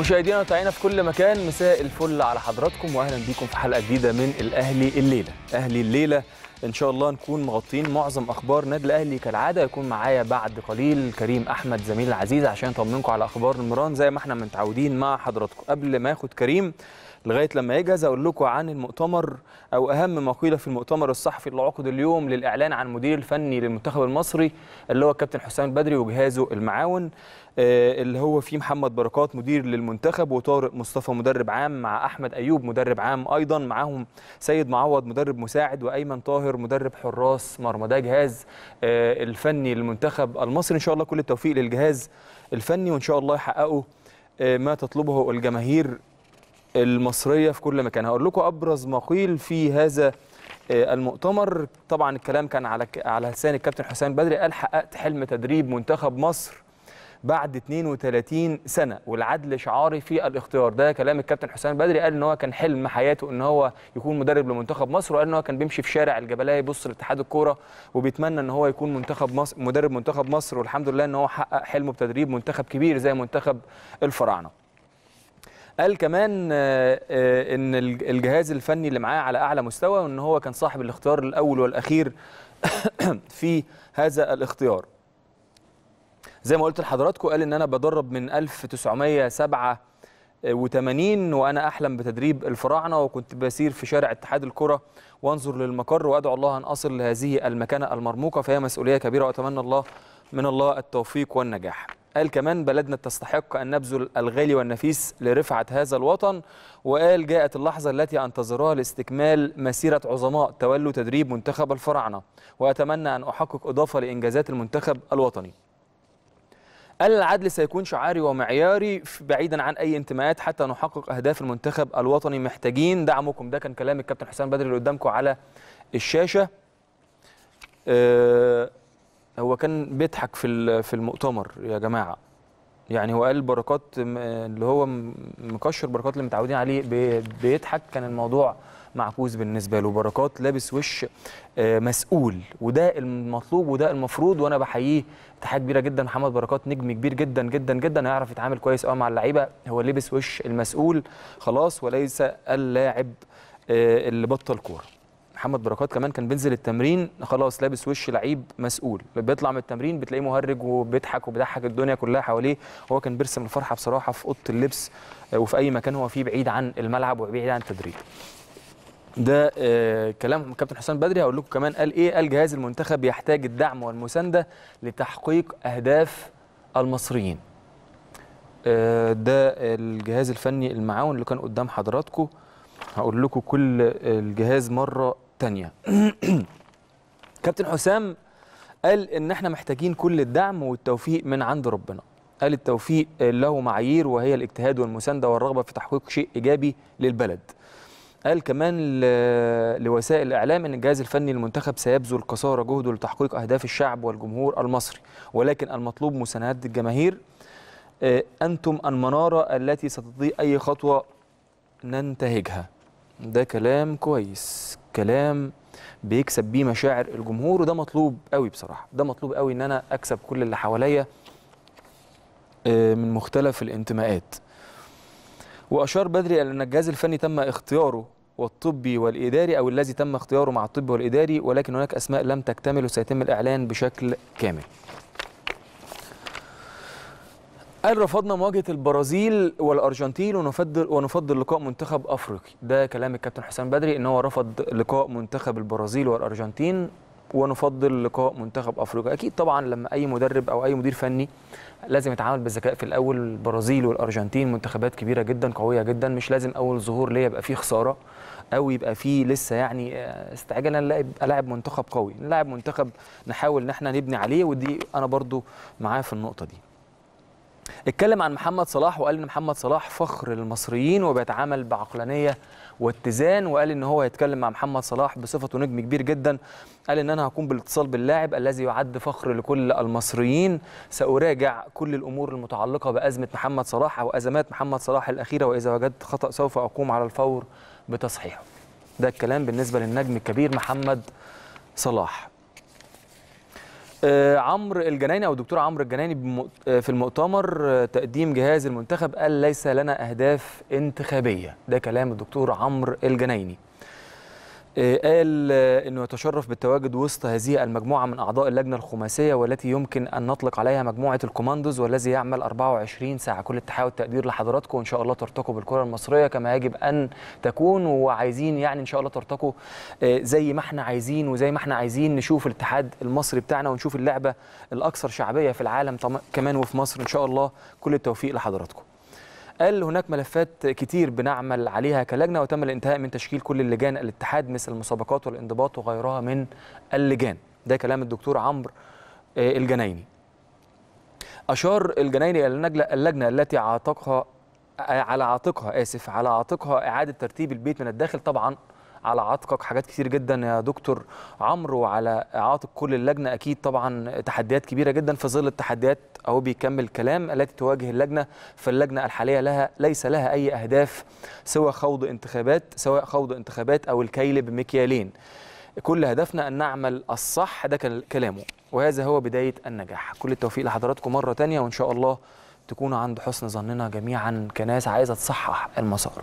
مشاهدينا وتابعينا في كل مكان مساء الفل على حضراتكم واهلا بيكم في حلقه جديده من الاهلي الليله اهلي الليله ان شاء الله نكون مغطين معظم اخبار نادي الاهلي كالعاده يكون معايا بعد قليل كريم احمد زميل العزيز عشان اطمنكم على اخبار المران زي ما احنا متعودين مع حضراتكم قبل ما اخد كريم لغايه لما يجهز اقول لكم عن المؤتمر او اهم ما قيل في المؤتمر الصحفي اللي عقد اليوم للاعلان عن المدير الفني للمنتخب المصري اللي هو الكابتن حسام البدري وجهازه المعاون آه، اللي هو فيه محمد بركات مدير للمنتخب وطارق مصطفى مدرب عام مع احمد ايوب مدرب عام ايضا معاهم سيد معوض مدرب مساعد وايمن طاهر مدرب حراس مرمى ده جهاز آه، الفني للمنتخب المصري ان شاء الله كل التوفيق للجهاز الفني وان شاء الله يحققوا آه، ما تطلبه الجماهير المصريه في كل مكان هقول لكم ابرز ما قيل في هذا آه، المؤتمر طبعا الكلام كان على على لسان الكابتن حسام بدري قال حققت حلم تدريب منتخب مصر بعد 32 سنه والعدل شعاري في الاختيار ده كلام الكابتن حسام بدري قال ان هو كان حلم حياته ان هو يكون مدرب لمنتخب مصر وقال ان هو كان بيمشي في شارع الجبليه يبص لاتحاد الكوره وبيتمنى ان هو يكون منتخب مصر مدرب منتخب مصر والحمد لله ان هو حقق حلمه بتدريب منتخب كبير زي منتخب الفراعنه قال كمان آه، آه، ان الج- الجهاز الفني اللي معاه على اعلى مستوى وان هو كان صاحب الاختيار الاول والاخير في هذا الاختيار زي ما قلت لحضراتكم قال ان انا بدرب من 1987 وانا احلم بتدريب الفراعنه وكنت بسير في شارع اتحاد الكره وانظر للمقر وادعو الله ان اصل لهذه المكانه المرموقه فهي مسؤوليه كبيره واتمنى الله من الله التوفيق والنجاح. قال كمان بلدنا تستحق ان نبذل الغالي والنفيس لرفعه هذا الوطن وقال جاءت اللحظه التي انتظرها لاستكمال مسيره عظماء تولوا تدريب منتخب الفراعنه واتمنى ان احقق اضافه لانجازات المنتخب الوطني. قال العدل سيكون شعاري ومعياري ف- بعيدا عن اي انتماءات حتى نحقق اهداف المنتخب الوطني محتاجين دعمكم ده كان كلام الكابتن حسام بدري اللي قدامكم على الشاشه آه، هو كان بيضحك في ال- في المؤتمر يا جماعه يعني هو قال بركات م- اللي هو م- مكشر بركات اللي متعودين عليه بي- بيضحك كان الموضوع معكوس بالنسبه له بركات لابس وش آه، مسؤول وده المطلوب وده المفروض وانا بحييه تحيه كبيره جدا محمد بركات نجم كبير جدا جدا جدا هيعرف يتعامل كويس قوي مع اللعيبه هو لبس وش المسؤول خلاص وليس اللاعب آه، اللي بطل كوره محمد بركات كمان كان بينزل التمرين خلاص لابس وش لعيب مسؤول بيطلع من التمرين بتلاقيه مهرج وبيضحك وبيضحك الدنيا كلها حواليه هو كان بيرسم الفرحه بصراحه في اوضه اللبس آه، وفي اي مكان هو فيه بعيد عن الملعب وبعيد عن التدريب ده آه كلام كابتن حسام بدري هقول لكم كمان قال ايه قال جهاز المنتخب يحتاج الدعم والمسانده لتحقيق اهداف المصريين آه ده الجهاز الفني المعاون اللي كان قدام حضراتكم هقول لكم كل الجهاز مره تانية كابتن حسام قال ان احنا محتاجين كل الدعم والتوفيق من عند ربنا قال التوفيق له معايير وهي الاجتهاد والمسانده والرغبه في تحقيق شيء ايجابي للبلد قال كمان ل- لوسائل الاعلام ان الجهاز الفني للمنتخب سيبذل قصارى جهده لتحقيق اهداف الشعب والجمهور المصري ولكن المطلوب مساندة الجماهير آه، انتم المناره التي ستضيء اي خطوه ننتهجها ده كلام كويس كلام بيكسب بيه مشاعر الجمهور وده مطلوب قوي بصراحه ده مطلوب قوي ان انا اكسب كل اللي حواليا آه، من مختلف الانتماءات واشار بدري الى ان الجهاز الفني تم اختياره والطبي والاداري او الذي تم اختياره مع الطبي والاداري ولكن هناك اسماء لم تكتمل وسيتم الاعلان بشكل كامل قال رفضنا مواجهه البرازيل والارجنتين ونفضل ونفضل لقاء منتخب افريقي ده كلام الكابتن حسام بدري ان هو رفض لقاء منتخب البرازيل والارجنتين ونفضل لقاء منتخب افريقيا اكيد طبعا لما اي مدرب او اي مدير فني لازم يتعامل بالذكاء في الاول البرازيل والارجنتين منتخبات كبيره جدا قويه جدا مش لازم اول ظهور ليا يبقى فيه خساره او يبقى فيه لسه يعني آه، استعجالا نلاعب الاعب منتخب قوي نلاعب منتخب نحاول ان احنا نبني عليه ودي انا برضو معاه في النقطه دي اتكلم عن محمد صلاح وقال ان محمد صلاح فخر للمصريين وبيتعامل بعقلانيه واتزان وقال ان هو يتكلم مع محمد صلاح بصفته نجم كبير جدا قال ان انا هكون بالاتصال باللاعب الذي يعد فخر لكل المصريين ساراجع كل الامور المتعلقه بازمه محمد صلاح او ازمات محمد صلاح الاخيره واذا وجدت خطا سوف اقوم على الفور بتصحيحه ده الكلام بالنسبه للنجم الكبير محمد صلاح آه، عمرو الجنايني او الدكتور عمرو الجنايني بم- آه، في المؤتمر آه، تقديم جهاز المنتخب قال ليس لنا اهداف انتخابيه ده كلام الدكتور عمرو الجنايني آه، قال آه، انه يتشرف بالتواجد وسط هذه المجموعه من اعضاء اللجنه الخماسيه والتي يمكن ان نطلق عليها مجموعه الكوماندوز والذي يعمل 24 ساعه كل التحيه والتقدير لحضراتكم وان شاء الله ترتقوا بالكره المصريه كما يجب ان تكون وعايزين يعني ان شاء الله ترتقوا آه، زي ما احنا عايزين وزي ما احنا عايزين نشوف الاتحاد المصري بتاعنا ونشوف اللعبه الاكثر شعبيه في العالم طم- كمان وفي مصر ان شاء الله كل التوفيق لحضراتكم قال هناك ملفات كتير بنعمل عليها كلجنه وتم الانتهاء من تشكيل كل اللجان الاتحاد مثل المسابقات والانضباط وغيرها من اللجان ده كلام الدكتور عمرو آه، الجنايني اشار الجنايني الى اللجنه اللجنه التي عاتقها آه، على عاتقها اسف على عاتقها اعاده ترتيب البيت من الداخل طبعا على عاتقك حاجات كتير جدا يا دكتور عمرو وعلى عاتق كل اللجنه اكيد طبعا تحديات كبيره جدا في ظل التحديات اهو بيكمل كلام التي تواجه اللجنه فاللجنه الحاليه لها ليس لها اي اهداف سوى خوض انتخابات سواء خوض انتخابات او الكيل بمكيالين كل هدفنا ان نعمل الصح ده كان كلامه وهذا هو بدايه النجاح كل التوفيق لحضراتكم مره تانية وان شاء الله تكونوا عند حسن ظننا جميعا كناس عايزه تصحح المسار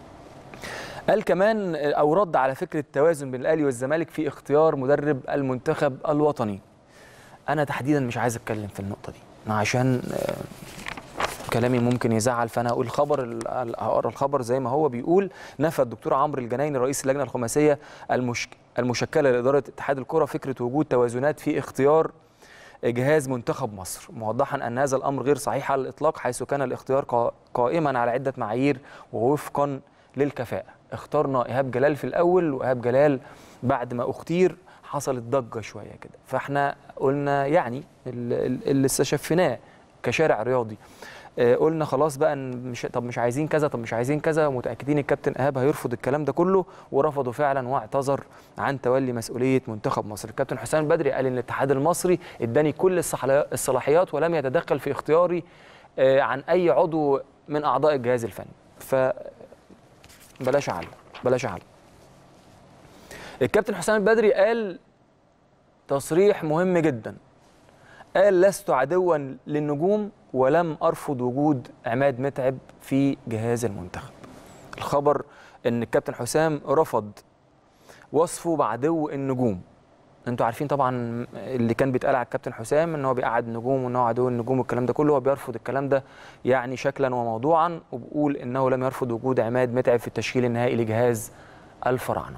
قال كمان او رد على فكره التوازن بين الاهلي والزمالك في اختيار مدرب المنتخب الوطني انا تحديدا مش عايز اتكلم في النقطه دي عشان آه، كلامي ممكن يزعل فانا اقول الخبر ال- ال- هقرا الخبر زي ما هو بيقول نفى الدكتور عمرو الجنايني رئيس اللجنه الخماسيه المش... المشكله لاداره اتحاد الكره فكره وجود توازنات في اختيار جهاز منتخب مصر موضحا ان هذا الامر غير صحيح على الاطلاق حيث كان الاختيار قا- قائما على عده معايير ووفقا للكفاءه اخترنا ايهاب جلال في الاول وايهاب جلال بعد ما اختير حصلت ضجه شويه كده فاحنا قلنا يعني ال- ال- اللي استشفيناه كشارع رياضي آه، قلنا خلاص بقى إن مش طب مش عايزين كذا طب مش عايزين كذا متاكدين الكابتن ايهاب هيرفض الكلام ده كله ورفضوا فعلا واعتذر عن تولي مسؤوليه منتخب مصر الكابتن حسام بدري قال ان الاتحاد المصري اداني كل الصحلا- الصلاحيات ولم يتدخل في اختياري آه، عن اي عضو من اعضاء الجهاز الفني ف بلاش علم بلاش علم الكابتن حسام البدري قال تصريح مهم جدا قال لست عدوا للنجوم ولم ارفض وجود عماد متعب في جهاز المنتخب الخبر ان الكابتن حسام رفض وصفه بعدو النجوم انتوا عارفين طبعا اللي كان بيتقال على الكابتن حسام ان هو بيقعد النجوم وان هو عدو النجوم والكلام ده كله هو بيرفض الكلام ده يعني شكلا وموضوعا وبيقول انه لم يرفض وجود عماد متعب في التشكيل النهائي لجهاز الفراعنه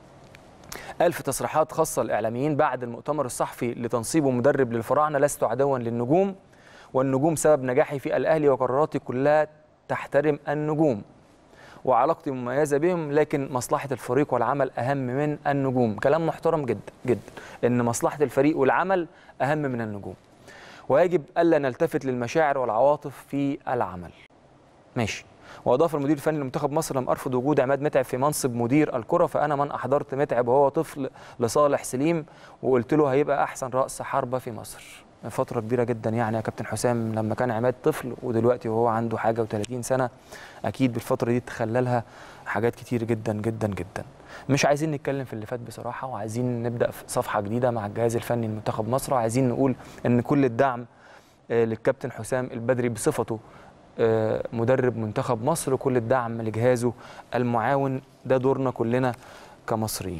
قال في تصريحات خاصة للإعلاميين بعد المؤتمر الصحفي لتنصيبه مدرب للفراعنة لست عدوا للنجوم والنجوم سبب نجاحي في الأهلي وقراراتي كلها تحترم النجوم وعلاقتي مميزة بهم لكن مصلحة الفريق والعمل أهم من النجوم كلام محترم جدا جدا إن مصلحة الفريق والعمل أهم من النجوم ويجب ألا نلتفت للمشاعر والعواطف في العمل ماشي واضاف المدير الفني لمنتخب مصر لم ارفض وجود عماد متعب في منصب مدير الكره فانا من احضرت متعب وهو طفل لصالح سليم وقلت له هيبقى احسن راس حربه في مصر فتره كبيره جدا يعني يا كابتن حسام لما كان عماد طفل ودلوقتي وهو عنده حاجه و30 سنه اكيد بالفتره دي تخللها حاجات كتير جدا جدا جدا مش عايزين نتكلم في اللي فات بصراحه وعايزين نبدا في صفحه جديده مع الجهاز الفني لمنتخب مصر وعايزين نقول ان كل الدعم آه، للكابتن حسام البدري بصفته آه، مدرب منتخب مصر وكل الدعم لجهازه المعاون ده دورنا كلنا كمصريين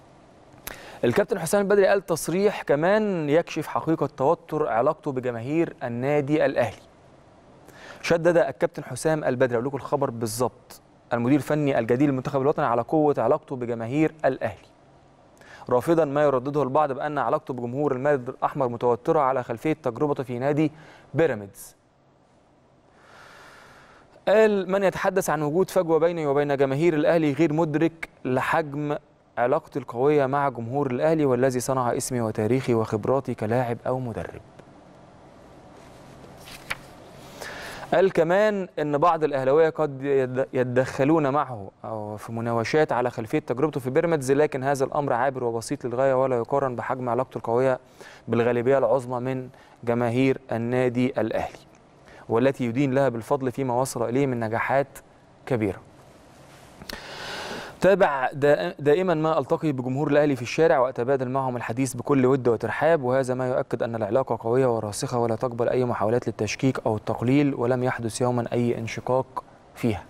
الكابتن حسام البدري قال تصريح كمان يكشف حقيقة توتر علاقته بجماهير النادي الأهلي شدد الكابتن حسام البدري أقول لكم الخبر بالظبط المدير الفني الجديد للمنتخب الوطني على قوة علاقته بجماهير الأهلي رافضا ما يردده البعض بأن علاقته بجمهور المارد الأحمر متوترة على خلفية تجربته في نادي بيراميدز قال من يتحدث عن وجود فجوة بيني وبين جماهير الأهلي غير مدرك لحجم علاقتي القوية مع جمهور الأهلي والذي صنع اسمي وتاريخي وخبراتي كلاعب أو مدرب قال كمان ان بعض الاهلاويه قد يد- يتدخلون معه او في مناوشات على خلفيه تجربته في بيراميدز لكن هذا الامر عابر وبسيط للغايه ولا يقارن بحجم علاقته القويه بالغالبيه العظمى من جماهير النادي الاهلي والتي يدين لها بالفضل فيما وصل اليه من نجاحات كبيره. تابع دا- دائما ما التقي بجمهور الاهلي في الشارع واتبادل معهم الحديث بكل ود وترحاب وهذا ما يؤكد ان العلاقه قويه وراسخه ولا تقبل اي محاولات للتشكيك او التقليل ولم يحدث يوما اي انشقاق فيها.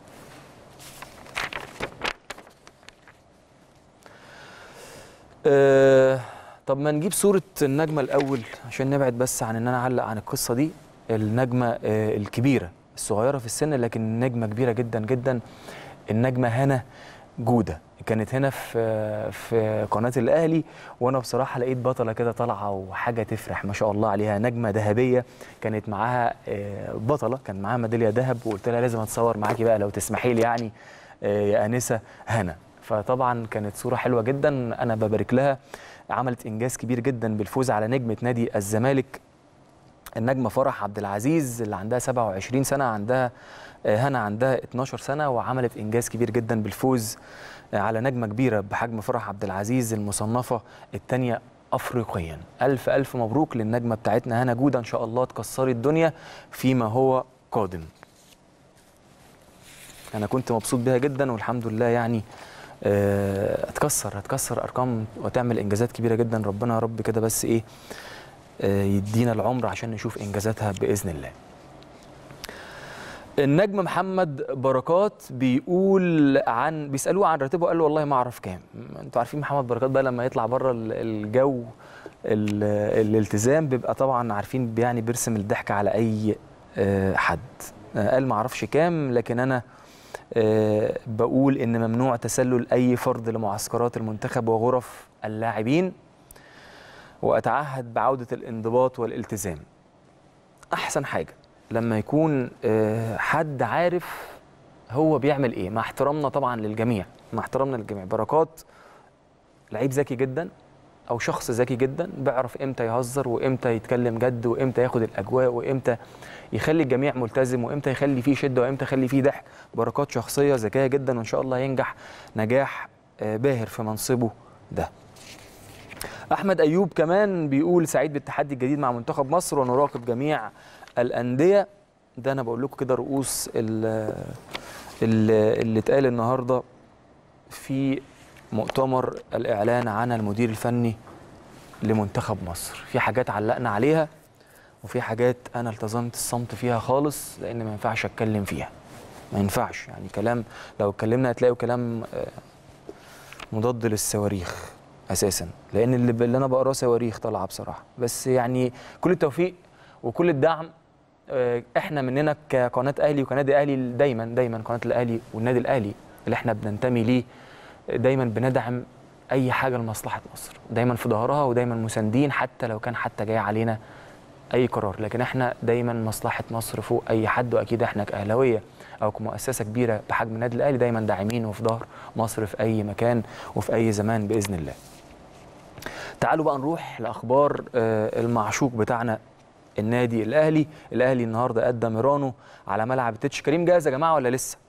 أه طب ما نجيب صوره النجمه الاول عشان نبعد بس عن ان انا اعلق عن القصه دي النجمه آه، الكبيره الصغيره في السن لكن نجمه كبيره جدا جدا النجمه هنا جوده كانت هنا في في قناه الاهلي وانا بصراحه لقيت بطله كده طالعه وحاجه تفرح ما شاء الله عليها نجمه ذهبيه كانت معاها آه، بطله كان معاها ميداليه ذهب وقلت لها لازم اتصور معاكي بقى لو تسمحي لي يعني آه، يا انسه هنا فطبعا كانت صوره حلوه جدا انا ببارك لها عملت انجاز كبير جدا بالفوز على نجمه نادي الزمالك النجمه فرح عبد العزيز اللي عندها 27 سنه عندها آه، هنا عندها 12 سنه وعملت انجاز كبير جدا بالفوز آه، على نجمه كبيره بحجم فرح عبد العزيز المصنفه الثانيه افريقيا الف الف مبروك للنجمه بتاعتنا هنا جوده ان شاء الله تكسري الدنيا فيما هو قادم انا كنت مبسوط بيها جدا والحمد لله يعني آه، هتكسر هتكسر ارقام وتعمل انجازات كبيره جدا ربنا يا رب كده بس ايه آه، يدينا العمر عشان نشوف انجازاتها باذن الله النجم محمد بركات بيقول عن بيسالوه عن راتبه قال له والله ما اعرف كام انتوا عارفين محمد بركات بقى لما يطلع بره ال- الجو ال- الالتزام بيبقى طبعا عارفين يعني بيرسم الضحك على اي آه، حد آه، قال ما اعرفش كام لكن انا آه، بقول ان ممنوع تسلل اي فرد لمعسكرات المنتخب وغرف اللاعبين واتعهد بعوده الانضباط والالتزام احسن حاجه لما يكون آه، حد عارف هو بيعمل ايه مع احترامنا طبعا للجميع مع احترامنا للجميع بركات لعيب ذكي جدا او شخص ذكي جدا بيعرف امتى يهزر وامتى يتكلم جد وامتى ياخد الاجواء وامتى يخلي الجميع ملتزم وامتى يخلي فيه شده وامتى يخلي فيه ضحك بركات شخصيه ذكيه جدا وان شاء الله ينجح نجاح آه، باهر في منصبه ده احمد ايوب كمان بيقول سعيد بالتحدي الجديد مع منتخب مصر ونراقب جميع الانديه ده انا بقول لكم كده رؤوس ال- ال- اللي اتقال النهارده في مؤتمر الاعلان عن المدير الفني لمنتخب مصر في حاجات علقنا عليها وفي حاجات انا التزمت الصمت فيها خالص لان ما ينفعش اتكلم فيها ما ينفعش يعني كلام لو اتكلمنا هتلاقوا كلام آه، مضاد للصواريخ اساسا لان اللي, اللي انا بقراه صواريخ طالعه بصراحه بس يعني كل التوفيق وكل الدعم آه، احنا مننا كقناه اهلي وكنادي اهلي دايما دايما قناه الاهلي والنادي الاهلي اللي احنا بننتمي ليه دايما بندعم اي حاجه لمصلحه مصر دايما في ظهرها ودايما مساندين حتى لو كان حتى جاي علينا اي قرار لكن احنا دايما مصلحه مصر فوق اي حد واكيد احنا كاهلاويه او كمؤسسه كبيره بحجم النادي الاهلي دايما داعمين وفي ظهر مصر في اي مكان وفي اي زمان باذن الله تعالوا بقى نروح لاخبار آه، المعشوق بتاعنا النادي الاهلي الاهلي النهارده قدم ميرانو على ملعب تتش كريم جاهز يا جماعه ولا لسه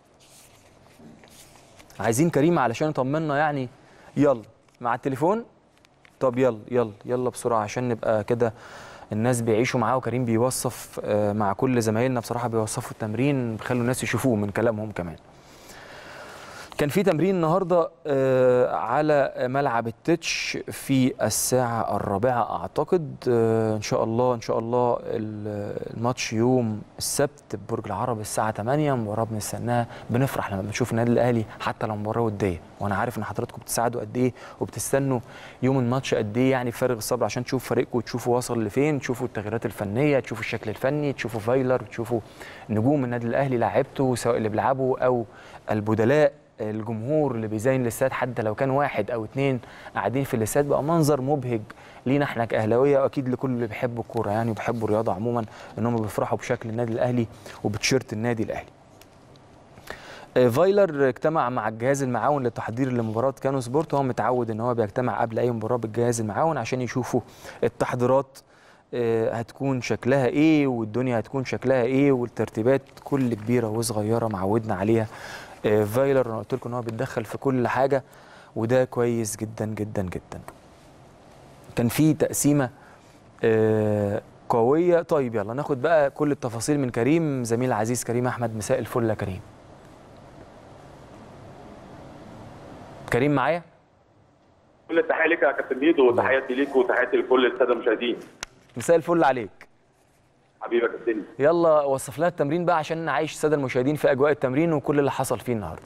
عايزين كريم علشان يطمنا يعني يلا مع التليفون طب يلا يلا يلا بسرعه عشان نبقى كده الناس بيعيشوا معاه وكريم بيوصف آه، مع كل زمايلنا بصراحه بيوصفوا التمرين بيخلوا الناس يشوفوه من كلامهم كمان كان في تمرين النهارده آه، على ملعب التتش في الساعة الرابعة أعتقد آه، إن شاء الله إن شاء الله ال- الماتش يوم السبت ببرج العرب الساعة 8 مباراة بنستناها بنفرح لما بنشوف النادي الأهلي حتى لو مباراة ودية وأنا عارف إن حضراتكم بتساعدوا قد إيه وبتستنوا يوم الماتش قد إيه يعني فارغ الصبر عشان تشوفوا فريقكم وتشوفوا وصل لفين تشوفوا التغييرات الفنية تشوفوا الشكل الفني تشوفوا فايلر تشوفوا نجوم النادي الأهلي لاعبته سواء اللي بيلعبوا أو البدلاء الجمهور اللي بيزين الاستاد حتى لو كان واحد او اتنين قاعدين في الاستاد بقى منظر مبهج لينا احنا كاهلاويه واكيد لكل اللي بيحبوا الكوره يعني وبيحبوا الرياضه عموما انهم بيفرحوا بشكل النادي الاهلي وبتشيرت النادي الاهلي. آه، فايلر اجتمع مع الجهاز المعاون للتحضير لمباراه كانو سبورت هو متعود ان هو بيجتمع قبل اي مباراه بالجهاز المعاون عشان يشوفوا التحضيرات آه، هتكون شكلها ايه والدنيا هتكون شكلها ايه والترتيبات كل كبيره وصغيره معودنا عليها آه، فايلر انا قلت لكم ان هو بيتدخل في كل حاجه وده كويس جدا جدا جدا كان في تقسيمه آه، قويه طيب يلا ناخد بقى كل التفاصيل من كريم زميل العزيز كريم احمد مساء الفل يا كريم كريم معايا كل التحيه ليك يا كابتن ميدو وتحياتي ليك وتحياتي لكل الساده المشاهدين مساء الفل عليك حبيبي يا كابتن يلا وصف لنا التمرين بقى عشان نعيش الساده المشاهدين في اجواء التمرين وكل اللي حصل فيه النهارده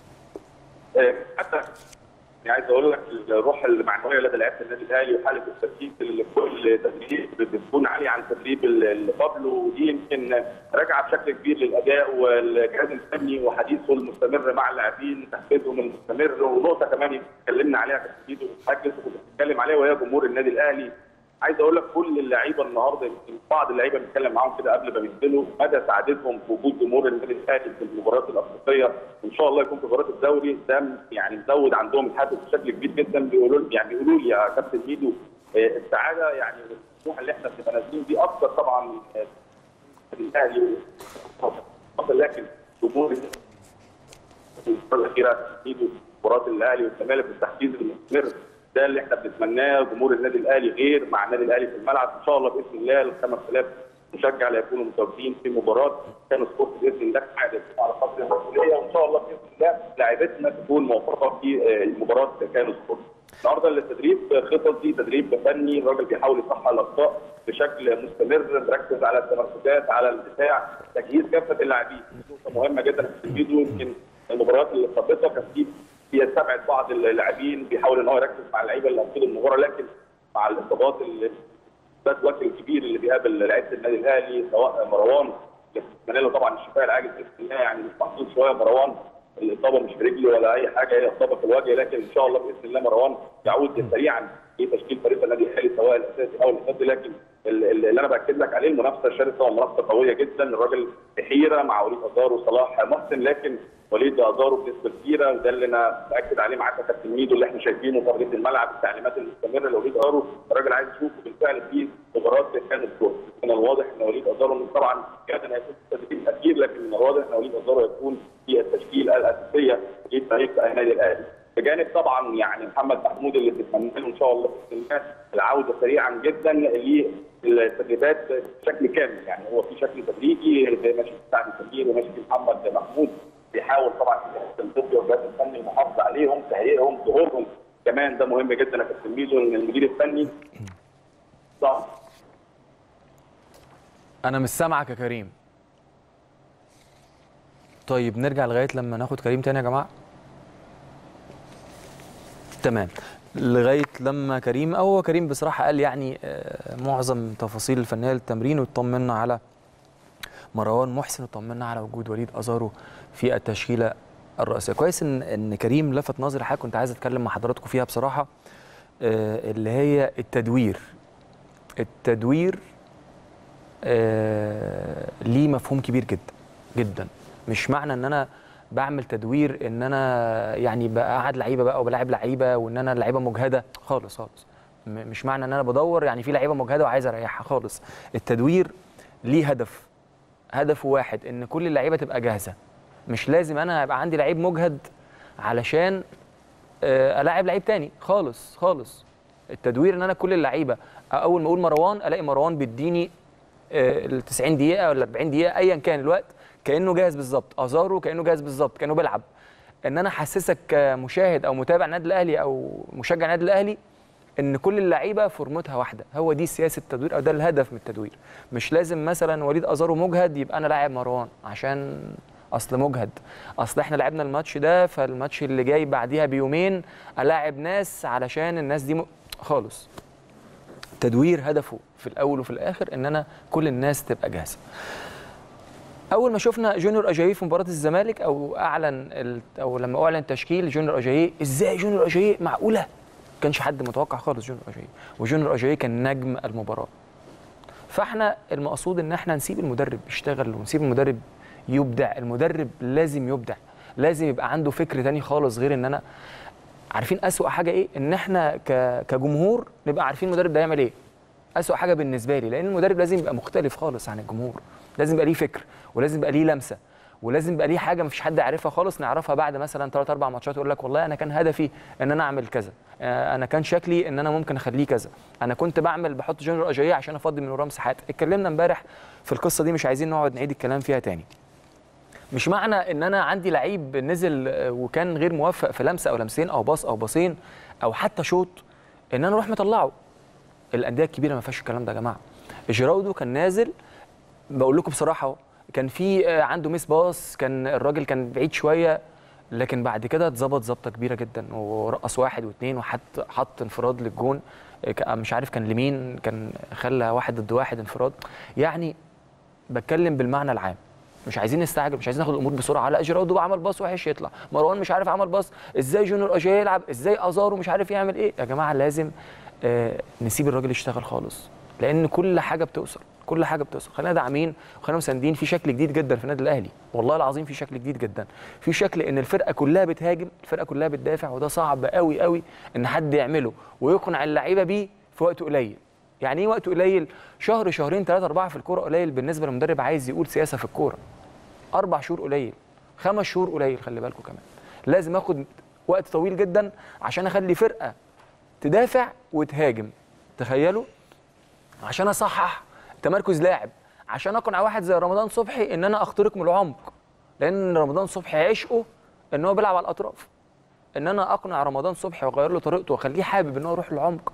آه، حتى يعني عايز اقول لك الروح المعنويه لدى لعيبه النادي الاهلي وحاله التركيز اللي كل تدريب بتكون عاليه عن التدريب اللي قبله ودي يمكن راجعه بشكل كبير للاداء والجهاز الفني وحديثه المستمر مع اللاعبين تحفيزهم المستمر ونقطه كمان اتكلمنا عليها كابتن ميدو وحاجه كنت بتتكلم عليها وهي جمهور النادي الاهلي عايز اقول لك كل اللعيبه النهارده يمكن بعض اللعيبه بنتكلم معاهم كده قبل ما بينزلوا مدى سعادتهم في وجود جمهور النادي الاهلي في المباريات الافريقيه وان شاء الله يكون في مباراه الدوري ده يعني مزود عندهم الحافز بشكل كبير جدا بيقولوا يعني بيقولوا لي يا كابتن ميدو آه، السعاده يعني والطموح اللي احنا بنبقى نازلين بيه اكتر طبعا آه، الاهلي لكن جمهور الفتره الاخيره ميدو مباراه الاهلي والزمالك والتحفيز المستمر ده اللي احنا بنتمناه جمهور النادي الاهلي غير مع النادي الاهلي في الملعب ان شاء الله باذن الله ال 5000 مشجع اللي هيكونوا متواجدين في مباراه كانوا سبورت باذن الله عادة على قدر المسؤوليه وان شاء الله باذن الله لاعبتنا تكون موفقه في آه، مباراه كانوا سبورت. النهارده التدريب خططي تدريب فني الراجل بيحاول يصحح الاخطاء بشكل مستمر مركز على التمركزات على الدفاع تجهيز كافه اللاعبين نقطه مهمه جدا في الفيديو يمكن المباريات اللي سابقه كان في بيستبعد بعض اللاعبين بيحاول ان هو يركز مع اللعيبه اللي هتفيد المباراه لكن مع الاصابات اللي ده الوقت الكبير اللي بيقابل لعيبه النادي الاهلي سواء مروان اللي بنتمنى له طبعا الشفاء العاجل باذن الله يعني مش محظوظ شويه مروان الاصابه مش في رجله ولا اي حاجه هي اصابه في الوجه لكن ان شاء الله باذن الله مروان يعود سريعا في تشكيل فريق النادي الاهلي سواء الاساسي او الاساسي لكن ال- ال- اللي انا باكد لك عليه المنافسه شرسه ومنافسه قويه جدا الراجل في حيره مع وليد ازار وصلاح محسن لكن وليد ازارو بنسبه كبيره وده اللي انا باكد عليه معاك يا كابتن ميدو اللي احنا شايفينه في ارضيه الملعب التعليمات المستمره لوليد ازارو الراجل عايز يشوفه بالفعل في مباراه كان الكوره من الواضح ان وليد ازارو طبعا كان هيكون في التدريب الاخير لكن من الواضح ان وليد ازارو هيكون في التشكيله الاساسيه لفريق النادي الاهلي بجانب طبعا يعني محمد محمود اللي بنتمنى له ان شاء الله باذن الله العوده سريعا جدا للتدريبات بشكل كامل يعني هو في شكل تدريجي ماشي في سعد سمير وماشي في محمد محمود بيحاول طبعا الطبي والجهاز الفني المحافظه عليهم تهيئهم ظهورهم كمان ده مهم جدا يا كابتن ميدو ان المدير الفني صعب انا مش سامعك يا كريم طيب نرجع لغايه لما ناخد كريم تاني يا جماعه تمام لغايه لما كريم او هو كريم بصراحه قال يعني آه، معظم تفاصيل الفنيه للتمرين وطمنا على مروان محسن وطمنا على وجود وليد ازارو في التشكيله الرئيسيه كويس ان ان كريم لفت نظري حاجه كنت عايز اتكلم مع حضراتكم فيها بصراحه آه، اللي هي التدوير التدوير آه، ليه مفهوم كبير جدا جدا مش معنى ان انا بعمل تدوير ان انا يعني بقعد لعيبه بقى وبلاعب لعيبه وان انا اللعيبه مجهده خالص خالص م- مش معنى ان انا بدور يعني في لعيبه مجهده وعايز اريحها خالص التدوير ليه هدف هدفه واحد ان كل اللعيبه تبقى جاهزه مش لازم انا يبقى عندي لعيب مجهد علشان آه، الاعب لعيب تاني خالص خالص التدوير ان انا كل اللعيبه اول ما اقول مروان الاقي مروان بيديني ال 90 دقيقه ولا 40 دقيقه ايا كان الوقت كانه جاهز بالظبط ازارو كانه جاهز بالظبط كانه بيلعب ان انا احسسك كمشاهد او متابع النادي الاهلي او مشجع النادي الاهلي ان كل اللعيبه فورمتها واحده هو دي سياسه التدوير او ده الهدف من التدوير مش لازم مثلا وليد ازارو مجهد يبقى انا لاعب مروان عشان اصل مجهد اصل احنا لعبنا الماتش ده فالماتش اللي جاي بعديها بيومين الاعب ناس علشان الناس دي م... خالص تدوير هدفه في الاول وفي الاخر ان انا كل الناس تبقى جاهزه اول ما شفنا جونيور اجاييه في مباراه الزمالك او اعلن ال... او لما اعلن تشكيل جونيور اجاييه ازاي جونيور اجاييه معقوله كانش حد متوقع خالص جونيور اجاييه وجونيور اجاييه كان نجم المباراه فاحنا المقصود ان احنا نسيب المدرب يشتغل ونسيب المدرب يبدع المدرب لازم يبدع لازم يبقى عنده فكر تاني خالص غير ان انا عارفين اسوأ حاجه ايه ان احنا ك... كجمهور نبقى عارفين المدرب ده هيعمل ايه اسوأ حاجه بالنسبه لي لان المدرب لازم يبقى مختلف خالص عن الجمهور لازم يبقى ليه فكر ولازم يبقى ليه لمسه ولازم يبقى ليه حاجه مفيش حد عارفها خالص نعرفها بعد مثلا 3 4 ماتشات يقول لك والله انا كان هدفي ان انا اعمل كذا آه، انا كان شكلي ان انا ممكن اخليه كذا انا كنت بعمل بحط جونيور اجاييه عشان افضي من وراه مساحات اتكلمنا امبارح في القصه دي مش عايزين نقعد نعيد الكلام فيها تاني مش معنى ان انا عندي لعيب نزل آه، وكان غير موفق في لمسه او لمسين او باص او باصين او حتى شوط ان انا اروح مطلعه الانديه الكبيره ما فيهاش الكلام ده يا جماعه جيراودو كان نازل بقول لكم بصراحه اهو كان في آه، عنده ميس باص كان الراجل كان بعيد شويه لكن بعد كده اتظبط ظبطه كبيره جدا ورقص واحد واثنين وحط حط انفراد للجون آه، ك- مش عارف كان لمين كان خلى واحد ضد واحد انفراد يعني بتكلم بالمعنى العام مش عايزين نستعجل مش عايزين ناخد الامور بسرعه لا جيرالدو عمل باص وحش يطلع مروان مش عارف عمل باص ازاي جونيور اجاي يلعب ازاي ازارو مش عارف يعمل ايه يا جماعه لازم آه نسيب الراجل يشتغل خالص لان كل حاجه بتوصل كل حاجه بتوصل خلينا داعمين وخلينا مساندين في شكل جديد جدا في النادي الاهلي والله العظيم في شكل جديد جدا في شكل ان الفرقه كلها بتهاجم الفرقه كلها بتدافع وده صعب قوي قوي ان حد يعمله ويقنع اللعيبه بيه في وقت قليل يعني ايه وقت قليل شهر شهرين ثلاثه اربعه في الكوره قليل بالنسبه لمدرب عايز يقول سياسه في الكوره اربع شهور قليل خمس شهور قليل خلي بالكم كمان لازم اخد وقت طويل جدا عشان اخلي فرقه تدافع وتهاجم تخيلوا عشان اصحح تمركز لاعب عشان اقنع واحد زي رمضان صبحي ان انا اخترق من العمق لان رمضان صبحي عشقه ان هو بيلعب على الاطراف ان انا اقنع رمضان صبحي واغير له طريقته واخليه حابب ان هو يروح للعمق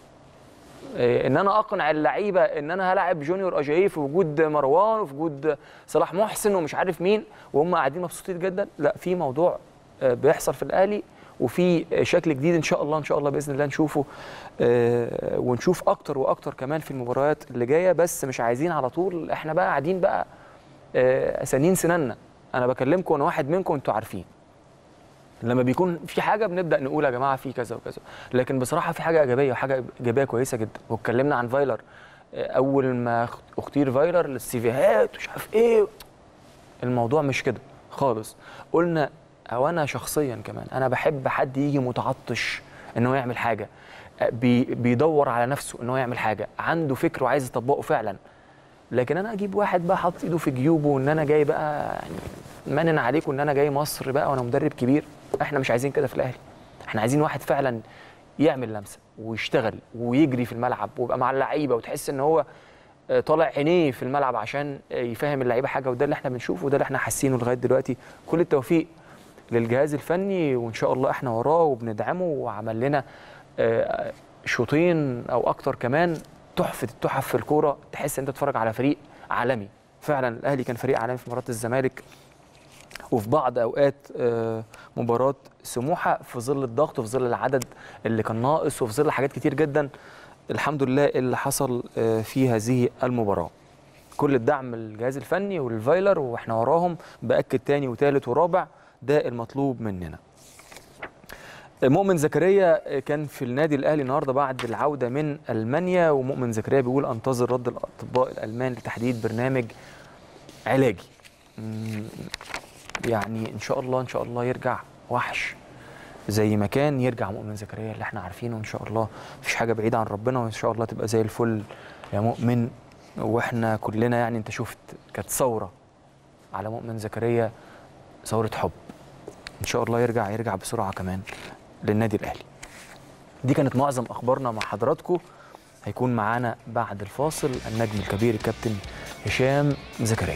إيه، ان انا اقنع اللعيبه ان انا هلاعب جونيور اجاي في وجود مروان وفي وجود صلاح محسن ومش عارف مين وهم قاعدين مبسوطين جدا لا في موضوع آه، بيحصل في الاهلي وفي آه، شكل جديد ان شاء الله ان شاء الله باذن الله نشوفه آه، ونشوف اكتر واكتر كمان في المباريات اللي جايه بس مش عايزين على طول احنا بقى قاعدين بقى آه، سنين سننا انا بكلمكم وانا واحد منكم انتوا عارفين لما بيكون في حاجه بنبدا نقول يا جماعه في كذا وكذا لكن بصراحه في حاجه ايجابيه وحاجه ايجابيه كويسه جدا واتكلمنا عن فايلر آه، اول ما اخت- اختير فايلر للسيفيهات ومش عارف ايه الموضوع مش كده خالص قلنا او انا شخصيا كمان انا بحب حد يجي متعطش ان هو يعمل حاجه آه، بي بيدور على نفسه ان هو يعمل حاجه عنده فكر وعايز يطبقه فعلا لكن انا اجيب واحد بقى حاطط ايده في جيوبه وان انا جاي بقى يعني منن عليكم ان انا جاي مصر بقى وانا مدرب كبير احنا مش عايزين كده في الاهلي احنا عايزين واحد فعلا يعمل لمسه ويشتغل ويجري في الملعب ويبقى مع اللعيبه وتحس ان هو آه، طالع عينيه في الملعب عشان آه، يفهم اللعيبه حاجه وده اللي احنا بنشوفه وده اللي احنا حاسينه لغايه دلوقتي كل التوفيق للجهاز الفني وان شاء الله احنا وراه وبندعمه وعمل لنا آه، شوطين او اكتر كمان تحفه التحف في الكوره تحس انت تتفرج على فريق عالمي فعلا الاهلي كان فريق عالمي في مباراه الزمالك وفي بعض اوقات آه، مباراه سموحه في ظل الضغط وفي ظل العدد اللي كان ناقص وفي ظل حاجات كتير جدا الحمد لله اللي حصل آه، في هذه المباراه كل الدعم للجهاز الفني والفايلر واحنا وراهم باكد تاني وتالت ورابع ده المطلوب مننا مؤمن زكريا كان في النادي الاهلي النهارده بعد العوده من المانيا ومؤمن زكريا بيقول انتظر رد الاطباء الالمان لتحديد برنامج علاجي مم، يعني ان شاء الله ان شاء الله يرجع وحش زي ما كان يرجع مؤمن زكريا اللي احنا عارفينه ان شاء الله مفيش حاجه بعيده عن ربنا وان شاء الله تبقى زي الفل يا مؤمن واحنا كلنا يعني انت شفت كانت ثوره على مؤمن زكريا ثوره حب ان شاء الله يرجع يرجع بسرعه كمان للنادي الاهلي دي كانت معظم اخبارنا مع حضراتكم هيكون معانا بعد الفاصل النجم الكبير الكابتن هشام زكريا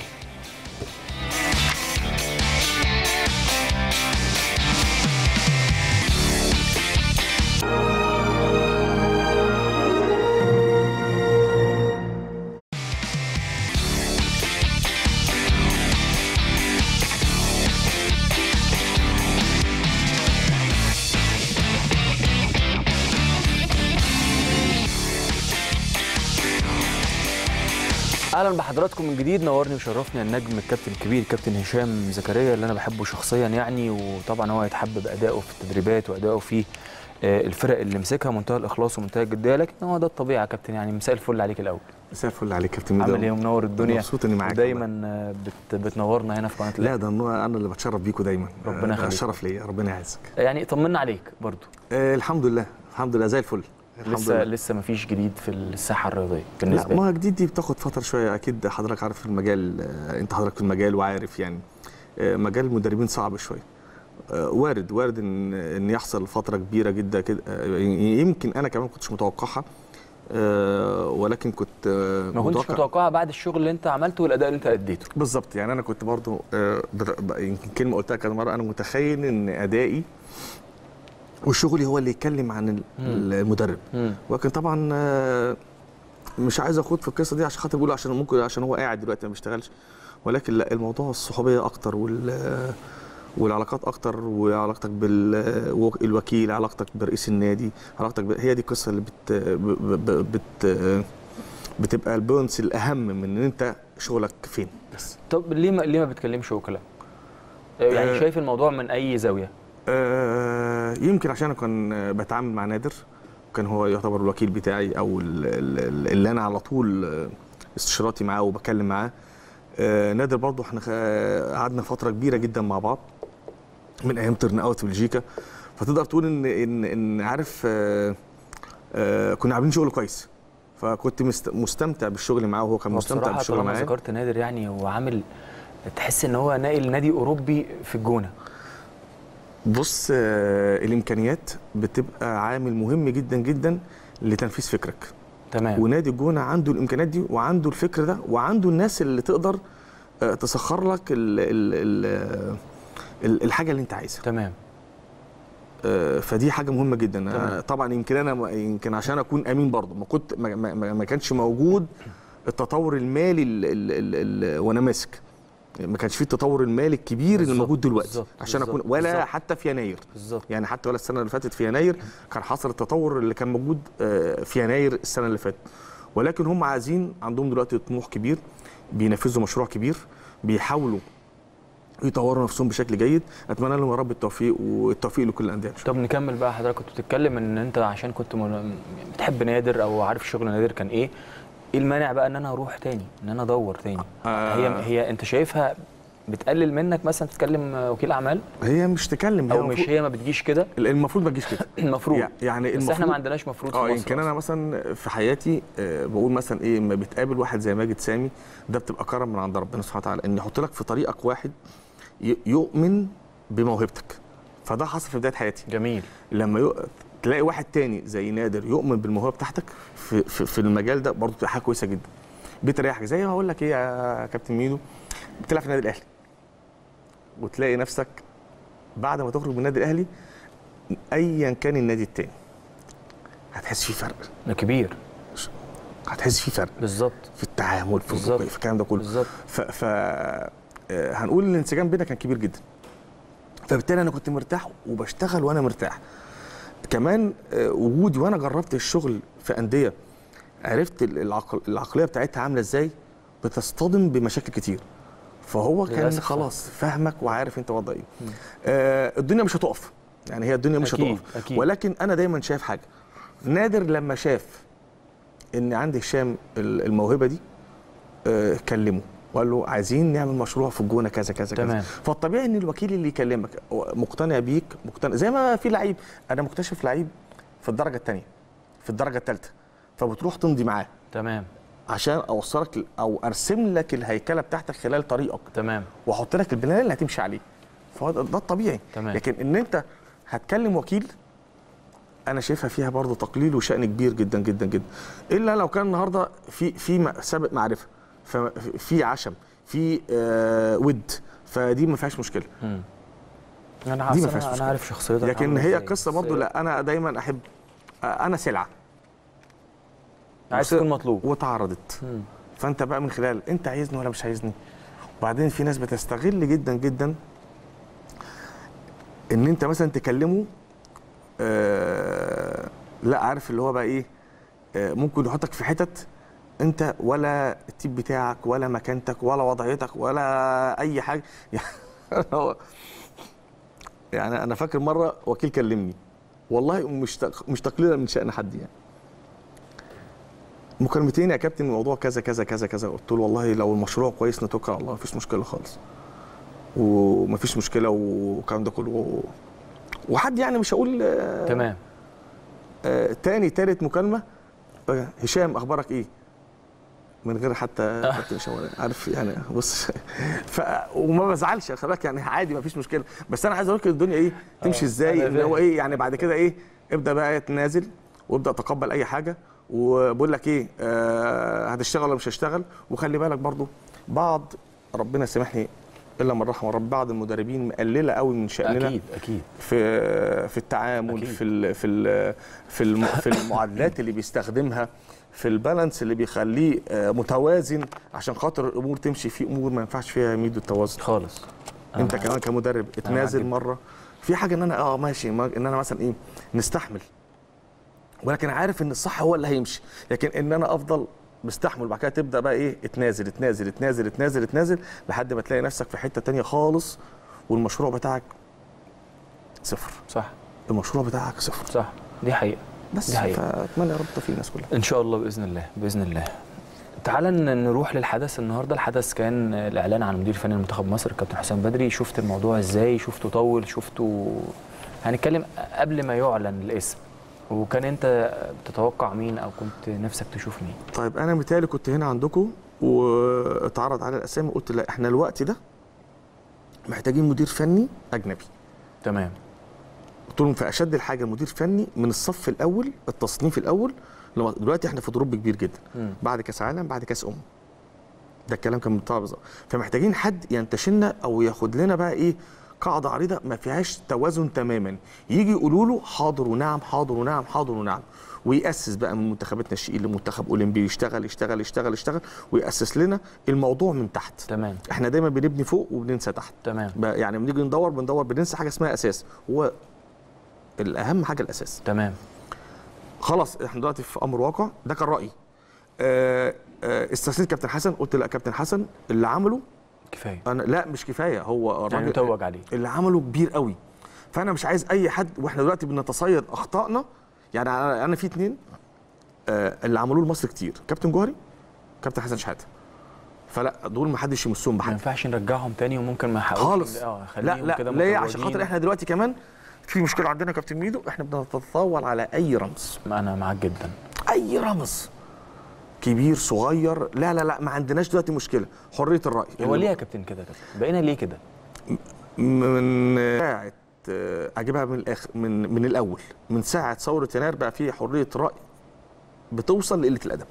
اهلا بحضراتكم من جديد نورني وشرفني النجم الكابتن الكبير كابتن هشام زكريا اللي انا بحبه شخصيا يعني وطبعا هو يتحب بادائه في التدريبات وادائه في آه، الفرق اللي مسكها منتهى الاخلاص ومنتهى الجديه لكن هو ده الطبيعي يا كابتن يعني مساء الفل عليك الاول مساء الفل عليك كابتن ميدو عامل ايه ومنور الدنيا مبسوط اني معاك دايما آه، بت بتنورنا هنا في قناه لا الاهلي ده انا أنا اللي بتشرف بيكوا دايما ربنا ده يخليك. الشرف ليا ربنا يعزك يعني طمنا عليك برضو آه الحمد لله الحمد لله زي الفل الحمد لسه لله لسه مفيش جديد في الساحه الرياضيه لا بالنسبه ما لي هو جديد دي بتاخد فتره شويه اكيد حضرتك عارف في المجال آه انت حضرتك في المجال وعارف يعني آه مجال المدربين صعب شويه آه وارد وارد ان ان يحصل فتره كبيره جدا كده آه يمكن انا كمان كنتش متوقعها آه، ولكن كنت آه، ما كنتش متوقعها بعد الشغل اللي انت عملته والاداء اللي انت اديته بالظبط يعني انا كنت برضو آه، بر- ب- يمكن كلمه قلتها كذا مره انا متخيل ان ادائي وشغلي هو اللي يتكلم عن ال- المدرب مم. ولكن طبعا آه، مش عايز اخوض في القصه دي عشان خاطر بيقولوا عشان ممكن عشان هو قاعد دلوقتي ما بيشتغلش ولكن لا الموضوع الصحوبيه اكتر وال والعلاقات اكتر وعلاقتك بالوكيل علاقتك برئيس النادي علاقتك ب... هي دي القصه اللي بت... ب... ب... بت... بتبقى البونس الاهم من ان انت شغلك فين بس طب ليه ما ليه ما بتكلمش وكلاء؟ يعني آه. شايف الموضوع من اي زاويه؟ آه، يمكن عشان انا كان بتعامل مع نادر كان هو يعتبر الوكيل بتاعي او ال- ال- اللي انا على طول آه، استشاراتي معاه وبكلم معاه آه، نادر برضه احنا خ- قعدنا فتره كبيره جدا مع بعض من ايام ترن اوت في بلجيكا فتقدر تقول ان ان ان عارف آه، آه، كنا عاملين شغل كويس فكنت مست- مستمتع بالشغل معاه وهو كان مستمتع بصراحه بالشغل طالما معاه ذكرت نادر يعني هو عامل تحس ان هو ناقل نادي اوروبي في الجونه بص آه، الامكانيات بتبقى عامل مهم جدا جدا لتنفيذ فكرك تمام ونادي الجونه عنده الامكانيات دي وعنده الفكر ده وعنده الناس اللي تقدر آه، تسخر لك ال ال ال ال الحاجه اللي انت عايزها تمام آه، فدي حاجه مهمه جدا تمام. آه، طبعا يمكن انا يمكن عشان اكون امين برضه ما كنت ما, ما, ما ما كانش موجود التطور المالي ال ال ال ال وانا ماسك ما كانش فيه التطور المالي الكبير اللي بالظبط، موجود دلوقتي بالظبط، عشان اكون بالظبط، ولا بالظبط. حتى في يناير بالظبط يعني حتى ولا السنه اللي فاتت في يناير كان حصل التطور اللي كان موجود آه، في يناير السنه اللي فاتت ولكن هم عايزين عندهم دلوقتي طموح كبير بينفذوا مشروع كبير بيحاولوا يطوروا نفسهم بشكل جيد اتمنى لهم يا رب التوفيق والتوفيق لكل الانديه إن شاء طب نكمل بقى حضرتك كنت بتتكلم ان انت عشان كنت من- بتحب نادر او عارف شغل نادر كان ايه ايه المانع بقى ان انا اروح تاني ان انا ادور تاني آه. هي هي انت شايفها بتقلل منك مثلا تتكلم وكيل اعمال الله. هي مش تكلم هي او مش المفروض- هي ما بتجيش كده المفروض ما تجيش كده المفروض يعني بس المفروض احنا ما عندناش مفروض اه في يمكن مصر انا مثلا في حياتي آه، بقول مثلا ايه لما بتقابل واحد زي ماجد سامي ده بتبقى كرم من عند ربنا سبحانه وتعالى ان يحط لك في طريقك واحد ي- يؤمن بموهبتك فده حصل في بدايه حياتي جميل لما يق... تلاقي واحد تاني زي نادر يؤمن بالموهبه بتاعتك في, في, في المجال ده برضه بتبقى حاجه كويسه جدا بتريحك زي ما اقول لك ايه يا كابتن ميدو بتلعب في النادي الاهلي وتلاقي نفسك بعد ما تخرج من النادي الاهلي ايا كان النادي التاني هتحس في فرق ده كبير هتحس في فرق بالظبط في التعامل في بالظبط. الرقي، في الكلام ده كله بالظبط ف, ف... آه، هنقول الانسجام بينا كان كبير جدا فبالتالي انا كنت مرتاح وبشتغل وانا مرتاح كمان آه، وجودي وانا جربت الشغل في انديه عرفت ال- العقل... العقليه بتاعتها عامله ازاي بتصطدم بمشاكل كتير فهو كان للأسف صح. خلاص فاهمك وعارف انت وضع ايه آه الدنيا مش هتقف يعني هي الدنيا مش أكيد، هتقف أكيد. ولكن انا دايما شايف حاجه نادر لما شاف ان عند هشام ال- الموهبه دي آه، كلمه وقال له عايزين نعمل مشروع في الجونه كذا كذا تمام. كذا فالطبيعي ان الوكيل اللي يكلمك هو مقتنع بيك مقتنع زي ما في لعيب انا مكتشف لعيب في الدرجه الثانيه في الدرجه الثالثه فبتروح تمضي معاه تمام عشان اوصلك ل- او ارسم لك الهيكله بتاعتك خلال طريقك تمام واحط لك البناء اللي هتمشي عليه فهو ده ده الطبيعي تمام. لكن ان انت هتكلم وكيل انا شايفها فيها برضه تقليل وشأن كبير جدا جدا جدا الا لو كان النهارده في في م- سابق معرفه ففي عشم في آه ود فدي ما فيهاش مشكله مم. انا دي ما عارف فيهاش انا مشكلة. عارف شخصيتك لكن عاملة هي إزاي. قصه بس برضه لا انا دايما احب آه انا سلعه عايز تكون مطلوب واتعرضت مم. فانت بقى من خلال انت عايزني ولا مش عايزني وبعدين في ناس بتستغل جدا جدا ان انت مثلا تكلمه آه لا عارف اللي هو بقى ايه آه ممكن يحطك في حتت انت ولا التيب بتاعك ولا مكانتك ولا وضعيتك ولا اي حاجه يعني هو يعني انا فاكر مره وكيل كلمني والله مش تق- مش تقليلا من شان حد يعني مكالمتين يا كابتن الموضوع كذا كذا كذا كذا قلت له والله لو المشروع كويس نتوكل على الله مفيش مشكله خالص ومفيش مشكله والكلام ده كله وحد يعني مش هقول آه، تمام آه، تاني تالت مكالمه آه، هشام اخبارك ايه من غير حتى كابتن هشام عارف يعني بص ف وما بزعلش خلي بالك يعني عادي مفيش مشكله بس انا عايز اقول لك الدنيا ايه تمشي آه، ازاي أنا ان هو فاهم. ايه يعني بعد كده ايه ابدا بقى تنازل وابدا تقبل اي حاجه وبقول لك ايه آه هتشتغل ولا مش هتشتغل وخلي بالك برضو بعض ربنا يسامحني الا من رحم رب بعض المدربين مقلله قوي من شاننا اكيد اكيد في في التعامل أكيد. في ال في ال في الم في المعادلات اللي بيستخدمها في البالانس اللي بيخليه آه، متوازن عشان خاطر الامور تمشي في امور ما ينفعش فيها ميدو التوازن خالص أنا انت معاك. كمان كمدرب اتنازل جدا. مره في حاجه ان انا اه ماشي ما- ان انا مثلا ايه نستحمل ولكن عارف ان الصح هو اللي هيمشي لكن ان انا افضل مستحمل وبعد كده تبدا بقى ايه اتنازل اتنازل اتنازل اتنازل اتنازل لحد ما تلاقي نفسك في حته تانية خالص والمشروع بتاعك صفر صح المشروع بتاعك صفر صح دي حقيقه بس دي حقيقة. فاتمنى يا رب توفيق الناس كلها ان شاء الله باذن الله باذن الله تعال ن- نروح للحدث النهارده الحدث كان الاعلان عن مدير فني لمنتخب مصر الكابتن حسام بدري شفت الموضوع ازاي شفته طول شفته هنتكلم قبل ما يعلن الاسم وكان انت تتوقع مين او كنت نفسك تشوف مين طيب انا متهيألي كنت هنا عندكم واتعرض على الاسامي قلت لا احنا الوقت ده محتاجين مدير فني اجنبي تمام قلت لهم في اشد الحاجه مدير فني من الصف الاول التصنيف الاول لما- دلوقتي احنا في دروب كبير جدا مم. بعد كاس عالم بعد كاس امم ده الكلام كان مطلع بالظبط فمحتاجين حد ينتشلنا او ياخد لنا بقى ايه قاعده عريضه ما فيهاش توازن تماما يجي يقولوا له حاضر ونعم حاضر ونعم حاضر ونعم ويأسس بقى من منتخبات ناشئين لمنتخب اولمبي يشتغل يشتغل يشتغل يشتغل ويأسس لنا الموضوع من تحت تمام احنا دايما بنبني فوق وبننسى تحت تمام بقى يعني بنيجي ندور بندور بننسى حاجه اسمها اساس هو الاهم حاجه الاساس تمام خلاص احنا دلوقتي في امر واقع ده كان رايي آه، آه، استثنيت كابتن حسن قلت لا كابتن حسن اللي عمله كفايه انا لا مش كفايه هو يعني الراجل يتوج عليه اللي عمله كبير قوي فانا مش عايز اي حد واحنا دلوقتي بنتصيد اخطائنا يعني انا أنا في اتنين آه، اللي عملوه لمصر كتير كابتن جوهري كابتن حسن شحاته فلا دول ما حدش يمسهم ما بحاجه ينفعش نرجعهم تاني وممكن ما يحققوش خالص اه لا خليهم لا كده ليه عشان متوجين. خاطر احنا دلوقتي كمان في مشكله عندنا يا كابتن ميدو احنا بنتطاول على اي رمز ما انا معاك جدا اي رمز كبير صغير لا لا لا ما عندناش دلوقتي مشكله حريه الراي هو ليه يا كابتن كده يا كابتن بقينا ليه كده من ساعه آه، اجيبها من الاخر من من الاول من ساعه ثوره يناير بقى في حريه راي بتوصل لقله الادب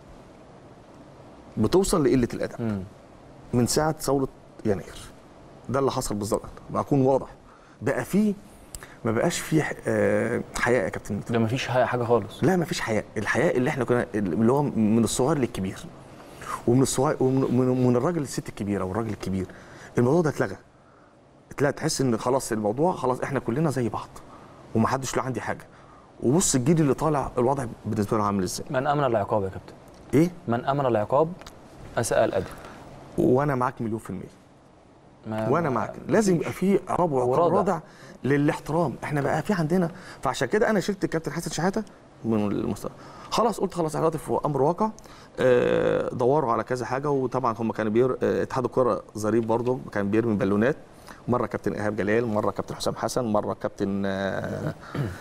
بتوصل لقله الادب مم. من ساعه ثوره يناير ده اللي حصل بالظبط بكون واضح بقى في ما بقاش في آه، حياء يا كابتن ميدو. ده مفيش حاجه خالص لا مفيش حياء الحياء اللي احنا كنا اللي هو من الصغير للكبير ومن الصغير ومن من, من الراجل للست الكبيره والراجل الكبير الموضوع ده اتلغى اتلغى تحس ان خلاص الموضوع خلاص احنا كلنا زي بعض ومحدش له عندي حاجه وبص الجيل اللي طالع الوضع بالنسبه له عامل ازاي من امن العقاب يا كابتن ايه من امن العقاب اساء الادب وانا معاك مليون في الميه ما وانا ما- معاك لازم يبقى في عقاب وعقاب ورادع. رادع للاحترام احنا بقى في عندنا فعشان كده انا شلت الكابتن حسن شحاته من المستوى خلاص قلت خلاص احنا دلوقتي في امر واقع آه، دوروا على كذا حاجه وطبعا هم كانوا بير آه، اتحاد الكره ظريف برضه كان بيرمي بالونات مره كابتن ايهاب جلال مره كابتن حسام حسن مره كابتن آه،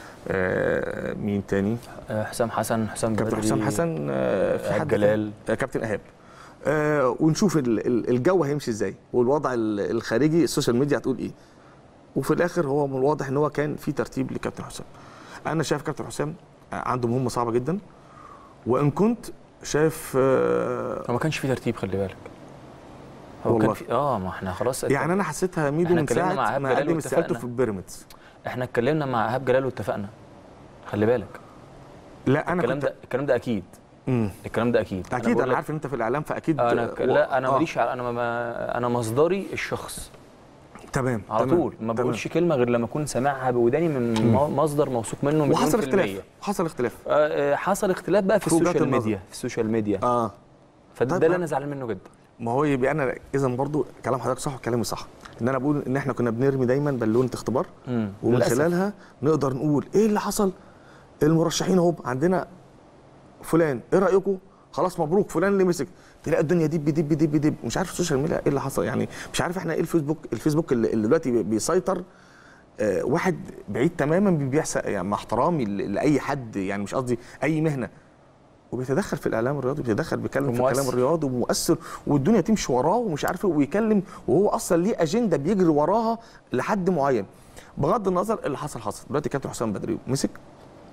آه، مين تاني آه، حسام حسن حسام كابتن بدري حسام حسن آه، في إيهاب حد جلال. آه، كابتن ايهاب آه، ونشوف ال- ال- الجو هيمشي ازاي والوضع ال- الخارجي السوشيال ميديا هتقول ايه وفي الاخر هو من الواضح ان هو كان في ترتيب لكابتن حسام انا شايف كابتن حسام آه، عنده مهمه صعبه جدا وان كنت شايف آه، هو ما كانش في ترتيب خلي بالك هو والله. كان في اه ما احنا خلاص يعني انا حسيتها ميدو إحنا من اتكلمنا مع ساعه إيهاب ما جلال قدم واتفقنا. استقالته في البيراميدز احنا اتكلمنا مع ايهاب جلال واتفقنا خلي بالك لا انا الكلام كنت ده الكلام ده اكيد مم. الكلام ده اكيد اكيد بقول انا لك- عارف ان انت في الاعلام فاكيد انا ك... لا انا آه. ماليش على- انا ما- ما انا مصدري الشخص تمام على تمام، طول ما تمام. بقولش كلمه غير لما اكون سامعها بوداني من م- مصدر موثوق منه مليون وحصل في المية. اختلاف حصل اختلاف آه، آه، حصل اختلاف بقى في في وجهات السوشيال النظر. ميديا في السوشيال ميديا اه فده طيب اللي ما- انا زعلان منه جدا ما هو يبقى انا اذا برضو كلام حضرتك صح وكلامي صح ان انا بقول ان احنا كنا بنرمي دايما بالونه اختبار مم. ومن للأسف. خلالها نقدر نقول ايه اللي حصل المرشحين اهو عندنا فلان ايه رايكم خلاص مبروك فلان اللي مسك تلاقي الدنيا دب دب دب دب مش عارف السوشيال ميديا ايه اللي حصل يعني مش عارف احنا ايه الفيسبوك الفيسبوك اللي اللي دلوقتي بي- بيسيطر آه، واحد بعيد تماما بيحصل يعني مع احترامي ل- لاي حد يعني مش قصدي اي مهنه وبيتدخل في الاعلام الرياضي بيتدخل بيتكلم في ومؤثر. الكلام الرياضي ومؤثر والدنيا تمشي وراه ومش عارف ايه ويكلم وهو اصلا ليه اجنده بيجري وراها لحد معين بغض النظر اللي حصل حصل دلوقتي كابتن حسام بدري مسك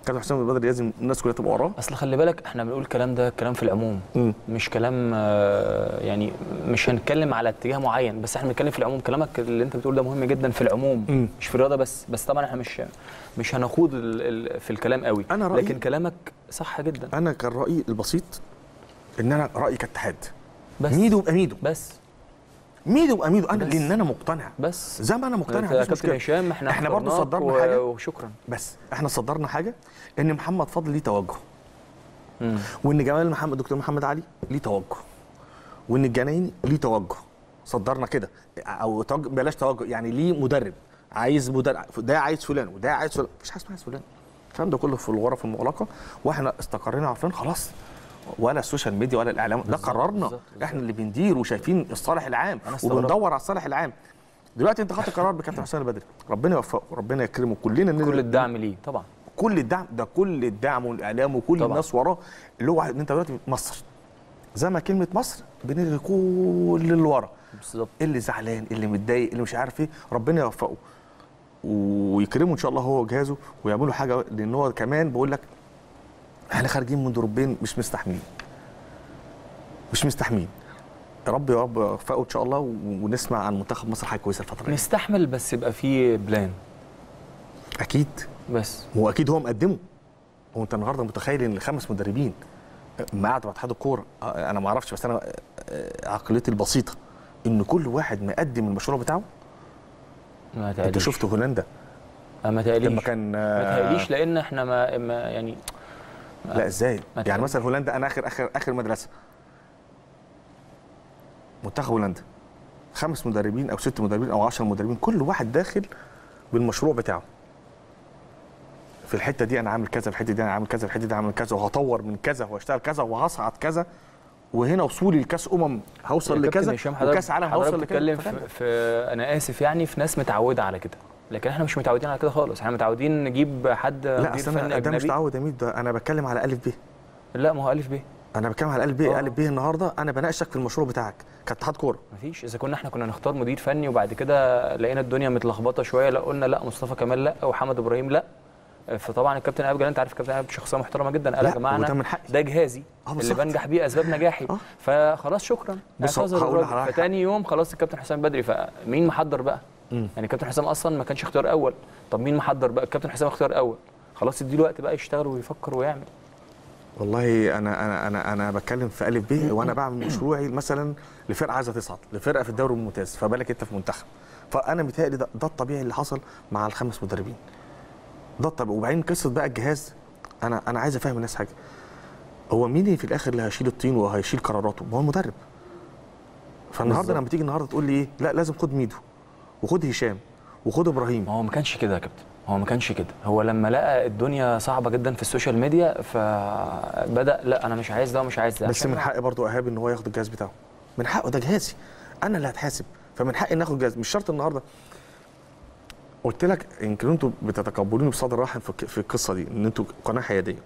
كابتن حسام البدري لازم الناس كلها تبقى وراه اصل خلي بالك احنا بنقول الكلام ده كلام في العموم مم. مش كلام آه، يعني مش هنتكلم على اتجاه معين بس احنا بنتكلم في العموم كلامك اللي انت بتقول ده مهم جدا في العموم مم. مش في الرياضه بس بس طبعا احنا مش مش هنخوض ال- ال- في الكلام قوي أنا رأيي- لكن كلامك صح جدا انا كان رايي البسيط ان انا رايي كاتحاد بس ميدو يبقى ميدو بس ميدو يبقى ميدو انا بس. لان انا مقتنع بس زي ما انا مقتنع يا مفيش كابتن مشكله هشام احنا احنا برضو اخترناك صدرنا و- حاجة. وشكرا بس احنا صدرنا حاجه ان محمد فضل ليه توجه مم. وان جمال محمد دكتور محمد علي ليه توجه وان الجنايني ليه توجه صدرنا كده او توجه بلاش توجه يعني ليه مدرب عايز مدرب ده عايز فلان وده عايز فلان مفيش حاجه اسمها عايز فلان الكلام ده كله في الغرف المغلقه واحنا استقرينا عارفين خلاص ولا السوشيال ميديا ولا الاعلام ده بالظبط، قررنا بالظبط، بالظبط. احنا اللي بندير وشايفين الصالح العام أنا استغربت. وبندور على الصالح العام دلوقتي انت خدت قرار بكابتن حسام البدري ربنا يوفقه ربنا يكرمه كلنا كل نقدر- الدعم ليه طبعا كل الدعم ده كل الدعم والاعلام وكل طبعا. الناس وراه اللي هو ان انت دلوقتي مصر زي ما كلمه مصر بنلغي كل اللي ورا بالظبط اللي زعلان اللي متضايق اللي مش عارف ايه ربنا يوفقه ويكرمه ان شاء الله هو وجهازه ويعملوا حاجه لان هو كمان بقول لك احنا خارجين من دروبين مش مستحملين مش مستحملين يا رب يا رب يوفقه ان شاء الله و- ونسمع عن منتخب مصر حاجه كويسه الفتره الجايه نستحمل بس يبقى في بلان اكيد بس هو اكيد هو مقدمه هو انت النهارده متخيل ان الخمس مدربين ما قعدوا مع اتحاد الكوره آه، انا ما اعرفش بس انا آه، عقليتي البسيطه ان كل واحد مقدم المشروع بتاعه ما انت تقليش شفت هولندا ما تقليش لما كان ما آه، تقليش لان احنا ما, ما يعني لا ازاي ما يعني تقليش. مثلا هولندا انا اخر اخر اخر مدرسه منتخب هولندا خمس مدربين او ست مدربين او 10 مدربين كل واحد داخل بالمشروع بتاعه في الحته دي انا عامل كذا في الحته دي انا عامل كذا في الحته دي عامل كذا وهطور من كذا وهشتغل كذا وهصعد كذا وهنا وصولي لكاس امم هوصل يا كابتن لكذا هشام حضرتك- وكاس عالم حضرتك هوصل بتتكلم لكذا في, في انا اسف يعني في ناس متعوده على كده لكن احنا مش متعودين على كده خالص احنا متعودين نجيب حد لا مدير اصل فني انا ده مش اجنبي تعود يا ميت ده انا بتكلم على الف ب لا ما هو الف ب انا بتكلم على الف ب آه. الف ب النهارده انا بناقشك في المشروع بتاعك كاتحاد كوره مفيش اذا كنا احنا كنا نختار مدير فني وبعد كده لقينا الدنيا متلخبطه شويه لا قلنا لا مصطفى كمال لا وحمد ابراهيم لا فطبعا الكابتن ايهاب جلال انت عارف الكابتن ايهاب شخصيه محترمه جدا قال يا لا، جماعه وده أنا من حقي. ده جهازي آه، اللي بالظبط. بنجح بيه اسباب نجاحي آه. فخلاص شكرا بص، اعتذر هقول الراجل. لحضرتك فتاني يوم خلاص الكابتن حسام بدري فمين محضر بقى مم. يعني الكابتن حسام اصلا ما كانش اختيار اول طب مين محضر بقى الكابتن حسام اختيار اول خلاص اديله وقت بقى يشتغل ويفكر ويعمل والله انا انا انا انا بتكلم في الف ب وانا بعمل مشروعي مثلا لفرقه عايزه تصعد لفرقه في الدوري الممتاز فبالك انت في منتخب فانا متهيألي ده, ده الطبيعي اللي حصل مع الخمس مدربين ده الطبيعي وبعدين قصه بقى الجهاز انا انا عايز افهم الناس حاجه هو مين اللي في الاخر اللي هيشيل الطين وهيشيل قراراته ما هو المدرب فالنهارده بالظبط. لما تيجي النهارده تقول لي ايه لا لازم خد ميدو وخد هشام وخد ابراهيم ما هو ما كانش كده يا كابتن هو ما كانش كده هو لما لقى الدنيا صعبه جدا في السوشيال ميديا فبدا لا انا مش عايز ده ومش عايز ده بس عشان من حقي برضو ايهاب ان هو ياخد الجهاز بتاعه من حقه ده جهازي انا اللي هتحاسب فمن حقي ان اخد جهاز مش شرط النهارده قلت لك يمكن انتوا بتتقبلوني بصدر رحب في الك- في القصه دي ان انتوا قناه حياديه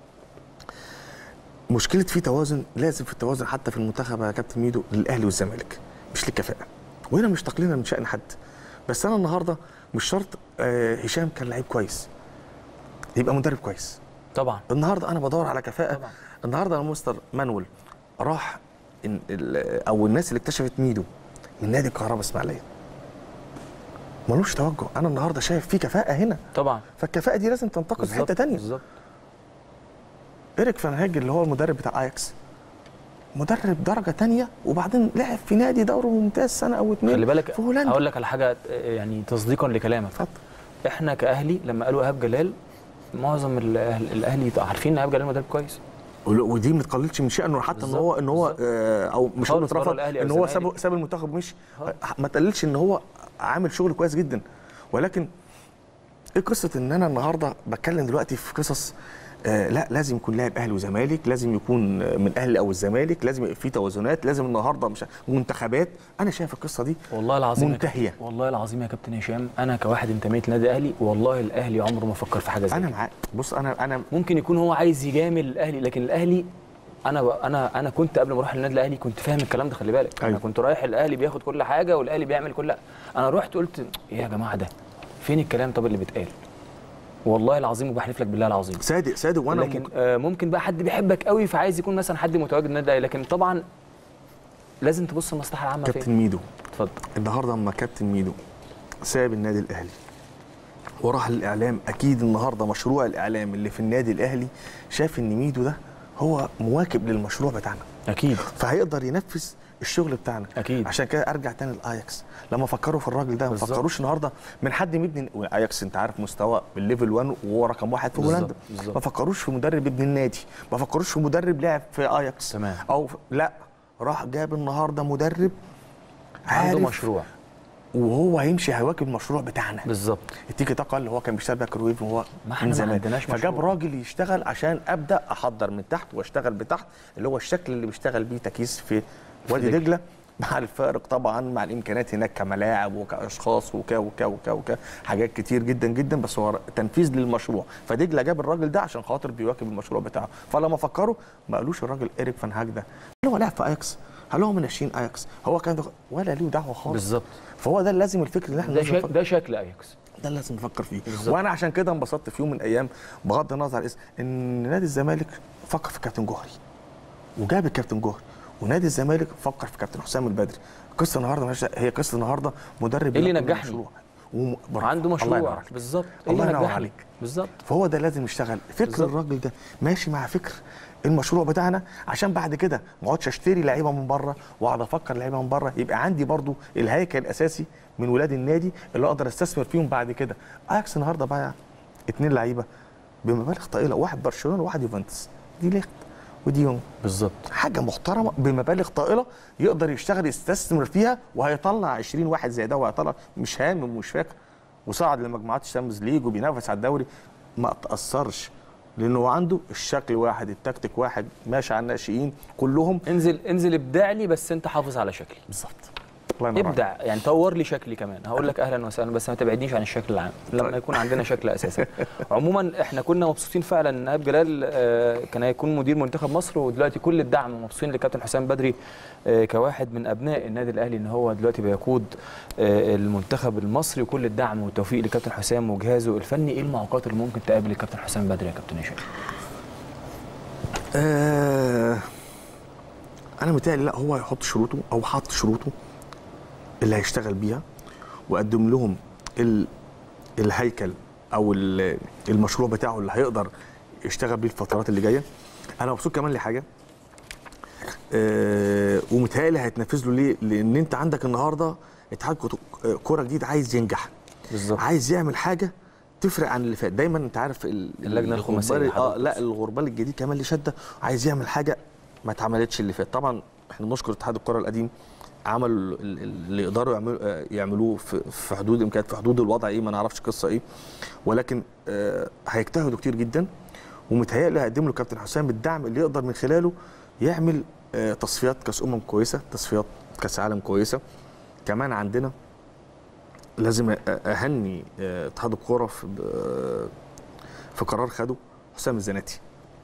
مشكله في توازن لازم في التوازن حتى في المنتخب يا كابتن ميدو للاهلي والزمالك مش للكفاءه وهنا مش تقليلا من شان حد بس انا النهارده مش شرط آه، هشام كان لعيب كويس يبقى مدرب كويس طبعا النهارده انا بدور على كفاءه طبعا. النهارده انا مستر مانويل راح إن ال- او الناس اللي اكتشفت ميدو من نادي الكهرباء اسماعيليه ملوش توجه انا النهارده شايف في كفاءه هنا طبعا فالكفاءه دي لازم تنتقل في حته بالظبط، تانية بالظبط ايريك فان هاج اللي هو المدرب بتاع اياكس مدرب درجه تانية وبعدين لعب في نادي دوري ممتاز سنه او اتنين خلي بالك في هولندا هقول لك على حاجه يعني تصديقا لكلامك اتفضل احنا كاهلي لما قالوا ايهاب جلال معظم الأهل الاهلي عارفين ان ايهاب جلال مدرب كويس ول- ودي ما تقللش من شأنه حتى ان بالظبط، هو ان هو بالظبط. آه، او مش هقول خالص بره اترفض الأهلي أو ان هو الزمالك. ساب ساب المنتخب ومشي خالص. ما تقللش ان هو عامل شغل كويس جدا ولكن ايه قصه ان انا النهارده بتكلم دلوقتي في قصص آه لا لازم يكون لاعب اهلي وزمالك لازم يكون آه، من اهلي او الزمالك لازم يبقى في توازنات لازم النهارده مش منتخبات انا شايف القصه دي والله العظيم يا منتهية. كابتن- والله العظيم يا كابتن هشام انا كواحد انتميت لنادي الاهلي والله الاهلي عمره ما فكر في حاجه زي انا كده معاك بص انا انا ممكن يكون هو عايز يجامل الاهلي لكن الاهلي انا ب... انا انا كنت قبل ما اروح النادي الاهلي كنت فاهم الكلام ده خلي بالك انا أيوة. كنت رايح الاهلي بياخد كل حاجه والاهلي بيعمل كل انا رحت قلت ايه يا جماعه ده فين الكلام طب اللي بيتقال والله العظيم وبحلف لك بالله العظيم صادق صادق وانا لكن ممكن- آه ممكن بقى حد بيحبك قوي فعايز يكون مثلا حد متواجد النادي الاهلي لكن طبعا لازم تبص المصلحه العامه كابتن فين ميدو اتفضل النهارده اما كابتن ميدو ساب النادي الاهلي وراح الاعلام اكيد النهارده مشروع الاعلام اللي في النادي الاهلي شاف ان ميدو ده هو مواكب للمشروع بتاعنا اكيد فهيقدر ينفذ الشغل بتاعنا أكيد. عشان كده ارجع تاني لاياكس لما فكروا في الراجل ده ما بالظبط. فكروش النهارده من حد مبني اياكس انت عارف مستوى بالليفل 1 وهو رقم واحد في بالظبط، هولندا بالظبط. ما فكروش في مدرب ابن النادي ما فكروش في مدرب لعب في اياكس تمام. او في... لا راح جاب النهارده مدرب عنده عارف مشروع وهو هيمشي هيواكب المشروع بتاعنا بالظبط التيكي تاكا اللي هو كان بيشتغل بيها كرويف وهو ما احنا من ما زمان عندناش فجاب مشروع. راجل يشتغل عشان ابدا احضر من تحت واشتغل بتحت اللي هو الشكل اللي بيشتغل بيه تكيس في وادي دجلة. دجله مع الفارق طبعا مع الامكانيات هناك كملاعب وكاشخاص وكا وكا وكا وكا حاجات كتير جدا جدا بس هو تنفيذ للمشروع فدجله جاب الراجل ده عشان خاطر بيواكب المشروع بتاعه فلما فكروا ما قالوش الراجل ايريك فان هاج ده هل هو لعب في اياكس هل هو من ناشئين اياكس هو كان ده- ولا ليه دعوه خالص بالظبط فهو ده لازم الفكر اللي احنا ده, لازم شك... نفكر- ده شكل اياكس ده اللي لازم نفكر فيه بالظبط. وانا عشان كده انبسطت في يوم من الايام بغض النظر عن الاسم ان نادي الزمالك فكر في كابتن جوهري وجاب الكابتن جوهري ونادي الزمالك فكر في كابتن حسام البدري قصه النهارده مش هي قصه النهارده مدرب إيه اللي بياخد نجحني؟ مشروع وم... برافو. عنده الله ينور مشروع عليك. بالظبط الله اللي ينور نجحني؟ عليك. بالظبط فهو ده لازم يشتغل فكر بالظبط. الراجل ده ماشي مع فكر المشروع بتاعنا عشان بعد كده ما اقعدش اشتري لعيبه من بره واقعد افكر لعيبه من بره يبقى عندي برضو الهيكل الاساسي من ولاد النادي اللي اقدر استثمر فيهم بعد كده اياكس النهارده بايع اثنين لعيبه بمبالغ طائله واحد برشلونه وواحد يوفنتوس دي ليخت ودي يونغ بالظبط حاجه محترمه بمبالغ طائله يقدر يشتغل يستثمر فيها وهيطلع 20 واحد زي ده وهيطلع مش هامم ومش فاكر وصعد لمجموعات الشامبيونز ليج وبينافس على الدوري ما تاثرش لانه هو عنده الشكل واحد التكتيك واحد ماشي على الناشئين كلهم انزل انزل ابدع لي بس انت حافظ على شكلي بالظبط الله ينور عليك. ابدع يعني طور لي شكلي كمان هقول لك اهلا وسهلا بس ما تبعدنيش عن الشكل العام لما يكون عندنا شكل اساسا عموما احنا كنا مبسوطين فعلا ان ايهاب جلال آه، كان هيكون مدير منتخب مصر ودلوقتي كل الدعم مبسوطين لكابتن حسام بدري آه، كواحد من ابناء النادي الاهلي ان هو دلوقتي بيقود آه، المنتخب المصري وكل الدعم والتوفيق لكابتن حسام وجهازه الفني ايه المعوقات اللي ممكن تقابل الكابتن حسام بدري يا كابتن هشام آه انا متهيألي لا هو هيحط شروطه او حط شروطه اللي هيشتغل بيها وقدم لهم ال الهيكل او ال- المشروع بتاعه اللي هيقدر يشتغل بيه الفترات اللي جايه انا مبسوط كمان لحاجه آه ومتهيألي هيتنفذ له ليه؟ لان انت عندك النهارده اتحاد كت- كوره جديد عايز ينجح بالظبط عايز يعمل حاجه تفرق عن اللي فات دايما انت عارف ال- اللجنة الخماسية الغربال- اه حضرتك لا تقصد. الغربال الجديد كمان اللي شده عايز يعمل حاجه ما اتعملتش اللي فات طبعا احنا بنشكر اتحاد الكره القديم عملوا ال- ال- اللي يقدروا يعملوا آه، يعملوه في في حدود امكانيات في حدود الوضع ايه ما نعرفش قصه ايه ولكن آه، هيجتهدوا كتير جدا ومتهيألي هيقدم له كابتن حسام الدعم اللي يقدر من خلاله يعمل آه، تصفيات كاس امم كويسه تصفيات كاس عالم كويسه كمان عندنا لازم أ- اهني آه، اتحاد الكوره في ب- في قرار خده حسام الزناتي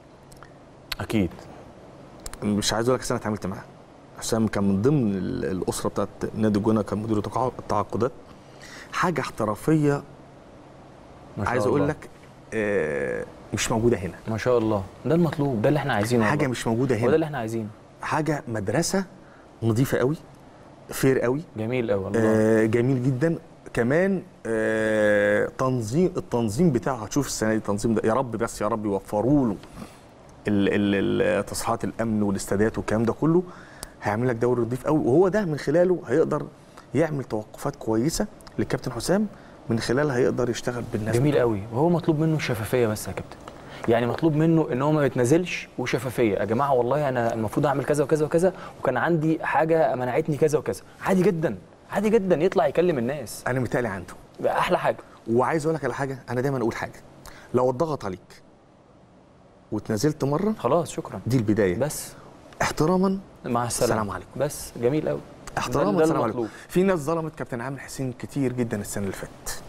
اكيد مش عايز اقول لك أصل انا اتعاملت معاه حسام كان من ضمن ال- الاسره بتاعت نادي الجونه كان مدير التقاع- التعاقدات حاجه احترافيه ما شاء عايز الله. اقول لك آه، مش موجوده هنا ما شاء الله ده المطلوب ده اللي احنا عايزينه حاجه والله. مش موجوده هو ده هنا اللي احنا عايزينه حاجه مدرسه نظيفه قوي فير قوي جميل قوي والله آه جميل جدا كمان آه تنظيم التنظيم بتاعه هتشوف السنه دي التنظيم ده يا رب بس يا رب يوفروا له ال- ال- ال- تصريحات الامن والاستادات والكلام ده كله هيعمل لك دوري نظيف قوي وهو ده من خلاله هيقدر يعمل توقفات كويسه للكابتن حسام من خلالها هيقدر يشتغل بالناس جميل بتوعه. قوي وهو مطلوب منه الشفافيه بس يا كابتن يعني مطلوب منه ان هو ما يتنازلش وشفافيه يا جماعه والله انا المفروض اعمل كذا وكذا وكذا وكان عندي حاجه منعتني كذا وكذا عادي جدا عادي جدا يطلع يكلم الناس انا متهيألي عنده يبقى احلى حاجه وعايز اقول لك على حاجه انا دايما اقول حاجه لو اتضغط عليك واتنازلت مره خلاص شكرا دي البدايه بس احتراما مع السلامه السلام عليكم. بس جميل قوي احتراما ده السلام عليكم المطلوب. في ناس ظلمت كابتن عامر حسين كتير جدا السنه اللي فاتت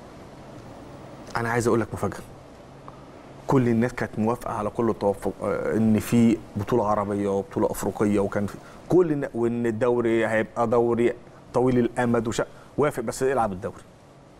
انا عايز اقول لك مفاجاه كل الناس كانت موافقه على كل التوافق آه، ان في بطوله عربيه وبطوله افريقيه وكان في كل النا- وان الدوري هيبقى دوري طويل الامد وش وافق بس العب الدوري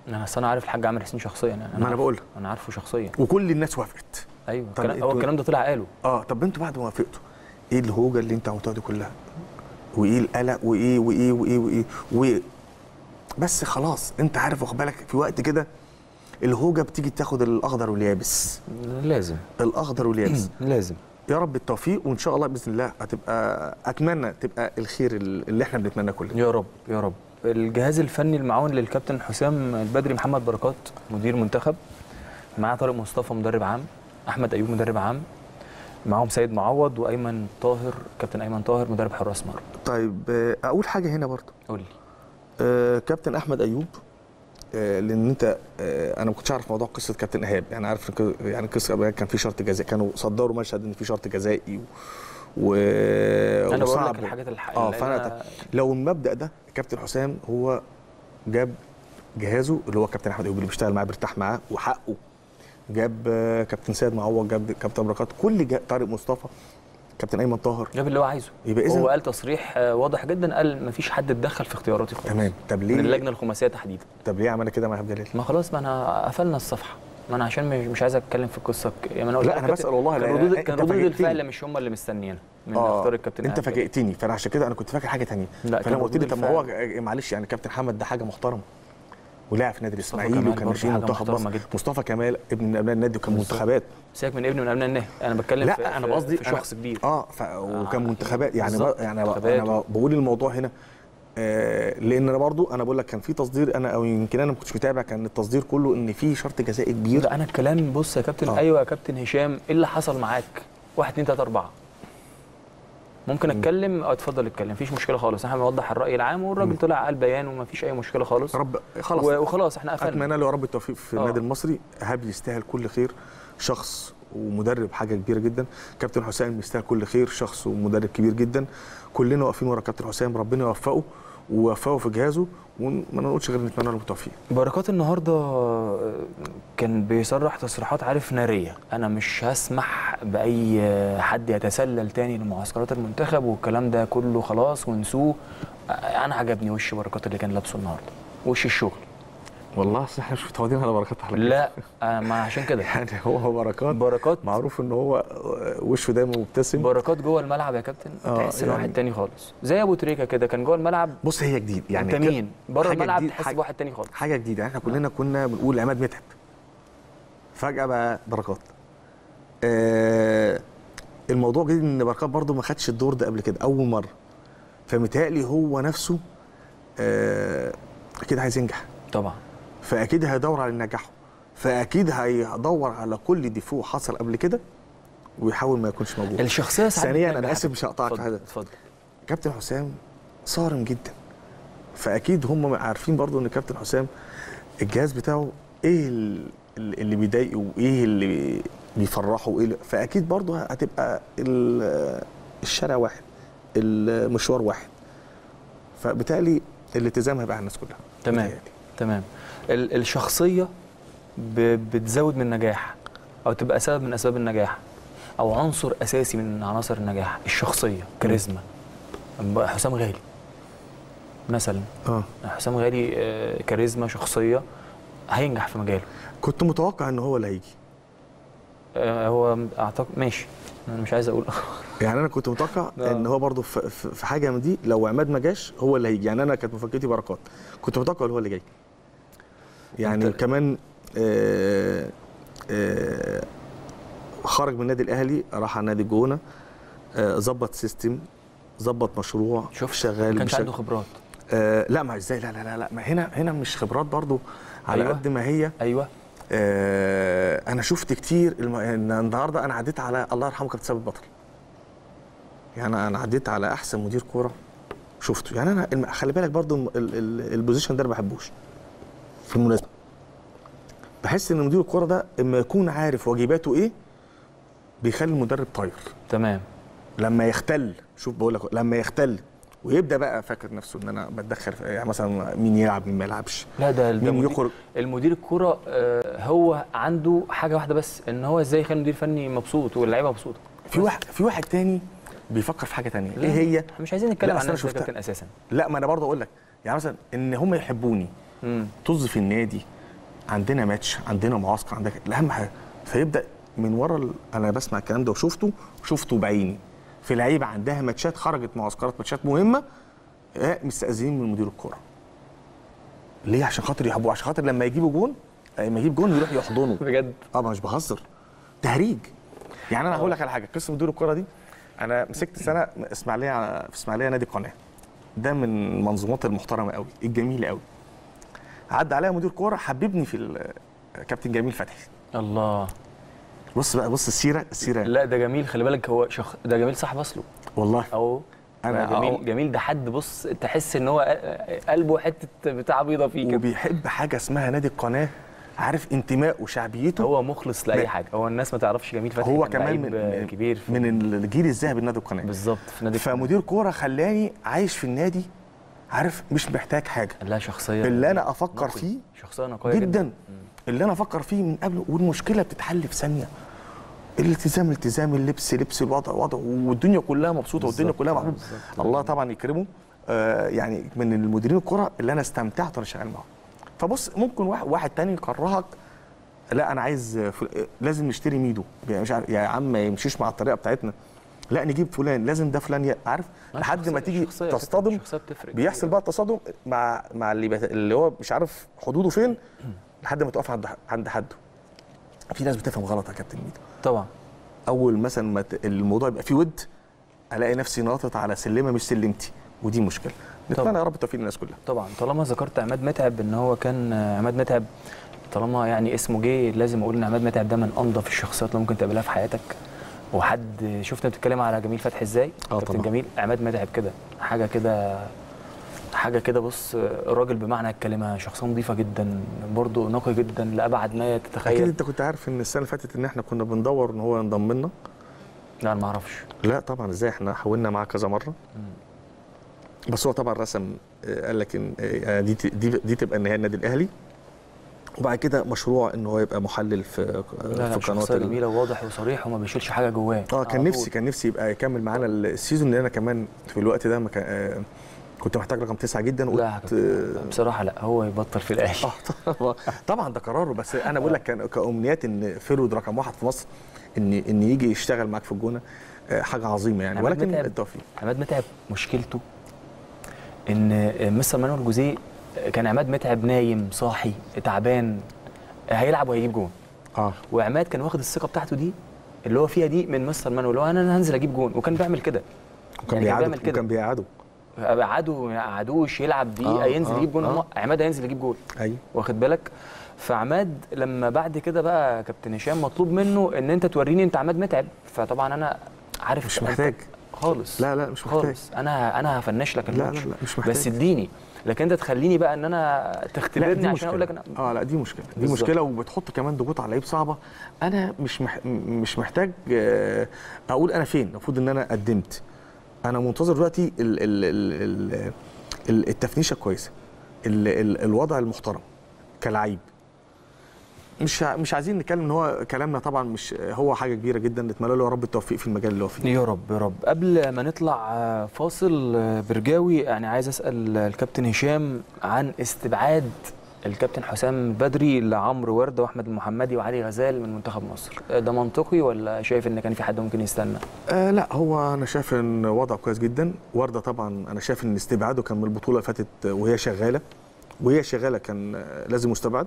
انا اصل انا عارف الحاج عامر حسين شخصيا يعني ما انا عارف- بقول لك. انا عارفه شخصيا وكل الناس وافقت ايوه طب الكلام- هو انتوا- الكلام ده طلع قاله اه طب انتوا بعد ما وافقتوا ايه الهوجه اللي انت عملتوها دي كلها وايه القلق وايه وايه وايه وايه وايه بس خلاص انت عارف واخد بالك في وقت كده الهوجه بتيجي تاخد الاخضر واليابس لازم الاخضر واليابس لازم يا رب التوفيق وان شاء الله باذن الله هتبقى اتمنى تبقى الخير اللي احنا بنتمناه كلنا يا رب يا رب الجهاز الفني المعاون للكابتن حسام البدري محمد بركات مدير منتخب معاه طارق مصطفى مدرب عام احمد ايوب مدرب عام معاهم سيد معوض وايمن طاهر كابتن ايمن طاهر مدرب حراس مرمى طيب آه، اقول حاجه هنا برضه قول لي آه، كابتن احمد ايوب آه، لان انت آه، انا ما كنتش اعرف موضوع قصه كابتن ايهاب يعني عارف إن ك- يعني قصه قبل كده كان في شرط جزائي كانوا صدروا مشهد ان في شرط جزائي و... و... انا بقول وصعب. لك الحاجات الح... اه اللي فانا أنا- لو المبدا ده كابتن حسام هو جاب جهازه اللي هو كابتن احمد ايوب اللي بيشتغل معاه بيرتاح معاه وحقه جاب آه، كابتن سيد معوض جاب كابتن بركات كل جا... طارق مصطفى كابتن ايمن طاهر جاب اللي هو عايزه يبقى إذن- هو قال تصريح آه، واضح جدا قال مفيش حد اتدخل في اختياراتي خالص تمام طب من ليه اللجنه الخماسيه تحديدا طب ليه عملنا كده مع ايهاب جلال ما خلاص ما انا قفلنا الصفحه ما انا عشان مش- مش عايز اتكلم في القصه ك- يعني انا قلت لا، لك أنا كابتن- بسأل والله، كان لا، ردود أنت كان ردود فاجئتني. الفعل مش هم اللي مستنيين من اختيار الكابتن انت إيهاب جلال. فاجئتني فانا عشان كده انا كنت فاكر حاجه تانية لا، فلما كان قلت لي ردود طب ما هو الفعل. معلش يعني كابتن محمد ده حاجه محترمه ولعب في نادي الاسماعيلي كمال وكان برضه ناشئين حاجة منتخب محترمة مصر جدا. مصطفى كمال ابن من ابناء النادي وكان بالظبط. منتخبات سيبك من ابن من ابناء النهي انا بتكلم في لا انا في- قصدي في أنا- شخص كبير اه ف... وكان آه، منتخبات يعني بالظبط. بق- يعني انا منتخبات انا بقول الموضوع هنا آه لان انا برضو انا بقول لك كان في تصدير انا او يمكن انا ما كنتش متابع كان التصدير كله ان في شرط جزائي كبير لا انا الكلام بص يا كابتن آه. ايوه يا كابتن هشام ايه اللي حصل معاك؟ واحد اتنين تلاته اربعه ممكن اتكلم اه اتفضل اتكلم مفيش مشكله خالص احنا بنوضح الراي العام والراجل طلع قال بيان ومفيش اي مشكله خالص رب خلاص و- وخلاص احنا قفلنا اتمنى له يا رب التوفيق في آه. النادي المصري ايهاب يستاهل كل خير شخص ومدرب حاجه كبيره جدا كابتن حسام يستاهل كل خير شخص ومدرب كبير جدا كلنا واقفين ورا كابتن حسام ربنا يوفقه ويوفقه في جهازه وما نقولش غير نتمنى له التوفيق بركات النهارده آه، كان بيصرح تصريحات عارف ناريه انا مش هسمح باي آه، حد يتسلل تاني لمعسكرات المنتخب والكلام ده كله خلاص ونسوه آه، انا عجبني وش بركات اللي كان لابسه النهارده وش الشغل والله اصل احنا مش متعودين على بركات على لا آه، ما عشان كده يعني هو هو بركات بركات معروف ان هو وشه دايما مبتسم بركات جوه الملعب يا كابتن آه، تحس ان يعني- واحد تاني خالص زي ابو تريكه كده كان جوه الملعب بص هي جديد يعني انت ك- مين بره حاجة الملعب جديد- تحس حاجة- بواحد تاني خالص حاجه جديده احنا كلنا كنا بنقول عماد متعب فجاه بقى بركات آه الموضوع جديد ان بركات برضو ما خدش الدور ده قبل كده اول مره فمتهيألي هو نفسه آه اكيد عايز ينجح طبعا فاكيد هيدور على نجاحه فاكيد هيدور على كل ديفو حصل قبل كده ويحاول ما يكونش موجود الشخصيه ساعات ثانيا بتنجح انا يا اسف كابتن. مش هقطعك في اتفضل هذا اتفضل كابتن حسام صارم جدا فاكيد هم عارفين برضو ان كابتن حسام الجهاز بتاعه ايه ال- ال- اللي بيضايقه وايه اللي بيفرحه وايه اللي- فاكيد برضو هتبقى ال- الشارع واحد المشوار واحد فبالتالي الالتزام هيبقى على الناس كلها تمام بيتهيألي. تمام ال- الشخصيه ب- بتزود من النجاح او تبقى سبب من اسباب النجاح او عنصر اساسي من عناصر النجاح الشخصيه كاريزما حسام غالي مثلا اه حسام غالي آه، كاريزما شخصيه هينجح في مجاله كنت متوقع ان هو اللي هيجي آه، هو اعتقد ماشي انا مش عايز اقول يعني انا كنت متوقع آه. ان هو برضو في, في في حاجه من دي لو عماد ما جاش هو اللي هيجي يعني انا كانت مفاجاتي بركات كنت متوقع ان هو اللي جاي يعني أنت- كمان آه آه خرج من النادي الاهلي راح على نادي الجونه آه، ظبط سيستم ظبط مشروع شوف شغال ما كانش بشكل- عنده خبرات آه لا ما ازاي لا لا لا لا ما هنا هنا مش خبرات برضو على أيوة. قد ما هي ايوه آه انا شفت كتير الم... إن النهارده انا عديت على الله يرحمه كابتن ثابت بطل يعني انا عديت على احسن مدير كوره شفته يعني انا الم... خلي بالك برضو ال... ال... البوزيشن ده انا ما بحبوش في المناسبه بحس ان مدير الكوره ده اما يكون عارف واجباته ايه بيخلي المدرب طاير تمام لما يختل شوف بقول لك لما يختل ويبدا بقى فاكر نفسه ان انا بتدخل في يعني مثلا مين يلعب مين ما يلعبش لا ده ده مين مدير- يخرج المدير الكوره آه، هو عنده حاجه واحده بس ان هو ازاي يخلي المدير الفني مبسوط واللعيبه مبسوطه في واحد في واحد تاني بيفكر في حاجه تانية لا، ايه هي احنا مش عايزين نتكلم لا، عن أصل أنا الناس دي يا شفتها. كابتن اساسا لا ما انا برضه اقول لك يعني مثلا ان هم يحبوني مم. طز في النادي عندنا ماتش عندنا معسكر عندك اهم حاجه فيبدا من ورا ال... انا بسمع الكلام ده وشفته وشفته بعيني في لعيبه عندها ماتشات خرجت معسكرات ماتشات مهمه آه، مستأذنين من مدير الكوره ليه عشان خاطر يحبوه عشان خاطر لما يجيبوا جون آه، لما يجيب جون يروح يحضنه بجد اه مش بهزر تهريج يعني انا هقول لك على حاجه قصه مدير الكوره دي انا مسكت سنه اسماعيليه في اسماعيليه نادي قناه ده من المنظومات المحترمه قوي الجميله قوي عدى عليا مدير كوره حببني في ال- كابتن جميل فتحي الله بص بقى بص السيره السيره لا ده جميل خلي بالك هو شخ... ده جميل صاحب اصله والله اهو أنا- أنا جميل أهو. جميل ده حد بص تحس ان هو قلبه حته بتاع بيضه فيه كده وبيحب حاجه اسمها نادي القناه عارف انتماء وشعبيته هو مخلص لاي لا. حاجه هو الناس ما تعرفش جميل فتحي هو كان كمان لعيب من كبير في من الجيل الذهبي لنادي القناه بالظبط في نادي فمدير كوره خلاني عايش في النادي عارف مش محتاج حاجه لا شخصيه اللي انا افكر نقي. فيه شخصيه نقيه جدا, جدا اللي انا افكر فيه من قبل والمشكله بتتحل في ثانيه الالتزام التزام اللبس لبس الوضع وضع والدنيا كلها مبسوطه والدنيا بالظبط، كلها محبوبه بالظبط. الله طبعا يكرمه آه يعني من المديرين الكره اللي انا استمتعت وانا شغال معاهم فبص ممكن واحد, واحد تاني يكرهك لا انا عايز فل... لازم نشتري ميدو يعني مش عارف يا عم ما يمشيش مع الطريقه بتاعتنا لا نجيب فلان لازم ده فلان ي- عارف لا، لحد ما شخصية- تيجي شخصية فكرة، تصطدم الشخصية بتفرق بيحصل كتير. بقى التصادم مع مع اللي بت... اللي هو مش عارف حدوده فين لحد ما تقف عند عند حده في ناس بتفهم غلط يا كابتن ميدو طبعا اول مثلا ما ت- الموضوع يبقى فيه ود الاقي نفسي ناطط على سلمه مش سلمتي ودي مشكله طبعا. نتمنى يا رب التوفيق للناس كلها طبعا طالما ذكرت عماد متعب ان هو كان آه، عماد متعب طالما يعني اسمه جه لازم اقول ان عماد متعب ده من انظف الشخصيات اللي ممكن تقابلها في حياتك وحد شفنا بتتكلم على جميل فتحي ازاي آه كابتن طبعا. جميل عماد متعب كده حاجه كده حاجه كده بص آه، راجل بمعنى الكلمه شخصيه نظيفه جدا برضه نقي جدا لابعد ما اكيد تتخيل انت كنت عارف ان السنه اللي فاتت ان احنا كنا بندور ان هو ينضم لنا لا انا ما اعرفش لا طبعا ازاي احنا حاولنا معاه كذا مره بس هو طبعا رسم آه، قال لك ان آه، دي ت- دي دي تبقى النهائي النادي الاهلي وبعد كده مشروع ان هو يبقى محلل في لا لا في قناه شخصيه ال- جميله وواضح وصريح وما بيشيلش حاجه جواه اه على كان طول. نفسي كان نفسي يبقى يكمل معانا السيزون لان انا كمان في الوقت ده ما كان آه، كنت محتاج رقم تسعه جدا لا وقلت آه، بصراحه لا هو يبطل في الاهلي اه طبعا طبعا ده قراره بس انا بقول لك كان كامنيات ان فيرود رقم واحد في مصر ان ان يجي يشتغل معاك في الجونه آه، حاجه عظيمه يعني عماد ولكن متعب. التوفيق عماد متعب مشكلته ان مستر مانويل جوزيه كان عماد متعب نايم صاحي تعبان هيلعب وهيجيب جون اه وعماد كان واخد الثقه بتاعته دي اللي هو فيها دي من مستر مانويل اللي هو انا أنا هنزل اجيب جون وكان بيعمل كده وكان يعني كان بيقعدوا بيعمل كده. وكان بيقعدوا قعدوا ما قعدوش يلعب دقيقه آه، ينزل آه، يجيب جون آه. هم- عماد هينزل يجيب جون ايوه واخد بالك فعماد لما بعد كده بقى كابتن هشام مطلوب منه ان انت توريني انت عماد متعب فطبعا انا عارف مش أنت- محتاج خالص لا لا مش محتاج خالص انا انا هفنش لك لا لا الماتش لا مش محتاج بس اديني لكن انت تخليني بقى ان انا لا تختبرني دي عشان مشكلة. اقول لك انا اه لا دي مشكله دي بالظبط. مشكله وبتحط كمان ضغوط على لعيب صعبه انا مش مح... مش محتاج آه، اقول انا فين المفروض ان انا قدمت انا منتظر دلوقتي ال... ال... ال... ال... ال- التفنيشه كويسه ال... ال... الوضع المحترم كلعيب مش ع- مش عايزين نتكلم ان هو كلامنا طبعا مش هو حاجه كبيره جدا نتمنى له يا رب التوفيق في المجال اللي هو فيه يا رب يا رب قبل ما نطلع آه، فاصل آه، برجاوي يعني عايز اسال الكابتن هشام عن استبعاد الكابتن حسام بدري لعمرو ورده واحمد المحمدي وعلي غزال من منتخب مصر آه، ده منطقي ولا شايف ان كان في حد ممكن يستنى آه لا هو انا شايف ان وضعه كويس جدا ورده طبعا انا شايف ان استبعاده كان من البطوله اللي فاتت وهي شغاله وهي شغاله كان آه، لازم يستبعد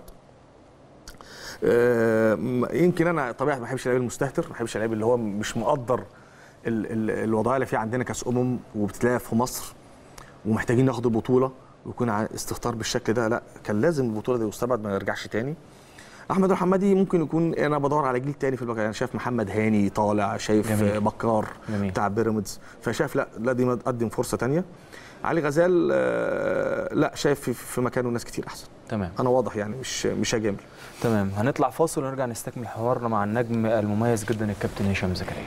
آه م- يمكن انا طبيعي ما بحبش اللعيب المستهتر ما بحبش اللعيب اللي هو مش مقدر ال ال الوضعيه اللي في عندنا كاس امم وبتتلعب في مصر ومحتاجين ناخد البطوله ويكون ع- استهتار بالشكل ده لا كان لازم البطوله دي يستبعد ما يرجعش تاني احمد الحمادي ممكن يكون انا بدور على جيل تاني في البقى انا شايف محمد هاني طالع شايف جميل. جميل. بكار جميل. بتاع بيراميدز فشايف لا لا دي تقدم فرصه تانية علي غزال آه، لا شايف في- في مكانه ناس كتير احسن تمام انا واضح يعني مش مش هجامل تمام هنطلع فاصل ونرجع نستكمل حوارنا مع النجم المميز جدا الكابتن هشام زكريا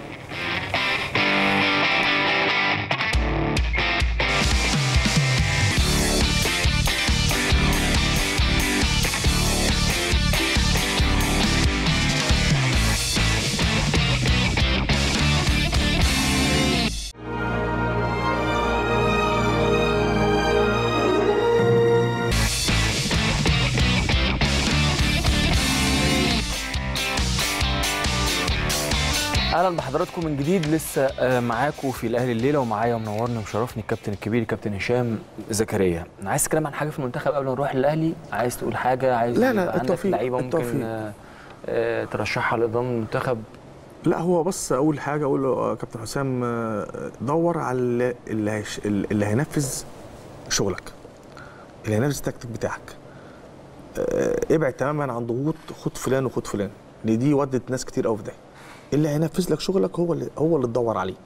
اهلا بحضراتكم من جديد لسه آه، معاكم في الاهلي الليله ومعايا ومنورني ومشرفني الكابتن الكبير كابتن هشام زكريا انا عايز تتكلم عن حاجه في المنتخب قبل ما نروح للاهلي عايز تقول حاجه عايز لا، لا، يبقى عندك التوفيق، لعيبه ممكن التوفيق. آه، آه، ترشحها لإضافة المنتخب لا هو بس اول حاجه اقول له آه، كابتن حسام آه، دور على اللي- اللي هيش اللي هينفذ شغلك اللي هينفذ التكتيك بتاعك آه، ابعد تماما عن ضغوط خد فلان وخد فلان لان دي ودت ناس كتير قوي في ده اللي هينفذ لك شغلك هو اللي هو اللي تدور عليه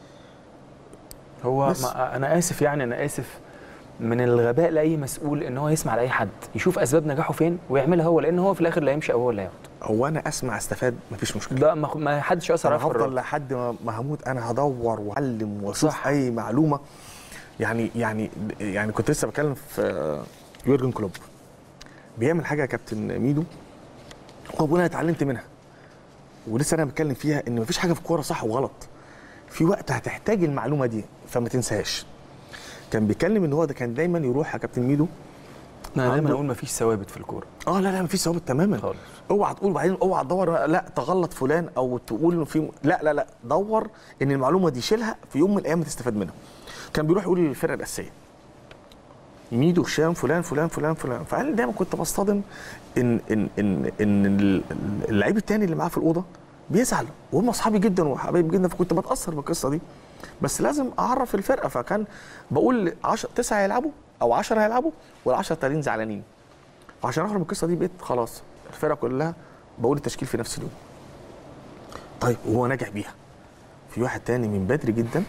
هو بس. ما انا اسف يعني انا اسف من الغباء لاي مسؤول ان هو يسمع لاي حد يشوف اسباب نجاحه فين ويعملها هو لان هو في الاخر لا يمشي او هو اللي هياخد هو انا اسمع استفاد مفيش مشكله ده ما ما حدش ياثر انا عليه في هفضل الرد. لحد ما ما هموت انا هدور واعلم واشوف صح. اي معلومه يعني يعني يعني كنت لسه بتكلم في آه، يورجن كلوب بيعمل حاجه يا كابتن ميدو هو بيقول انا اتعلمت منها ولسه انا بتكلم فيها ان مفيش حاجه في الكوره صح وغلط في وقت هتحتاج المعلومه دي فما تنساهاش كان بيتكلم ان هو ده كان دايما يروح يا كابتن ميدو انا دايما عنده- اقول ما فيش ثوابت في الكوره اه لا لا مفيش ثوابت تماما خالص. اوعى تقول بعدين اوعى تدور لا تغلط فلان او تقول إنه في لا لا لا دور ان المعلومه دي شيلها في يوم من الايام تستفاد منها كان بيروح يقول للفرقه الاساسيه ميدو هشام فلان فلان فلان فلان فقال دايما كنت بصطدم ان ان ان ان ال- اللعيب التاني اللي معاه في الاوضه بيزعل وهم اصحابي جدا وحبايب جدا فكنت بتاثر بالقصه دي بس لازم اعرف الفرقه فكان بقول 10 تسعه هيلعبوا او 10 هيلعبوا وال10 التانيين زعلانين فعشان اخرج من القصه دي بقيت خلاص الفرقه كلها بقول التشكيل في نفس اليوم طيب وهو ناجح بيها في واحد تاني من بدري جدا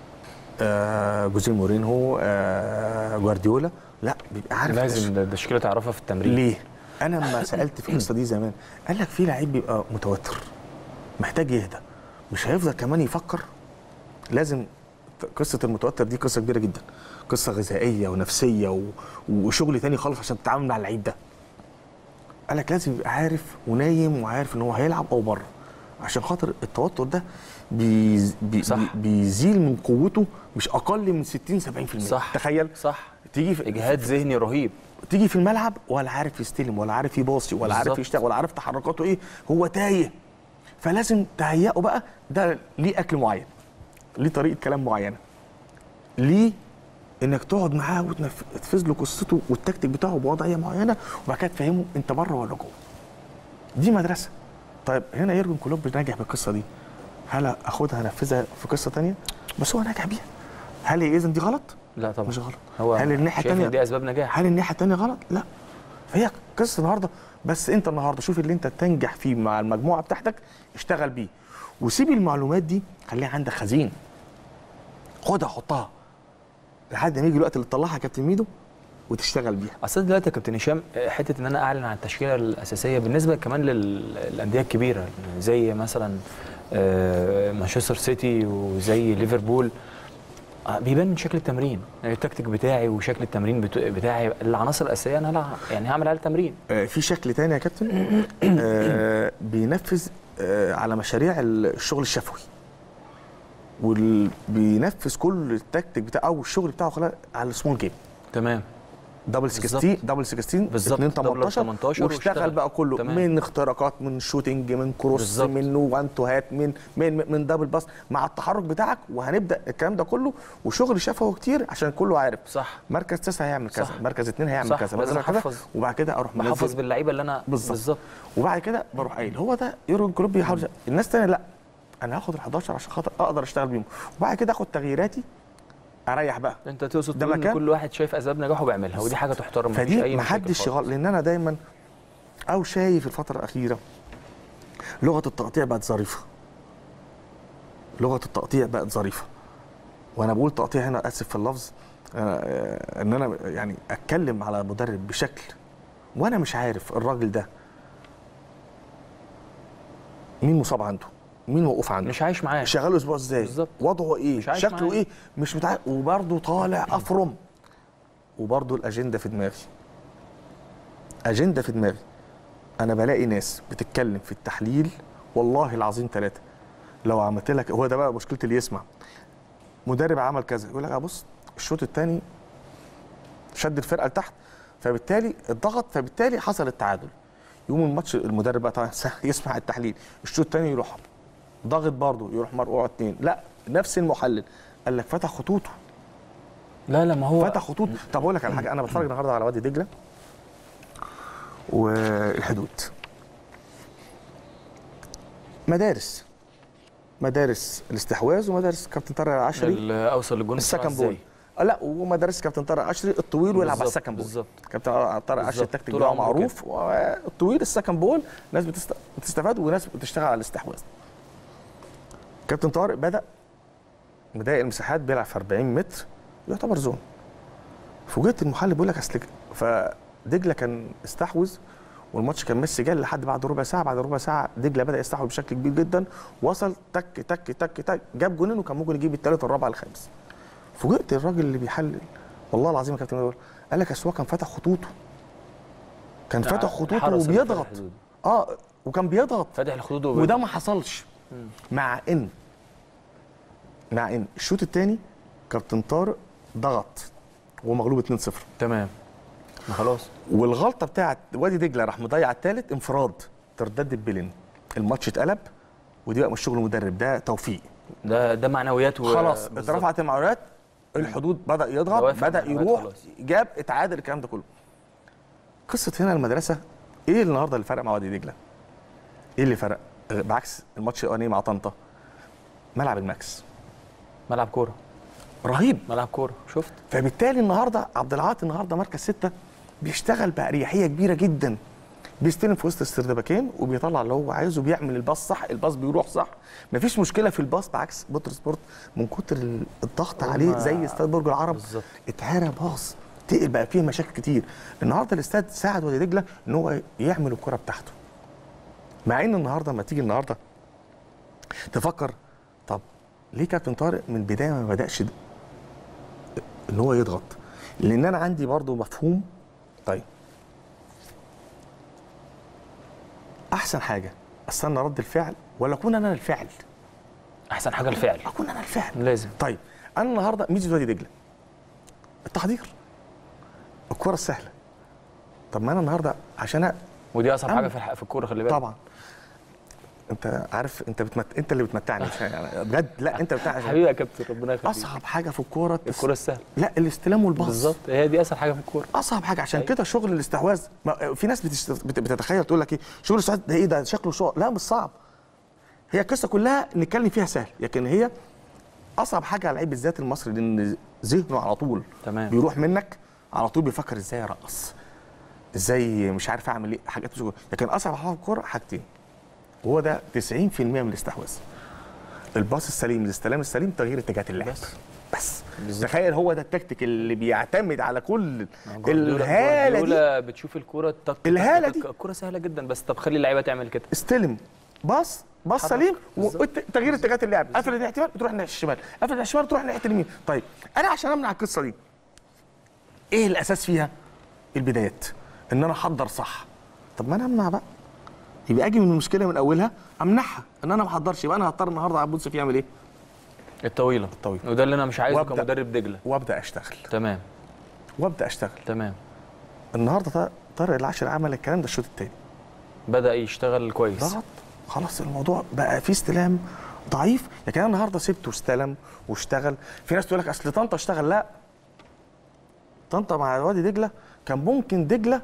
آه جوزيه مورينهو آه جوارديولا لا بيبقى عارف لازم ده- التشكيله تعرفها في التمرين ليه؟ انا لما سالت في القصه دي زمان قال لك في لعيب بيبقى متوتر محتاج يهدى مش هيفضل كمان يفكر لازم قصه المتوتر دي قصه كبيره جدا قصه غذائيه ونفسيه و... وشغل تاني خالص عشان تتعامل مع اللعيب ده قال لك لازم يبقى عارف ونايم وعارف ان هو هيلعب او بره عشان خاطر التوتر ده بيز... بي... صح. بي... بيزيل من قوته مش اقل من 60 70% صح تخيل صح تيجي في اجهاد ذهني رهيب تيجي في الملعب ولا عارف يستلم ولا عارف يباصي ولا عارف بالظبط. يشتغل ولا عارف تحركاته ايه هو تايه فلازم تهيئه بقى ده ليه اكل معين ليه طريقه كلام معينه ليه انك تقعد معاه وتنفذ له قصته والتكتيك بتاعه بوضعيه معينه وبعد كده تفهمه انت بره ولا جوه دي مدرسه طيب هنا يورجن كلوب ناجح بالقصه دي هل اخدها انفذها في قصه تانية بس هو ناجح بيها هل اذا دي غلط لا طبعا مش غلط هو هل الناحيه شايف إن الثانيه دي اسباب نجاح هل الناحيه الثانيه غلط؟ لا فهي قصه النهارده بس انت النهارده شوف اللي انت تنجح فيه مع المجموعه بتاعتك اشتغل بيه وسيب المعلومات دي خليها عندك خزين خدها حطها لحد ما يجي الوقت اللي تطلعها يا كابتن ميدو وتشتغل بيها اصل دلوقتي يا كابتن هشام حته ان انا اعلن عن التشكيله الاساسيه بالنسبه كمان للانديه الكبيره زي مثلا آه، مانشستر سيتي وزي ليفربول آه، بيبان من شكل التمرين يعني التكتيك بتاعي وشكل التمرين بت- بتاعي العناصر الاساسيه انا لا يعني هعمل على التمرين آه، في شكل تاني يا كابتن آه، بينفذ آه، على مشاريع الشغل الشفوي وبينفذ كل التكتيك بتاعه او الشغل بتاعه خلاص على السمول جيم تمام دبل بالظبط. 16 دبل 16 بالظبط. 2 دبل 18 18 واشتغل واشتغل. بقى كله تمام. من اختراقات من شوتنج من كروس بالظبط. من وان تو هات من من من دبل باس مع التحرك بتاعك وهنبدا الكلام ده كله وشغل شفوي كتير عشان كله عارف صح مركز تسعه هيعمل كذا صح. مركز اثنين هيعمل صح. كذا لازم مركز كذا أحفظ. وبعد كده اروح بحفظ منزل باللعيبه اللي انا بالظبط. بالظبط وبعد كده بروح قايل هو ده يورجن كلوب بيحاول الناس تانية لا انا هاخد ال 11 عشان خاطر اقدر اشتغل بيهم وبعد كده اخد تغييراتي اريح بقى انت تقصد ده تقول ان مكان؟ كل واحد شايف اسباب نجاحه بيعملها ودي حاجه تحترم مفيش فدي اي مشاكل محدش خالص. يغلط لان انا دايما او شايف الفتره الاخيره لغه التقطيع بقت ظريفه لغه التقطيع بقت ظريفه وانا بقول تقطيع هنا اسف في اللفظ آه، آه، ان انا يعني اتكلم على مدرب بشكل وانا مش عارف الراجل ده مين مصاب عنده مين موقوف عنده مش عايش معاه شغاله اسبوع ازاي بالظبط. وضعه ايه مش عايش شكله معاه. ايه مش متع... وبرضه طالع افرم وبرضه الاجنده في دماغي اجنده في دماغي انا بلاقي ناس بتتكلم في التحليل والله العظيم ثلاثه لو عملت لك هو ده بقى مشكله اللي يسمع مدرب عمل كذا يقول لك بص الشوط الثاني شد الفرقه لتحت فبالتالي الضغط فبالتالي حصل التعادل يقوم الماتش المدرب بقى طبعا يسمع التحليل الشوط الثاني يروح ضاغط برضه يروح مرقوع اتنين لا نفس المحلل قال لك فتح خطوطه لا لا ما هو فتح خطوط طب اقول لك على حاجه انا بتفرج النهارده على وادي دجله والحدود مدارس مدارس الاستحواذ ومدارس كابتن طارق العشري ال- اوصل للجون السكن بسرعة إزاي؟ بول آه لا ومدارس كابتن طارق العشري الطويل ويلعب على بالظبط، السكن بول بالظبط. كابتن طارق العشري بالظبط. التكتيك طول بتاعه عمره معروف والطويل السكن بول ناس بتست... بتستفاد وناس بتشتغل على الاستحواذ كابتن طارق بدا مضايق المساحات بيلعب في 40 متر يعتبر زون فوجئت المحلل بيقول لك اصل فدجله كان استحوذ والماتش كان ميسي جال لحد بعد ربع ساعه بعد ربع ساعه دجله بدا يستحوذ بشكل كبير جدا وصل تك تك تك تك جاب جونين وكان ممكن يجيب الثالث الرابع الخامس فوجئت الراجل اللي بيحلل والله العظيم يا كابتن مدول قال لك اصل هو كان فاتح خطوطه كان فاتح خطوطه الحرس اللي وبيضغط فاتح الحدود. اه وكان بيضغط فاتح الخطوط وده ما حصلش مع ان مع ان الشوط الثاني كابتن طارق ضغط وهو مغلوب 2-0 تمام ما خلاص والغلطه بتاعت وادي دجله راح مضيع الثالث انفراد تردد بلين الماتش اتقلب ودي بقى مش شغل مدرب ده توفيق ده ده معنويات و... خلاص بالظبط. اترفعت المعنويات الحدود بدا يضغط دوافع بدا المعنويات يروح خلاص. جاب اتعادل الكلام ده كله قصه هنا المدرسه ايه النهارده اللي فرق مع وادي دجله ايه اللي فرق آه، بعكس الماتش الاولاني مع طنطا ملعب الماكس ملعب كوره رهيب ملعب كوره شفت فبالتالي النهارده عبد العاطي النهارده مركز ستة بيشتغل بأريحية كبيرة جدا بيستلم في وسط السردباكين وبيطلع اللي هو عايزه بيعمل الباص صح الباص بيروح صح مفيش مشكله في الباص بعكس بوتر سبورت من كتر ال- الضغط عليه زي استاد برج العرب بالظبط. اتهرى باص تقل بقى فيه مشاكل كتير النهارده الاستاد ساعد وادي دجله ان هو يعمل الكره بتاعته مع ان النهارده لما تيجي النهارده تفكر طب ليه كابتن طارق من البدايه ما بداش د- ان هو يضغط لان انا عندي برضو مفهوم طيب احسن حاجه استنى رد الفعل ولا اكون انا الفعل احسن حاجه الفعل اكون انا الفعل لازم طيب انا النهارده ميزه وادي دجله التحضير الكره السهله طب ما انا النهارده عشان أ- ودي اصعب أم- حاجه في الح- في الكوره خلي بالك طبعا انت عارف انت بتمت... انت اللي بتمتعني مش يعني بجد لا انت بتمتعني حبيبي يا كابتن ربنا يخليك اصعب حاجه في الكوره التس- الكوره السهله لا الاستلام والباص بالظبط هي دي اسهل حاجه في الكوره اصعب حاجه عشان أيوة. كده شغل الاستحواذ ما في ناس بتشت... بت- بتتخيل تقول لك ايه شغل الاستحواذ ده ايه ده شكله شغل لا مش صعب هي القصه كلها نتكلم فيها سهل لكن هي اصعب حاجه على اللعيب بالذات المصري لان ذهنه على طول تمام. بيروح منك على طول بيفكر ازاي ارقص ازاي مش عارف اعمل ايه حاجات مش لكن اصعب حاجه في الكوره حاجتين وهو ده 90% من الاستحواذ الباص السليم الاستلام السليم تغيير اتجاهات اللعب بس. بس بالظبط. تخيل هو ده التكتيك اللي بيعتمد على كل جوارديولا- الهاله دي جوارديولا بتشوف الكوره تك تك الهالة تك دي. تك. الكوره سهله جدا بس طب خلي اللعيبه تعمل كده استلم باص باص حرك. سليم بالظبط. وتغيير اتجاهات اللعب قفل ناحيه الشمال بتروح ناحيه الشمال قفل ناحيه الشمال تروح ناحيه اليمين طيب انا عشان امنع القصه دي ايه الاساس فيها البدايات ان انا احضر صح طب ما انا امنع بقى يبقى اجي من المشكله من اولها امنعها ان انا ما احضرش يبقى انا هضطر النهارده عبد المنصف يعمل ايه الطويله الطويلة. وده اللي انا مش عايزه وأبدأ. كمدرب دجله وابدا اشتغل تمام وابدا اشتغل تمام النهارده طارق- طارق العشر عمل الكلام ده الشوط الثاني بدا يشتغل كويس ضغط خلاص الموضوع بقى فيه استلام ضعيف لكن انا النهارده سبته واستلم واشتغل في ناس تقول لك اصل طنطا اشتغل لا طنطا مع وادي دجله كان ممكن دجله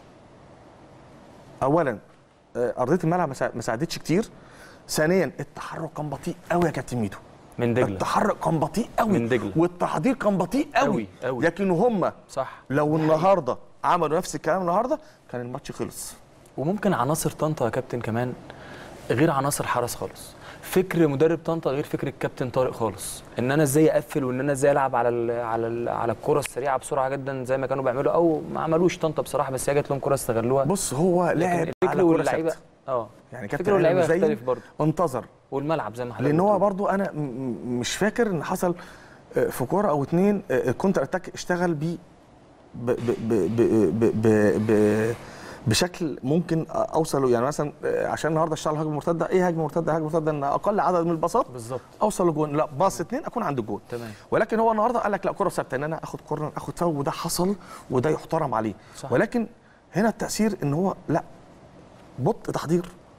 اولا آه، ارضيه الملعب ما سا- ما ساعدتش كتير ثانيا التحرك كان بطيء قوي يا كابتن ميدو من دجله التحرك كان بطيء قوي من دجلة. والتحضير كان بطيء قوي قوي، قوي. لكن هم صح لو النهارده عملوا نفس الكلام النهارده كان الماتش خلص وممكن عناصر طنطا يا كابتن كمان غير عناصر حرس خالص فكر مدرب طنطا غير فكر الكابتن طارق خالص ان انا ازاي اقفل وان انا ازاي العب على ال على ال على الكره السريعه بسرعه جدا زي ما كانوا بيعملوا او ما عملوش طنطا بصراحه بس هي جت لهم كره استغلوها بص هو لكن لعب الفكر على كرة واللعيبه ثابتة. اه يعني الفكر كابتن واللعيبه علي زي يختلف برضه انتظر والملعب زي ما حضرتك لان هو بتقول. برضو انا م- م- مش فاكر ان حصل آه، في كوره او اتنين آه، الكونتر اتاك اشتغل بيه ب ب ب ب ب ب ب بشكل ممكن اوصل يعني مثلا آه، عشان النهارده اشتغل هجمه مرتده ايه هجمه مرتده هجمه مرتده ان اقل عدد من الباصات بالظبط اوصل لجون لا باص اتنين اكون عند الجون تمام. ولكن هو النهارده قال لك لا كره ثابته ان انا اخد كورنر اخد فاول وده حصل وده يحترم عليه صح. ولكن هنا التاثير ان هو لا بطء تحضير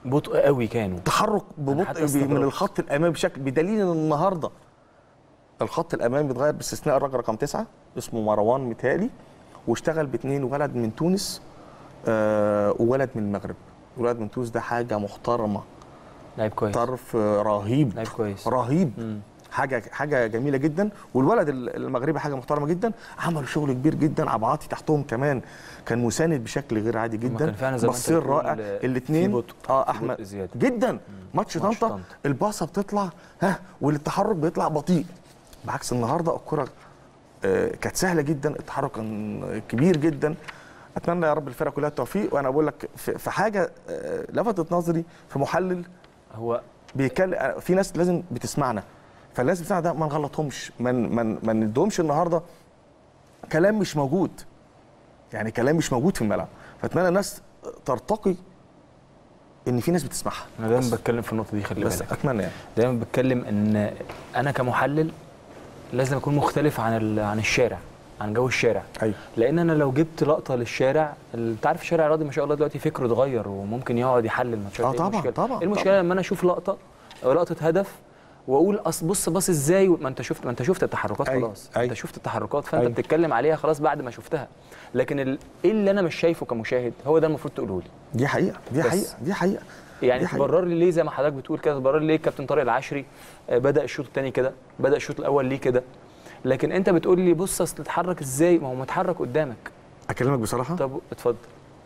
بطء قوي كانوا تحرك حتى ببطء بي- استغربت. من الخط الامامي بشكل بدليل ان النهارده الخط الامامي اتغير باستثناء الراجل رقم تسعه اسمه مروان متالي واشتغل باثنين ولد من تونس آه وولد من المغرب ولد من تونس ده حاجه محترمه لعيب كويس طرف آه، رهيب لعيب كويس رهيب مم. حاجه حاجه جميله جدا والولد ال- المغربي حاجه محترمه جدا عملوا شغل كبير جدا عبعاطي تحتهم كمان كان مساند بشكل غير عادي هما جدا كان فعلا زي ما أنت بصير بتقول، رائع آه، في الاثنين بطء، اه في احمد بطء زيادة. جدا ماتش ماتش طنطا طنطا. الباصه بتطلع ها والتحرك بيطلع بطيء بعكس النهارده الكره آه، كانت سهله جدا التحرك كان كبير جدا اتمنى يا رب الفرقه كلها التوفيق وانا بقول لك في في حاجه آه، لفتت نظري في محلل هو بيتكلم في ناس لازم بتسمعنا فالناس بتسمعنا ده ما نغلطهمش ما ما ما ندهمش النهارده كلام مش موجود يعني كلام مش موجود في الملعب فاتمنى الناس ترتقي ان في ناس بتسمعها انا دايما بس, بتكلم في النقطه دي خلي بس بالك اتمنى يعني دايما بتكلم ان انا كمحلل لازم اكون مختلف عن ال- عن الشارع عن جو الشارع ايوه لان انا لو جبت لقطه للشارع انت عارف الشارع الرياضي ما شاء الله دلوقتي فكره اتغير وممكن يقعد يحلل ماتشات آه إيه طبعاً، المشكلة؟ طبعاً، إيه المشكله طبعاً. لما انا اشوف لقطه او لقطه هدف واقول اصل بص باص ازاي ما انت شفت ما انت شفت التحركات أيوة، خلاص أيوة. انت شفت التحركات فانت أيوة. بتتكلم عليها خلاص بعد ما شفتها لكن ال- ايه اللي انا مش شايفه كمشاهد هو ده المفروض تقوله لي دي حقيقه دي بس. حقيقه دي حقيقه يعني دي حقيقة. تبرر لي ليه زي ما حضرتك بتقول كده تبرر لي ليه كابتن طارق العشري آه، بدا الشوط الثاني كده بدا الشوط الاول ليه كده لكن انت بتقول لي بص اصل اتحرك ازاي ما هو متحرك قدامك اكلمك بصراحه طب اتفضل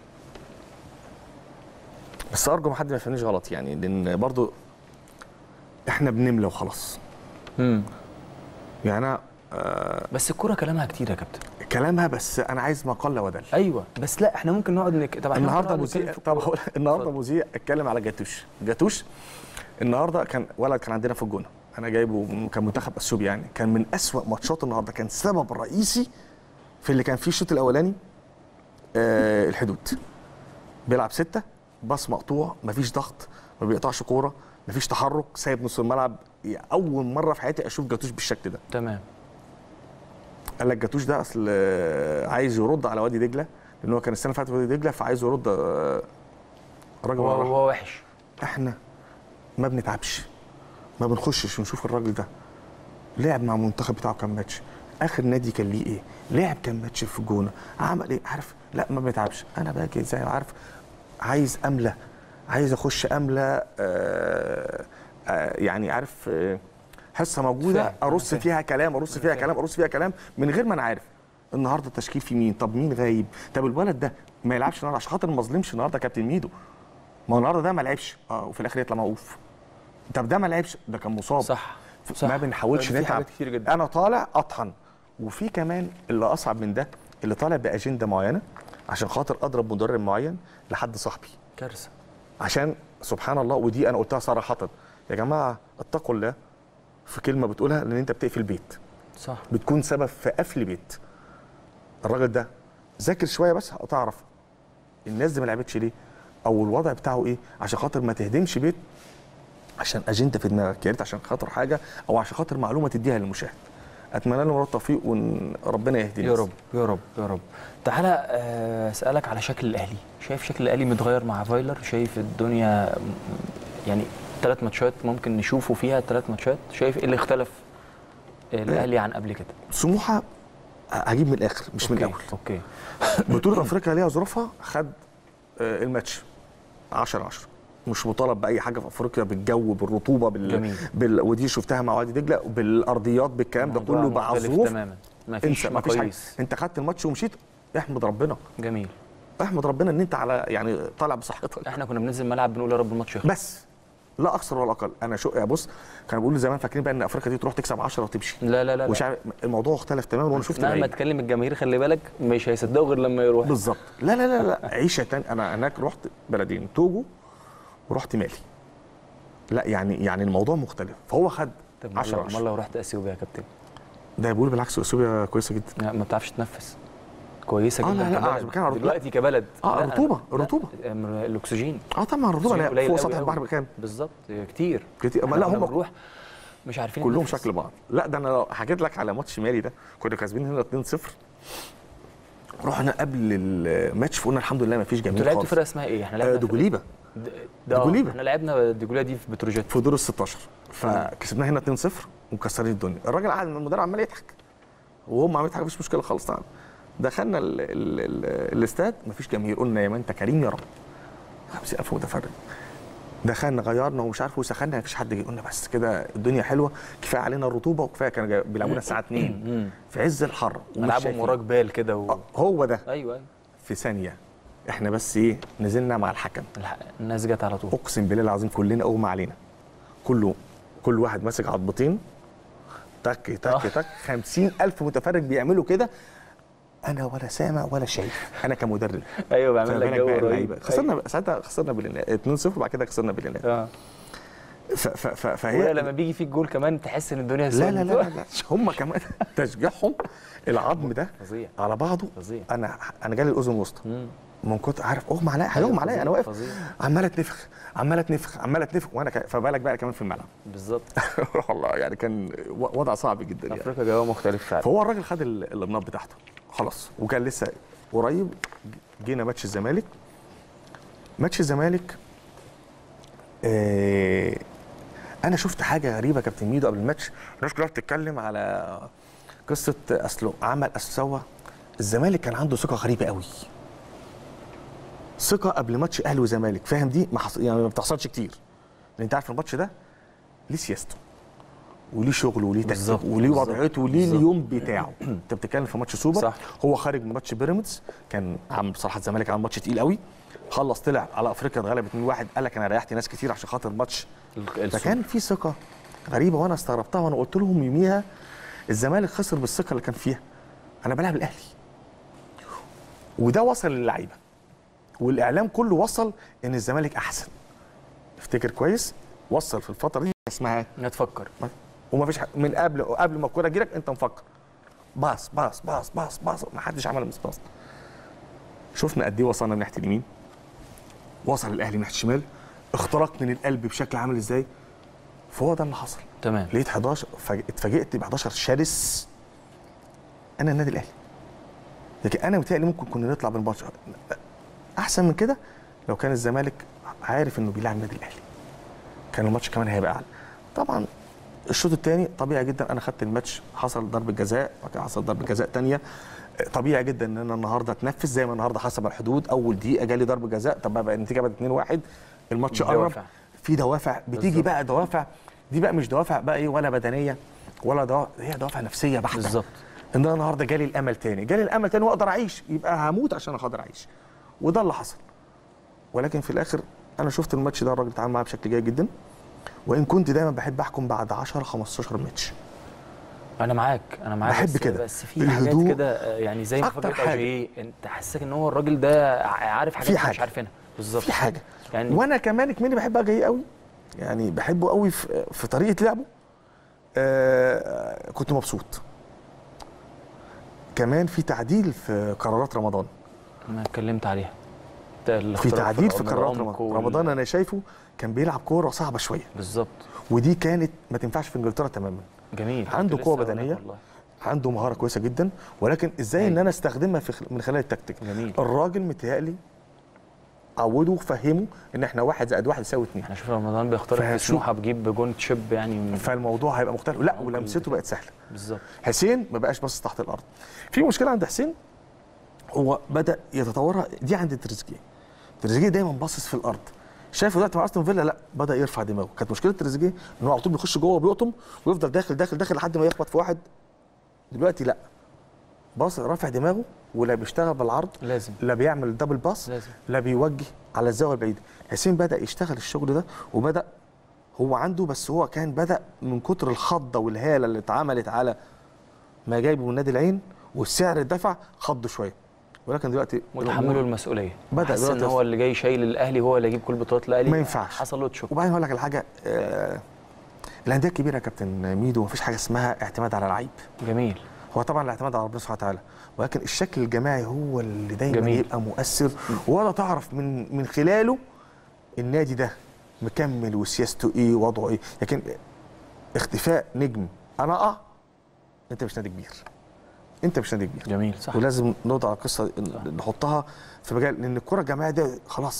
بس ارجو ما حد ما يفهمنيش غلط يعني لان برضو احنا بنملى وخلاص امم يعني انا آه بس الكوره كلامها كتير يا كابتن كلامها بس انا عايز ما قل ودل ايوه بس لا احنا ممكن نقعد نك... طب إحنا النهارده ممكن نقعد مذيع نتكلم في طب الكورة. هقول النهارده اتفضل. مذيع اتكلم على جاتوش جاتوش النهارده كان ولد كان عندنا في الجونه انا جايبه من- كان منتخب اثيوبيا يعني كان من أسوأ ماتشات النهارده كان سبب رئيسي في اللي كان فيه الشوط الاولاني آه الحدود بيلعب ستة باص مقطوع مفيش ضغط ما بيقطعش كوره مفيش تحرك سايب نص الملعب اول مره في حياتي اشوف جاتوش بالشكل ده تمام قال لك جاتوش ده اصل آه، عايز يرد على وادي دجله لان هو كان السنه اللي فاتت في وادي دجله فعايز يرد آه، الراجل هو راح. هو وحش احنا ما بنتعبش ما بنخشش ونشوف الراجل ده لعب مع المنتخب بتاعه كام ماتش اخر نادي كان ليه ايه لعب كام ماتش في الجونه عمل ايه عارف لا ما بنتعبش انا باجي زي ما عارف عايز املى عايز اخش املى آه آه يعني عارف آه حصه موجوده فاهم، ارص فاهم. فيها كلام ارص فيها فاهم. كلام ارص فيها كلام من غير ما انا عارف النهارده التشكيل في مين طب مين غايب طب الولد ده ما يلعبش النهارده عشان خاطر ما اظلمش النهارده كابتن ميدو ما هو النهارده ده ما لعبش اه وفي الاخر يطلع موقوف طب ده ما لعبش ده كان مصاب صح ف- ما بنحاولش في نتعب حاجات كتير جدا انا طالع اطحن وفي كمان اللي اصعب من ده اللي طالع باجنده معينه عشان خاطر اضرب مدرب معين لحد صاحبي كارثه عشان سبحان الله ودي انا قلتها صراحه يا جماعه اتقوا الله في كلمه بتقولها لان انت بتقفل بيت صح بتكون سبب في قفل بيت الراجل ده ذاكر شويه بس هتعرف الناس دي ما لعبتش ليه او الوضع بتاعه ايه عشان خاطر ما تهدمش بيت عشان اجنده في دماغك يا ريت عشان خاطر حاجه او عشان خاطر معلومه تديها للمشاهد اتمنى لهم التوفيق وربنا يهدي يا رب يا رب يا رب تعالى آه، اسالك على شكل الاهلي شايف شكل الاهلي متغير مع فايلر شايف الدنيا م- يعني ثلاث ماتشات ممكن نشوفه فيها ثلاث ماتشات شايف ايه اللي اختلف الاهلي عن قبل كده سموحه هجيب من الاخر مش من أوكي، الاول اوكي بطوله افريقيا ليها ظروفها خد آه، الماتش 10 10 مش مطالب باي حاجه في افريقيا بالجو بالرطوبه بال... جميل. بال... ودي شفتها مع وادي دجله بالارضيات بالكلام ده الموضوع كله مع مختلف ظروف تماما مفيش انسى مفيش حاجه مقاييس انت خدت الماتش ومشيت احمد ربنا جميل احمد ربنا ان انت على يعني طالع بصحتك احنا كنا بننزل الملعب بنقول يا رب الماتش يخلص بس لا اكثر ولا اقل انا شو يا بص كانوا بيقولوا زمان فاكرين بقى ان افريقيا دي تروح تكسب 10 وتمشي لا لا لا, ومش لا. عارف الموضوع اختلف تماما وانا شفت مهما بعيني. تكلم الجماهير خلي بالك مش هيصدقوا غير لما يروح بالظبط لا لا لا لا عيشه تاني انا هناك رحت بلدين توجو ورحت مالي لا يعني يعني الموضوع مختلف فهو خد طب 10 امال 10 لو رحت اثيوبيا يا كابتن ده بيقول بالعكس اثيوبيا كويسه جدا لا، ما بتعرفش تنفس كويسه آه، جدا لا، لا، كبلد. عشان بتكلم عن الرطوبة. دلوقتي كبلد آه، لا، الرطوبة، لا، الرطوبة. أم- الاكسجين اه طبعا الرطوبه الأكسجين لا قليل فوق قوي سطح قوي. البحر بكام بالظبط كتير كتير احنا لا كنا هم بنروح مش عارفين كلهم نتنفس. شكل بعض لا ده انا لو حكيت لك على ماتش مالي ده كنا كاسبين هنا 2-0 رحنا قبل الماتش فقلنا الحمد لله ما فيش انتوا جماهير لعبتوا خالص فرقه اسمها ايه؟ احنا آه، لعبنا فرقة- دوجليبه ده- ده آه، ديجوليبا. احنا لعبنا ديجوليا دي في بتروجيت في دور ال 16 فكسبناها هنا 2-0 ومكسرين الدنيا الراجل قاعد المدرب عمال يضحك وهم عمال يضحك مفيش مشكله خالص طبعا دخلنا ال ال ال الاستاد مفيش جماهير قلنا يا ما انت كريم يا رب 50000 متفرج دخلنا غيرنا ومش عارف وسخنا مفيش حد جه قلنا بس كده الدنيا حلوه كفايه علينا الرطوبه وكفايه كانوا جاي- بيلعبونا الساعه 2 في عز الحر ومش ملعبهم شايفين. وراك بال كده و... آه، هو ده ايوه ايوه في ثانيه احنا بس ايه نزلنا مع الحكم الح- الناس جت على طول اقسم بالله العظيم كلنا اغمى علينا كله كل واحد ماسك عضبتين تك آه. تك تك 50000 متفرج بيعملوا كده انا ولا سامع ولا شايف انا كمدرب ايوه بيعمل فما لك بالك جو بقى رهيب اللعيبه خسرنا ساعتها خسرنا بالاناد 2-0 وبعد كده خسرنا بالاناد اه ف- ف- ف- ولا فهي لما بيجي فيك جول كمان تحس ان الدنيا لا لا لا, لا, سودت. لا. هم كمان تشجيعهم العظم ده فظيع على بعضه فظيع. انا انا جالي الاذن الوسطى مم. من كنت عارف اغمى عليا هيغمى عليا انا واقف فظيع. عمال اتنفخ عمال اتنفخ عمال اتنفخ وانا ك... فبالك بقى كمان في الملعب بالظبط والله يعني كان و- وضع صعب جدا يعني افريقيا جو مختلف فعلا فهو الراجل خد ال- الامناط بتاعته خلاص وكان لسه قريب جينا ماتش الزمالك ماتش الزمالك آه انا شفت حاجه غريبه يا كابتن ميدو قبل الماتش الناس كلها بتتكلم على قصه اصله عمل اصل سوى الزمالك كان عنده ثقه غريبه قوي ثقه قبل ماتش اهلي وزمالك فاهم دي ما حص... يعني ما بتحصلش كتير لان انت عارف الماتش ده ليه سياسته وليه شغله وليه بالظبط، تكتيك وليه بالظبط، وضعيته وليه بالظبط. اليوم بتاعه انت بتتكلم في ماتش سوبر صح. هو خارج من ماتش بيراميدز كان عم بصراحه الزمالك عمل ماتش تقيل قوي خلص طلع على افريقيا اتغلب 2-1 قال لك انا ريحت ناس كتير عشان خاطر الماتش فكان في ثقه غريبه وانا استغربتها وانا قلت لهم يوميها الزمالك خسر بالثقه اللي كان فيها انا بلعب الاهلي وده وصل للعيبه والاعلام كله وصل ان الزمالك احسن افتكر كويس وصل في الفتره دي اسمها نتفكر وما فيش من قبل قبل ما الكوره تجيلك انت مفكر باص باص باص باص باص ما حدش عمل مس باص شفنا قد ايه وصلنا من ناحيه اليمين وصل الاهلي من ناحيه الشمال اخترقت من القلب بشكل عامل ازاي فهو ده اللي حصل تمام لقيت 11 فج- اتفاجئت ب 11 شرس انا النادي الاهلي لكن انا متهيألي ممكن كنا نطلع بالماتش احسن من كده لو كان الزمالك عارف انه بيلعب النادي الاهلي كان الماتش كمان هيبقى اعلى طبعا الشوط الثاني طبيعي جدا انا خدت الماتش حصل ضربه جزاء وبعد كده حصل ضربه جزاء ثانيه طبيعي جدا ان انا النهارده اتنفس زي ما النهارده حسب الحدود اول دقيقه جالي ضربه جزاء طب بقى النتيجه بقت 2-1 الماتش قرب دوافع. في دوافع بتيجي بالظبط. بقى دوافع دي بقى مش دوافع بقى ايه ولا بدنيه ولا دوافع هي دوافع نفسيه بحته بالظبط ان انا النهارده جالي الامل تاني جالي الامل تاني واقدر اعيش يبقى هموت عشان اقدر اعيش وده اللي حصل ولكن في الاخر انا شفت الماتش ده الراجل اتعامل معاه بشكل جيد جدا وان كنت دايما بحب احكم بعد 10 15 ماتش انا معاك انا معاك بحب بس كده. بس في حاجات الهدوء كده آه، يعني زي أكتر مفاجاه حاجة. ايه انت حاسسك ان هو الراجل ده ع- عارف حاجات في إحنا مش حاجة. عارفينها بالظبط في حاجه يعني وانا كمان كمني بحب اجي قوي يعني بحبه قوي في, في طريقه لعبه آه كنت مبسوط كمان في تعديل في قرارات رمضان انا اتكلمت عليها ده في الاختراق تعديل في العمق قرارات رمضان وال- رمضان انا شايفه كان بيلعب كوره صعبه شويه بالظبط ودي كانت ما تنفعش في انجلترا تماما جميل كنت عنده لسه قوة هقول لك بدنية. والله. عنده مهاره كويسه جدا ولكن ازاي ان أيوة. انا استخدمها في خل... من خلال التكتيك جميل. الراجل متهيألي عوده وفهمه ان احنا واحد زائد واحد يساوي اتنين احنا شوف رمضان بيخترق في فهشوف. سموحه بجيب جون تشيب يعني من- فالموضوع هيبقى مختلف لا ممكن ولمسته بقت سهله بالظبط حسين ما بقاش باصص تحت الارض في مشكله عند حسين هو بدا يتطورها دي عند تريزيجيه تريزيجيه دايما باصص في الارض شايف دلوقتي مع استون فيلا لا بدا يرفع دماغه كانت مشكله تريزيجيه ان هو على طول بيخش جوه وبيقطم ويفضل داخل داخل داخل لحد ما يخبط في واحد دلوقتي لا باص رافع دماغه ولا بيشتغل بالعرض لازم لا بيعمل دبل باص لازم لا بيوجه على الزاويه البعيده حسين بدا يشتغل الشغل ده وبدا هو عنده بس هو كان بدا من كتر الخضه والهاله اللي اتعملت على ما جايبه من نادي العين والسعر اتدفع خض شويه ولكن دلوقتي وتحمله الأمور- المسؤوليه بدأ حس ان دلوقتي هو اللي جاي شايل الاهلي هو اللي يجيب كل بطولات الاهلي ما ينفعش. حصل له تشوك وبعدين هقول لك على حاجه آه الانديه الكبيره يا كابتن ميدو مفيش حاجه اسمها اعتماد على لعيب جميل هو طبعا الاعتماد على ربنا سبحانه وتعالى ولكن الشكل الجماعي هو اللي دايما جميل. جميل. يبقى مؤثر ولا تعرف من من خلاله النادي ده مكمل وسياسته ايه وضعه ايه لكن اختفاء نجم انا اقع انت مش نادي كبير انت مش نادي كبير جميل صح ولازم نوضع القصه نحطها في مجال لان الكره الجماعيه دي خلاص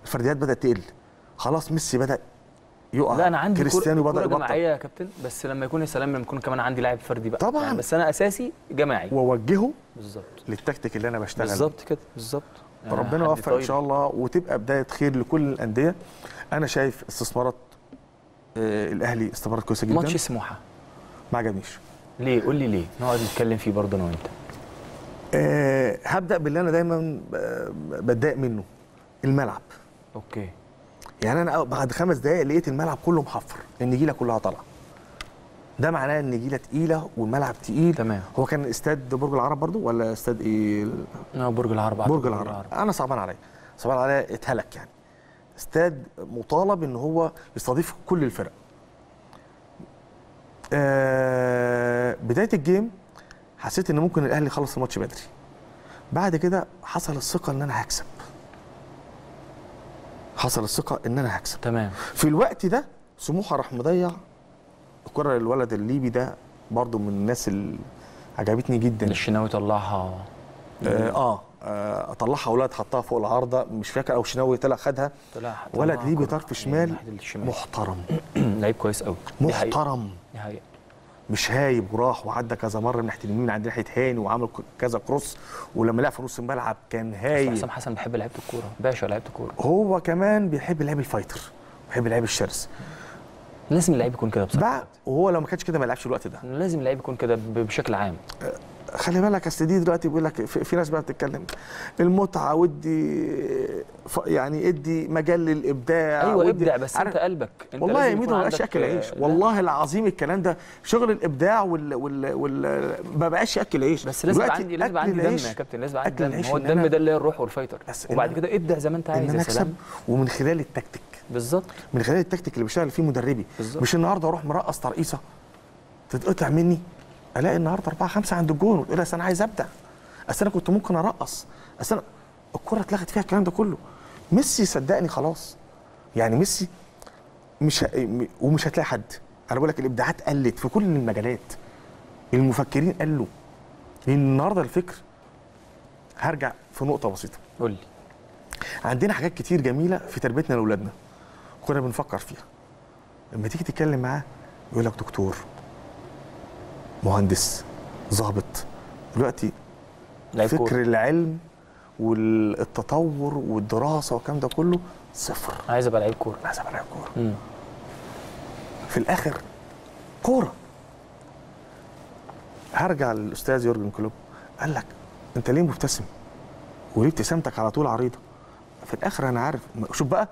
الفرديات بدات تقل خلاص ميسي بدا يقع لا انا عندي كريستيانو كرة بدا كرة يبطل جماعيه يا كابتن بس لما يكون يا سلام لما يكون كمان عندي لاعب فردي بقى طبعاً. يعني بس انا اساسي جماعي واوجهه بالظبط للتكتيك اللي انا بشتغل بيه. بالظبط كده بالظبط يعني ربنا حد يوفق ان طيب. شاء الله وتبقى بدايه خير لكل الانديه انا شايف استثمارات آه الاهلي استثمارات كويسه جدا ماتش سموحه ما عجبنيش ليه قول لي ليه نقعد نتكلم فيه برضه انا وانت أه هبدا باللي انا دايما آه، بتضايق منه الملعب اوكي يعني انا بعد خمس دقائق لقيت الملعب كله محفر النجيله كلها طالعه ده معناه ان النجيله تقيله والملعب تقيل تمام. هو كان استاد برج العرب برضو ولا استاد ايه اه برج العرب برج العرب انا صعبان عليا صعبان عليا اتهلك يعني استاد مطالب ان هو يستضيف كل الفرق آه بدايه الجيم حسيت ان ممكن الاهلي يخلص الماتش بدري بعد كده حصل الثقه ان انا هكسب حصل الثقه ان انا هكسب تمام في الوقت ده سموحه راح مضيع الكره للولد الليبي ده برضو من الناس اللي عجبتني جدا الشناوي طلعها آه, اه, آه طلعها اولاد حطها فوق العارضه مش فاكر او شناوي طلع خدها طلع ولد طلعها ليبي كرة. طرف شمال ناحية الشمال محترم لعيب كويس قوي دي حقيقة. محترم دي حقيقة مش هايب وراح وعدى كذا مره من ناحيه اليمين عند ناحيه هاني وعمل ك- كذا كروس ولما لعب في نص الملعب كان بس هايل حسام حسن بيحب لعيبه الكوره باشا لعيبه الكوره هو كمان بيحب لعب الفايتر بيحب لعب الشرس لازم اللعيب يكون كده بصراحه بقى وهو لو ما كانش كده ما يلعبش الوقت ده لازم اللعيب يكون كده ب- بشكل عام خلي بالك اصل دي دلوقتي بيقول لك في, في ناس بقى بتتكلم المتعه ودي ف- يعني ادي مجال للابداع ايوه ودي- ابدع بس عارف- انت قلبك انت والله يا لازم ميدو يكون ما بقاش عندك- ياكل عيش لا، والله العظيم الكلام ده شغل الابداع وال وال, وال ما بقاش ياكل عيش بس لازم يبقى دلوقتي عندي لازم يبقى أكل عندي دم العيش- يا كابتن لازم يبقى أكل عندي دم العيش هو إن الدم أنا- ده اللي هي الروح والفايتر بس إن وبعد أنا- كده ابدع زي ما انت ان عايز انا يا اكسب سلام ومن خلال التكتيك بالظبط من خلال التكتيك اللي بيشتغل فيه مدربي بالظبط. مش النهارده اروح مرقص ترقيصه تتقطع مني الاقي النهارده 4 5 عند الجون وتقول لي أصل انا عايز ابدع اصل انا كنت ممكن ارقص اصل انا الكره اتلغت فيها الكلام ده كله ميسي صدقني خلاص يعني ميسي مش ه... م- ومش هتلاقي حد انا بقول لك الابداعات قلت في كل المجالات المفكرين قلوا لان النهارده الفكر هرجع في نقطه بسيطه قول لي عندنا حاجات كتير جميله في تربيتنا لاولادنا كنا بنفكر فيها لما تيجي تتكلم معاه يقول لك دكتور مهندس ضابط دلوقتي لعيب فكر كوره العلم والتطور والدراسه والكلام ده كله صفر عايز ابقى لعيب كوره لازم العب كوره مم. في الاخر كوره هرجع للاستاذ يورجن كلوب قال لك انت ليه مبتسم وليه ابتسامتك على طول عريضه في الاخر انا عارف شوف بقى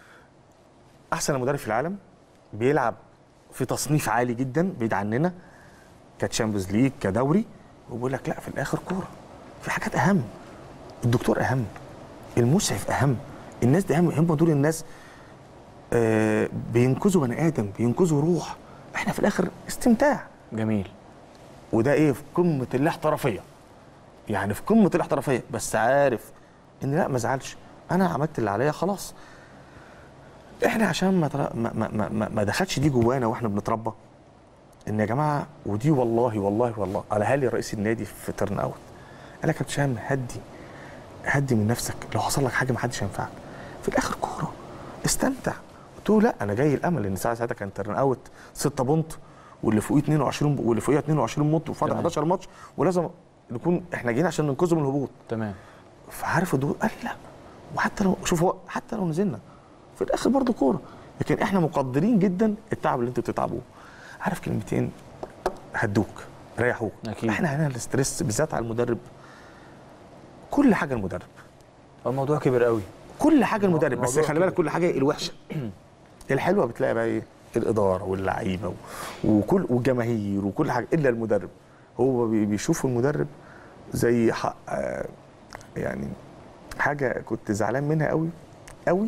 احسن مدرب في العالم بيلعب في تصنيف عالي جدا بعيد عننا كتشامبيونز ليج كدوري وبيقول لك لا في الاخر كوره في حاجات اهم الدكتور اهم المسعف اهم الناس دي اهم هم دول الناس آه بينقذوا بني ادم بينقذوا روح احنا في الاخر استمتاع جميل وده ايه في قمه الاحترافيه يعني في قمه الاحترافيه بس عارف ان لا ما ازعلش انا عملت اللي عليا خلاص احنا عشان ما تر- ما ما ما, ما, ما دخلش دي جوانا واحنا بنتربى ان يا جماعه ودي والله والله والله على هالي رئيس النادي في ترن اوت قال لك يا كابتن هشام هدي هدي من نفسك لو حصل لك حاجه ما حدش ينفعك في الاخر كوره استمتع قلت له لا انا جاي الامل ان ساعه ساعتها كان ترن اوت 6 بونت واللي فوقيه 22 ب- واللي فوقيه 22 بونت وفاضل تمام. 11 ماتش ولازم نكون احنا جايين عشان ننقذه من الهبوط تمام فعارف الدور قال لي لا وحتى لو شوف هو حتى لو نزلنا في الاخر برضه كوره لكن احنا مقدرين جدا التعب اللي انتوا بتتعبوه عارف كلمتين هدوك ريحوك أكيد. احنا هنا الاستريس بالذات على المدرب كل حاجه المدرب هو الموضوع كبر قوي كل حاجه المدرب بس الموضوع خلي بالك كبير. كل حاجه الوحشه الحلوه بتلاقي بقى ايه الاداره واللعيبه و- وكل والجماهير وكل حاجه الا المدرب هو بي- بيشوف المدرب زي حق آه، يعني حاجه كنت زعلان منها قوي قوي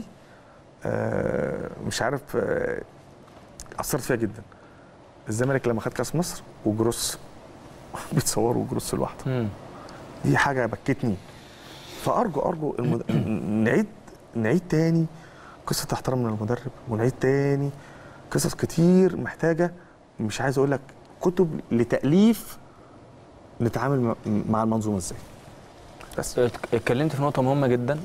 آه، مش عارف آه، اثرت فيها جدا الزمالك لما خد كاس مصر وجروس بيتصوروا جروس لوحده مم. دي حاجه بكتني فارجو ارجو المد... نعيد نعيد تاني قصه احترام من المدرب ونعيد تاني قصص كتير محتاجه مش عايز اقول لك كتب لتاليف نتعامل مع- مع المنظومه ازاي بس اتكلمت في نقطة مهمة جدا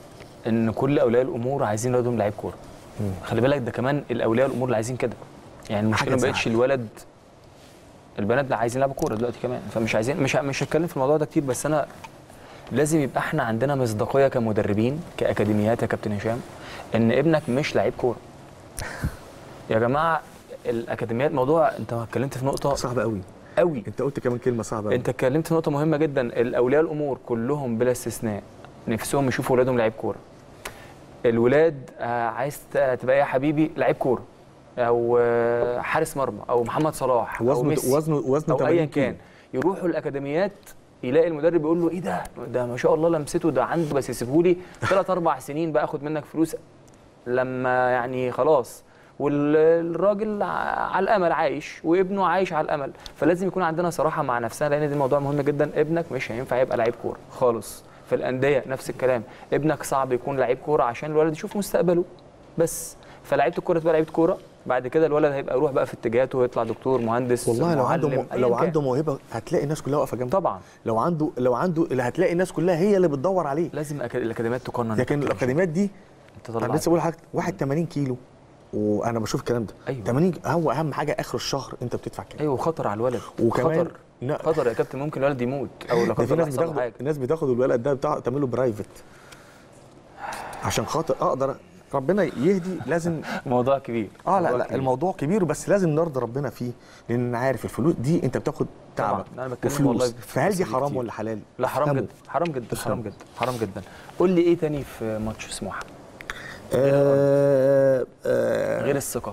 ان كل اولياء الامور عايزين ولادهم لعيب كوره خلي بالك ده كمان الاولياء الامور اللي عايزين كده يعني المشكله ما بقتش تزعل. الولد البنات لا عايزين يلعبوا كوره دلوقتي كمان فمش عايزين مش مش هتكلم في الموضوع ده كتير بس انا لازم يبقى احنا عندنا مصداقيه كمدربين كاكاديميات يا كابتن هشام ان ابنك مش لعيب كوره يا جماعه الاكاديميات موضوع انت اتكلمت في نقطه صعب قوي قوي انت قلت كمان كلمه صعبه قوي انت اتكلمت في نقطه مهمه جدا الاولياء الامور كلهم بلا استثناء نفسهم يشوفوا اولادهم لعيب كوره الولاد آه، عايز ت- تبقى ايه يا حبيبي لعيب كوره او آه، حارس مرمى او محمد صلاح او وزنه ميسي وزنه وزنه او 80 ايا كيلو. كان يروحوا الاكاديميات يلاقي المدرب يقول له ايه ده ده ما شاء الله لمسته ده عنده بس يسيبه لي ثلاث اربع سنين بقى اخد منك فلوس لما يعني خلاص والراجل ع- على الامل عايش وابنه عايش على الامل فلازم يكون عندنا صراحه مع نفسنا لان ده موضوع مهم جدا ابنك مش هينفع يبقى لعيب كوره خالص في الانديه نفس الكلام ابنك صعب يكون لعيب كوره عشان الولد يشوف مستقبله بس فلعيبه الكوره تبقى لعيبه كوره بعد كده الولد هيبقى يروح بقى في اتجاهاته ويطلع دكتور مهندس والله لو عنده معلم، م... أياً لو كان. عنده موهبه هتلاقي الناس كلها واقفه جنبه طبعا لو عنده لو عنده اللي هتلاقي الناس كلها هي اللي بتدور عليه لازم أك- الاكاديميات تقنن لكن الاكاديميات دي انت طلع انا لسه بقول لحضرتك واحد 80 كيلو وانا بشوف الكلام ده أيوة. 80 هو اهم حاجه اخر الشهر انت بتدفع كام ايوه خطر على الولد وكمان- خطر لا. خطر يا كابتن ممكن الولد يموت او لا ده قدر في الله ناس يحصل له بتاخد حاجه الناس بتاخد الولد ده بتاع تعمله برايفت عشان خاطر اقدر ربنا يهدي لازم موضوع كبير اه لا موضوع لا كبير. الموضوع كبير بس لازم نرضي ربنا فيه لان انا عارف الفلوس دي انت بتاخد طبعاً. تعبك أنا بتكلم والله وفلوس في فهل دي القصة دي حرام كتير. ولا حلال؟ لا حرام افهموا. جدا حرام جدا حرام افهموا. جدا حرام جدا قول لي ايه تاني في ماتش سموحه آه آه غير الثقه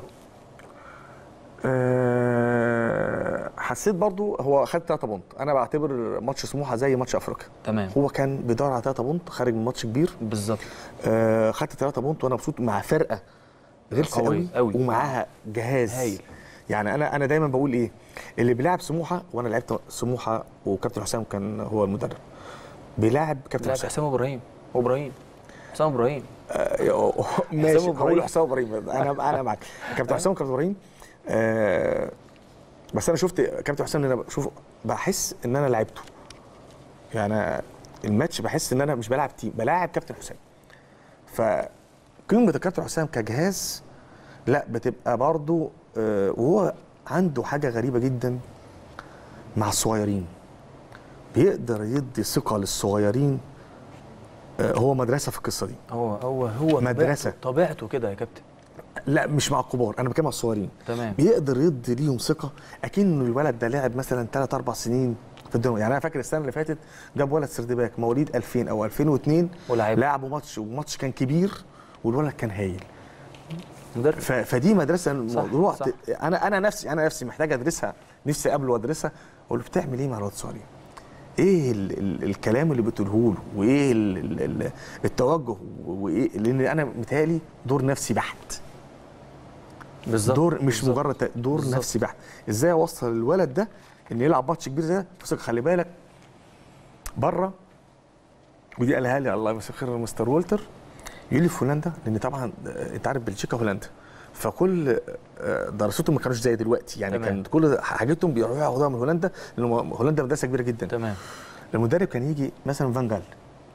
آه حسيت برضو هو خد 3 بونت انا بعتبر ماتش سموحه زي ماتش افريقيا تمام هو كان بيدور على 3 بونت خارج من ماتش كبير بالظبط آه خدت 3 بونت وانا مبسوط مع فرقه غلسه قوي قوي, قوي. ومعاها جهاز هايل. يعني انا انا دايما بقول ايه اللي بيلاعب سموحه وانا لعبت سموحه وكابتن حسام كان هو المدرب بيلاعب كابتن لا حسام حسام ابراهيم وابراهيم حسام ابراهيم آه، ماشي حسام إبراهيم. هقول حسام ابراهيم انا انا معاك كابتن حسام وكابتن ابراهيم آه بس انا شفت كابتن حسام ان انا بشوف بحس ان انا لعبته يعني الماتش بحس ان انا مش بلعب تيم بلاعب كابتن حسام فقيمه الكابتن حسام كجهاز لا بتبقى برضو آه وهو عنده حاجه غريبه جدا مع الصغيرين بيقدر يدي ثقه للصغيرين آه هو مدرسه في القصه دي هو هو هو مدرسة. طبيعته- طبيعته كده يا كابتن لا مش مع الكبار انا بتكلم على الصغيرين تمام بيقدر يدي ليهم ثقه اكن الولد ده لعب مثلا 3 4 سنين في الدنيا يعني انا فاكر السنه اللي فاتت جاب ولد سردباك مواليد 2000 او 2002 ولعب. لعبوا ماتش وماتش كان كبير والولد كان هايل مدرب ف- فدي مدرسه الموضوع صح. انا انا نفسي انا نفسي محتاج ادرسها نفسي اقابله وادرسها اقول له بتعمل ايه مع الولد الصغيرين؟ ايه ال ال الكلام اللي بتقوله له وايه ال ال ال التوجه وايه لان انا متهيألي دور نفسي بحت بالظبط دور مش بالظبط. مجرد ت- دور بالظبط. نفسي بحت ازاي اوصل الولد ده ان يلعب ماتش كبير زي ده بس خلي بالك بره ودي قالها لي الله يمسيه خير مستر وولتر يقول لي في هولندا لان طبعا آه، انت عارف بلجيكا هولندا فكل آه، دراستهم ما كانوش زي دلوقتي يعني تمام. كان كل حاجتهم بيروحوا ياخدوها من هولندا لان هولندا مدرسه كبيره جدا تمام المدرب كان يجي مثلا فان جال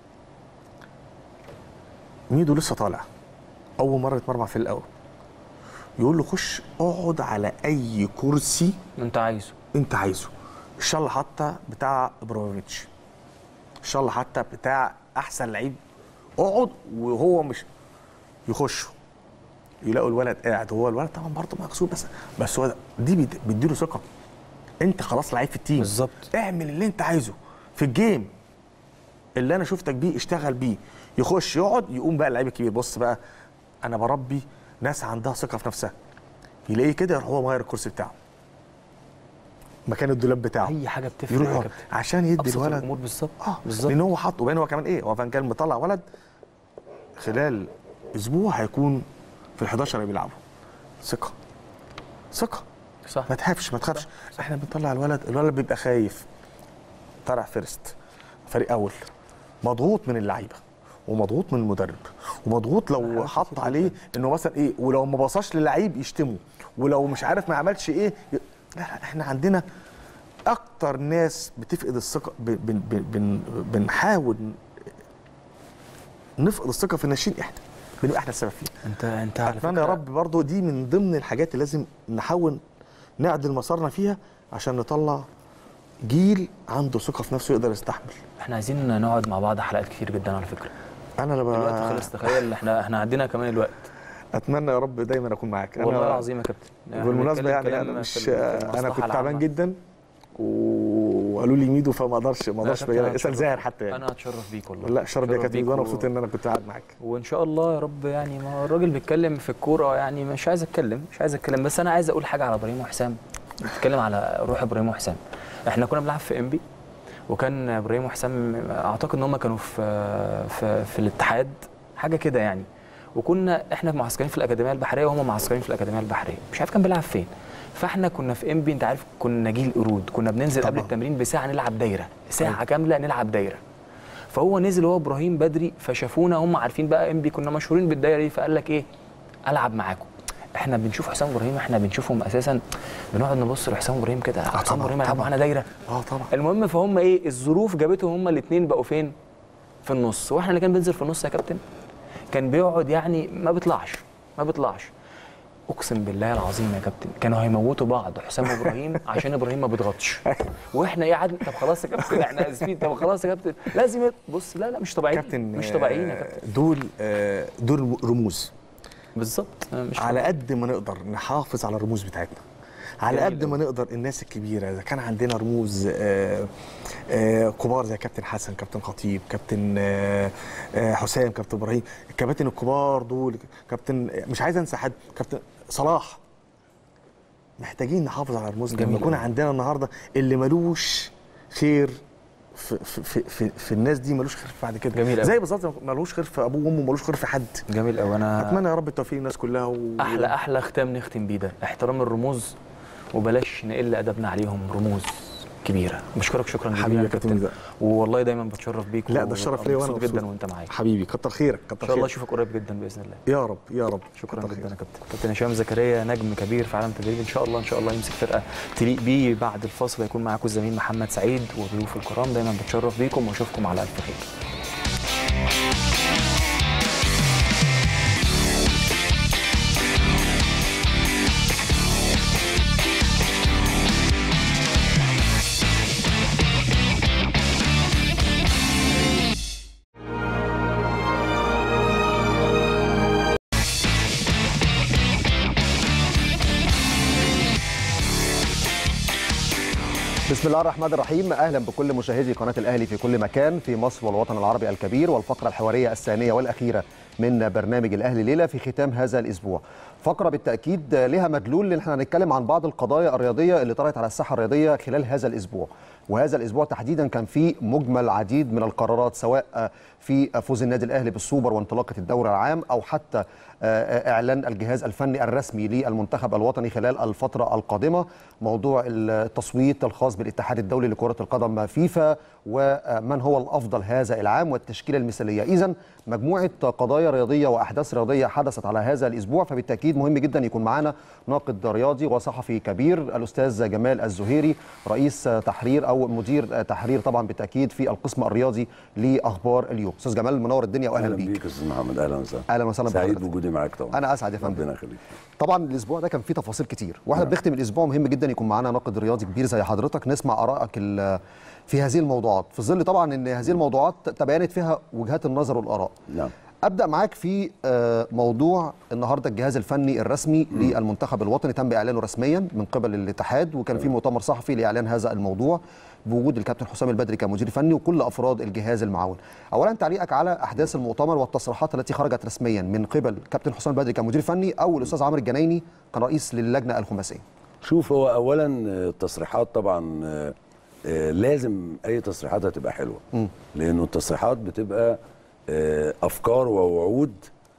ميدو لسه طالع اول مره يتمرمع في الاول يقول له خش اقعد على اي كرسي انت عايزه انت عايزه ان شاء الله حتى بتاع ابراهيموفيتش ان شاء الله حتى بتاع احسن لعيب اقعد وهو مش يخشوا يلاقوا الولد قاعد هو الولد طبعا برضه مكسور بس بس هو دي بيد- بيديله ثقه انت خلاص لعيب في التيم بالظبط. اعمل اللي انت عايزه في الجيم اللي انا شفتك بيه اشتغل بيه يخش يقعد يقوم بقى اللعيب الكبير بص بقى انا بربي ناس عندها ثقه في نفسها يلاقيه كده يروح هو مغير الكرسي بتاعه مكان الدولاب بتاعه اي حاجه بتفرق يروح يا يقعد كابتن عشان يدي ابسط الولد الامور بالظبط اه بالظبط لان هو حط وبين هو كمان ايه هو فان كان مطلع ولد خلال اسبوع هيكون في ال 11 اللي بيلعبوا ثقه ثقه صح ما تخافش ما تخافش احنا بنطلع الولد الولد بيبقى خايف طلع فيرست فريق اول مضغوط من اللعيبه ومضغوط من المدرب ومضغوط لو حط عليه انه مثلا ايه ولو ما بصاش للعيب يشتمه ولو مش عارف ما عملش ايه ي... لا لا احنا عندنا اكتر ناس بتفقد الثقه ب- بن بن بن بنحاول نفقد الثقه في الناشئين احنا بنبقى احنا السبب فيها انت انت على اتمنى يا فكرة رب برضو دي من ضمن الحاجات اللي لازم نحاول نعدل مسارنا فيها عشان نطلع جيل عنده ثقه في نفسه يقدر يستحمل احنا عايزين نقعد مع بعض حلقات كتير جدا على فكره انا الوقت لما خلص تخيل احنا احنا عندنا كمان الوقت اتمنى يا رب دايما اكون معاك أنا- والله العظيم يا كابتن يعني بالمناسبه بنتكلم يعني كلام انا في مش ال- في انا المصلحة كنت تعبان العامة. جدا وقالوا لي ميدو فما اقدرش ما لا اقدرش يا كابتن، أنا اسال هتشرف- زاهر حتى يعني انا هتشرف بيك والله لا شرف يا هتشرف كابتن بيك وانا و- مبسوط ان انا كنت قاعد معاك وان شاء الله يا رب يعني ما هو الراجل بيتكلم في الكوره يعني مش عايز اتكلم مش عايز اتكلم بس انا عايز اقول حاجه على ابراهيم وحسام بتكلم على روح ابراهيم وحسام احنا كنا بنلعب في انبي وكان ابراهيم وحسام اعتقد ان هم كانوا في في, في الاتحاد حاجه كده يعني وكنا احنا معسكرين في الاكاديميه البحريه وهم معسكرين في الاكاديميه البحريه مش عارف كان بيلعب فين فاحنا كنا في انبي انت عارف كنا جيل قرود كنا بننزل قبل طبعاً. التمرين بساعه نلعب دايره ساعه كامله نلعب دايره فهو نزل هو ابراهيم بدري فشافونا هم عارفين بقى انبي كنا مشهورين بالدايره دي فقال لك ايه العب معاكم احنا بنشوف حسام ابراهيم احنا بنشوفهم اساسا بنقعد نبص لحسام ابراهيم كده حسام طبعاً، ابراهيم يلعب طبعاً. معانا دايره اه طبعا المهم فهم ايه الظروف جابتهم هم الاثنين بقوا فين في النص واحنا اللي كان بينزل في النص يا كابتن كان بيقعد يعني ما بيطلعش ما بيطلعش اقسم بالله العظيم يا كابتن كانوا هيموتوا بعض حسام ابراهيم عشان ابراهيم ما بيضغطش واحنا ايه قعدنا طب خلاص يا كابتن احنا اسفين طب خلاص يا كابتن لازم يط- بص لا لا مش طبيعيين كابتن مش طبيعيين يا آه، كابتن دول آه، دول رموز بالظبط مش على قد ما نقدر نحافظ على الرموز بتاعتنا على جميل قد ما أوي. نقدر الناس الكبيره اذا كان عندنا رموز آه، آه، كبار زي كابتن حسن كابتن خطيب كابتن آه، آه، حسام كابتن ابراهيم الكباتن الكبار دول كابتن مش عايز انسى حد كابتن صلاح محتاجين نحافظ على رموزنا جميل لما يكون أوي. عندنا النهارده اللي ملوش خير في, في, في, في, في الناس دي ملوش خير بعد كده جميل أوي. زي بالظبط ملوش خير في ابوه وامه ملوش خير في حد جميل قوي انا اتمنى يا رب التوفيق للناس كلها و... احلى احلى ختام نختم بيه ده احترام الرموز وبلاش نقل ادبنا عليهم رموز كبيره بشكرك شكرا جزيلا حبيبي يا يا كابتن كابتن ميزان. والله دايما بتشرف بيك لا ده الشرف ليا وانا مبسوط جدا مبسوط. وانت معايا حبيبي كتر خيرك كتر ان شاء الله خيرك اشوفك قريب جدا باذن الله يا رب يا رب شكرا كتر جدا خيرك. يا كابتن كابتن هشام زكريا نجم كبير في عالم التدريب ان شاء الله ان شاء الله يمسك فرقه تليق بيه بعد الفاصل هيكون معاكم الزميل محمد سعيد وضيوف الكرام دايما بتشرف بيكم واشوفكم على الف خير بسم الله الرحمن الرحيم اهلا بكل مشاهدي قناه الاهلي في كل مكان في مصر والوطن العربي الكبير والفقره الحواريه الثانيه والاخيره من برنامج الاهلي ليله في ختام هذا الاسبوع فقره بالتاكيد لها مدلول لان احنا هنتكلم عن بعض القضايا الرياضيه اللي طرأت على الساحه الرياضيه خلال هذا الاسبوع وهذا الاسبوع تحديدا كان فيه مجمل عديد من القرارات سواء في فوز النادي الاهلي بالسوبر وانطلاقه الدوري العام او حتى اعلان الجهاز الفني الرسمي للمنتخب الوطني خلال الفتره القادمه موضوع التصويت الخاص بالاتحاد الدولي لكره القدم فيفا ومن هو الافضل هذا العام والتشكيله المثاليه اذا مجموعه قضايا رياضيه واحداث رياضيه حدثت على هذا الاسبوع فبالتاكيد مهم جدا يكون معنا ناقد رياضي وصحفي كبير الاستاذ جمال الزهيري رئيس تحرير او مدير تحرير طبعا بالتاكيد في القسم الرياضي لاخبار اليوم استاذ جمال منور الدنيا واهلا اهلا بيك بيك يا استاذ محمد اهلا وسهلا اهلا وسهلا سعيد بحضرتك. بوجودي معاك طبعا انا اسعد يا فندم ربنا يخليك طبعا الاسبوع ده كان فيه تفاصيل كتير واحنا نعم. بنختم الاسبوع مهم جدا يكون معانا ناقد رياضي كبير زي حضرتك نسمع ارائك ال- في هذه الموضوعات في ظل طبعا ان هذه الموضوعات تباينت فيها وجهات النظر والاراء نعم ابدا معاك في آه، موضوع النهارده الجهاز الفني الرسمي للمنتخب الوطني تم اعلانه رسميا من قبل الاتحاد وكان في مؤتمر صحفي لاعلان هذا الموضوع بوجود الكابتن حسام البدري كمدير فني وكل افراد الجهاز المعاون. اولا تعليقك على احداث المؤتمر والتصريحات التي خرجت رسميا من قبل كابتن حسام البدري كمدير فني او الاستاذ عمرو الجنايني كرئيس للجنه الخماسيه. شوف هو اولا آه، التصريحات طبعا آه، آه، لازم اي تصريحات هتبقى حلوه لانه التصريحات بتبقى آه، افكار ووعود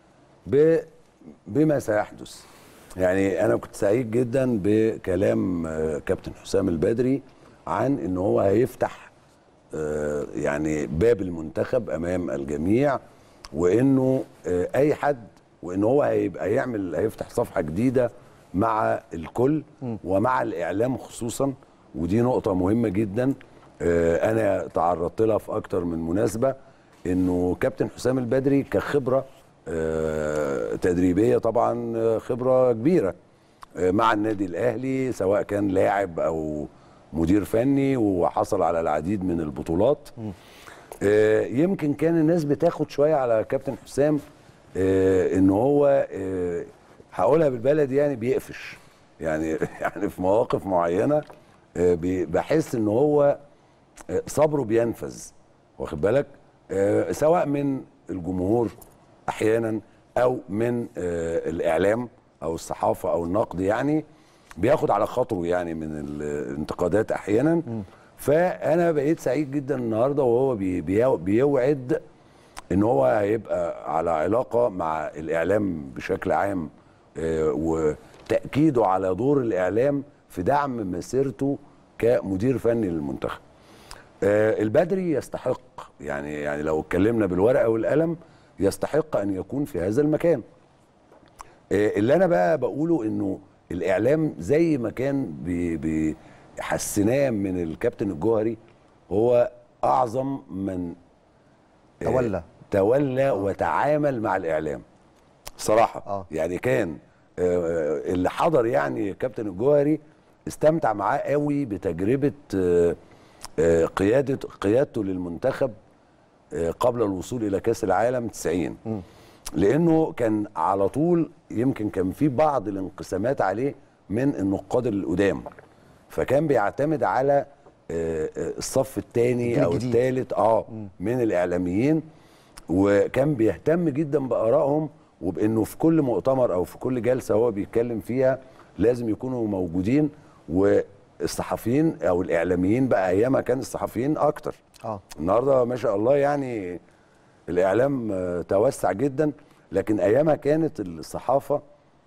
ب- بما سيحدث يعني انا كنت سعيد جدا بكلام آه، كابتن حسام البدري عن ان هو هيفتح آه، يعني باب المنتخب امام الجميع وانه آه، اي حد وان هو هيبقى يعمل هيفتح صفحه جديده مع الكل ومع الاعلام خصوصا ودي نقطه مهمه جدا آه، انا تعرضت لها في اكتر من مناسبه انه كابتن حسام البدري كخبره آه، تدريبيه طبعا آه، خبره كبيره آه، مع النادي الاهلي سواء كان لاعب او مدير فني وحصل على العديد من البطولات آه، يمكن كان الناس بتاخد شويه على كابتن حسام آه، ان هو آه، هقولها بالبلد يعني بيقفش يعني يعني في مواقف معينه آه، بي- بحس ان هو آه، صبره بينفذ واخد بالك آه، سواء من الجمهور احيانا او من آه، الاعلام او الصحافه او النقد يعني بياخد على خاطره يعني من الانتقادات احيانا فانا بقيت سعيد جدا النهارده وهو بي- بي- بيوعد ان هو هيبقى على علاقه مع الاعلام بشكل عام آه، وتاكيده على دور الاعلام في دعم مسيرته كمدير فني للمنتخب آه، البدري يستحق يعني يعني لو اتكلمنا بالورقه والقلم يستحق ان يكون في هذا المكان آه، اللي انا بقى بقوله انه الاعلام زي ما كان بي- بيحسناه من الكابتن الجوهري هو اعظم من آه، تولى. تولى وتعامل مع الاعلام صراحه آه. يعني كان آه، اللي حضر يعني كابتن الجوهري استمتع معاه قوي بتجربه آه، آه، قياده قيادته للمنتخب آه، قبل الوصول الى كاس العالم 90 لانه كان على طول يمكن كان في بعض الانقسامات عليه من النقاد القدام فكان بيعتمد على آه، آه، الصف الثاني الجيل او الجديد. الثالث اه من الاعلاميين وكان بيهتم جدا بارائهم وبانه في كل مؤتمر او في كل جلسه هو بيتكلم فيها لازم يكونوا موجودين والصحفيين او الاعلاميين بقى ايامها كان الصحفيين اكتر اه النهارده ما شاء الله يعني الاعلام آه، توسع جدا لكن ايامها كانت الصحافه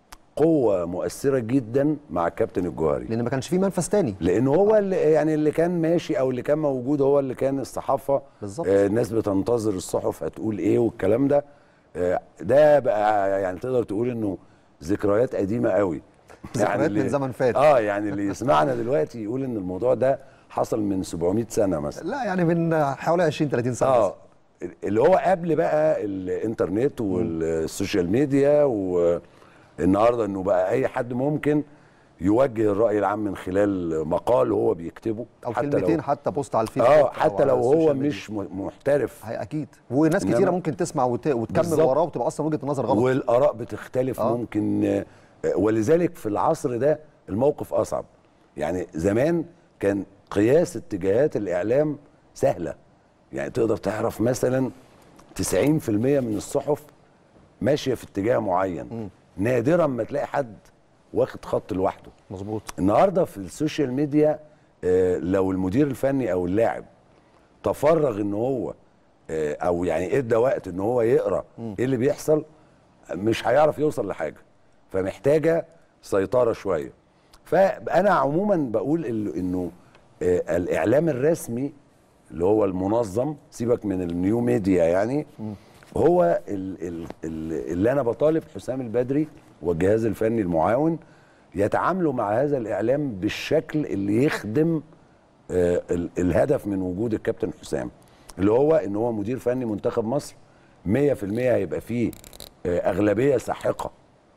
قوه مؤثره جدا مع الكابتن الجوهري لان ما كانش في منفذ تاني لان هو اللي يعني اللي كان ماشي او اللي كان موجود هو اللي كان الصحافه بالظبط. آه الناس بتنتظر الصحف هتقول ايه والكلام ده آه ده بقى يعني تقدر تقول انه ذكريات قديمه قوي ذكريات اللي- من زمن فات. اه يعني اللي يسمعنا دلوقتي يقول ان الموضوع ده حصل من 700 سنه مثلا لا يعني من حوالي 20 30 سنه اه اللي هو قبل بقى الانترنت والسوشيال ميديا والنهارده انه بقى اي حد ممكن يوجه الراي العام من خلال مقال هو بيكتبه او حتى كلمتين لو حتى بوست على الفيسبوك اه أو حتى على لو هو السوشيال ميديا. مش م- محترف هي اكيد وناس إنما- كتيره ممكن تسمع وت... وتكمل بالظبط. وراه وتبقى اصلا وجهه النظر غلط والاراء بتختلف آه. آه. ممكن آه، ولذلك في العصر ده الموقف اصعب يعني زمان كان قياس اتجاهات الاعلام سهله يعني تقدر تعرف مثلا 90% من الصحف ماشيه في اتجاه معين نادرا ما تلاقي حد واخد خط لوحده مظبوط النهارده في السوشيال ميديا آه، لو المدير الفني او اللاعب تفرغ ان هو آه، او يعني ادى وقت ان هو يقرا ايه اللي بيحصل مش هيعرف يوصل لحاجه فمحتاجه سيطره شويه فانا عموما بقول ال- انه آه، الاعلام الرسمي اللي هو المنظم سيبك من النيو ميديا يعني هو ال- ال- ال- اللي انا بطالب حسام البدري والجهاز الفني المعاون يتعاملوا مع هذا الاعلام بالشكل اللي يخدم آه، ال- الهدف من وجود الكابتن حسام اللي هو ان هو مدير فني منتخب مصر 100% هيبقى فيه آه، اغلبيه ساحقه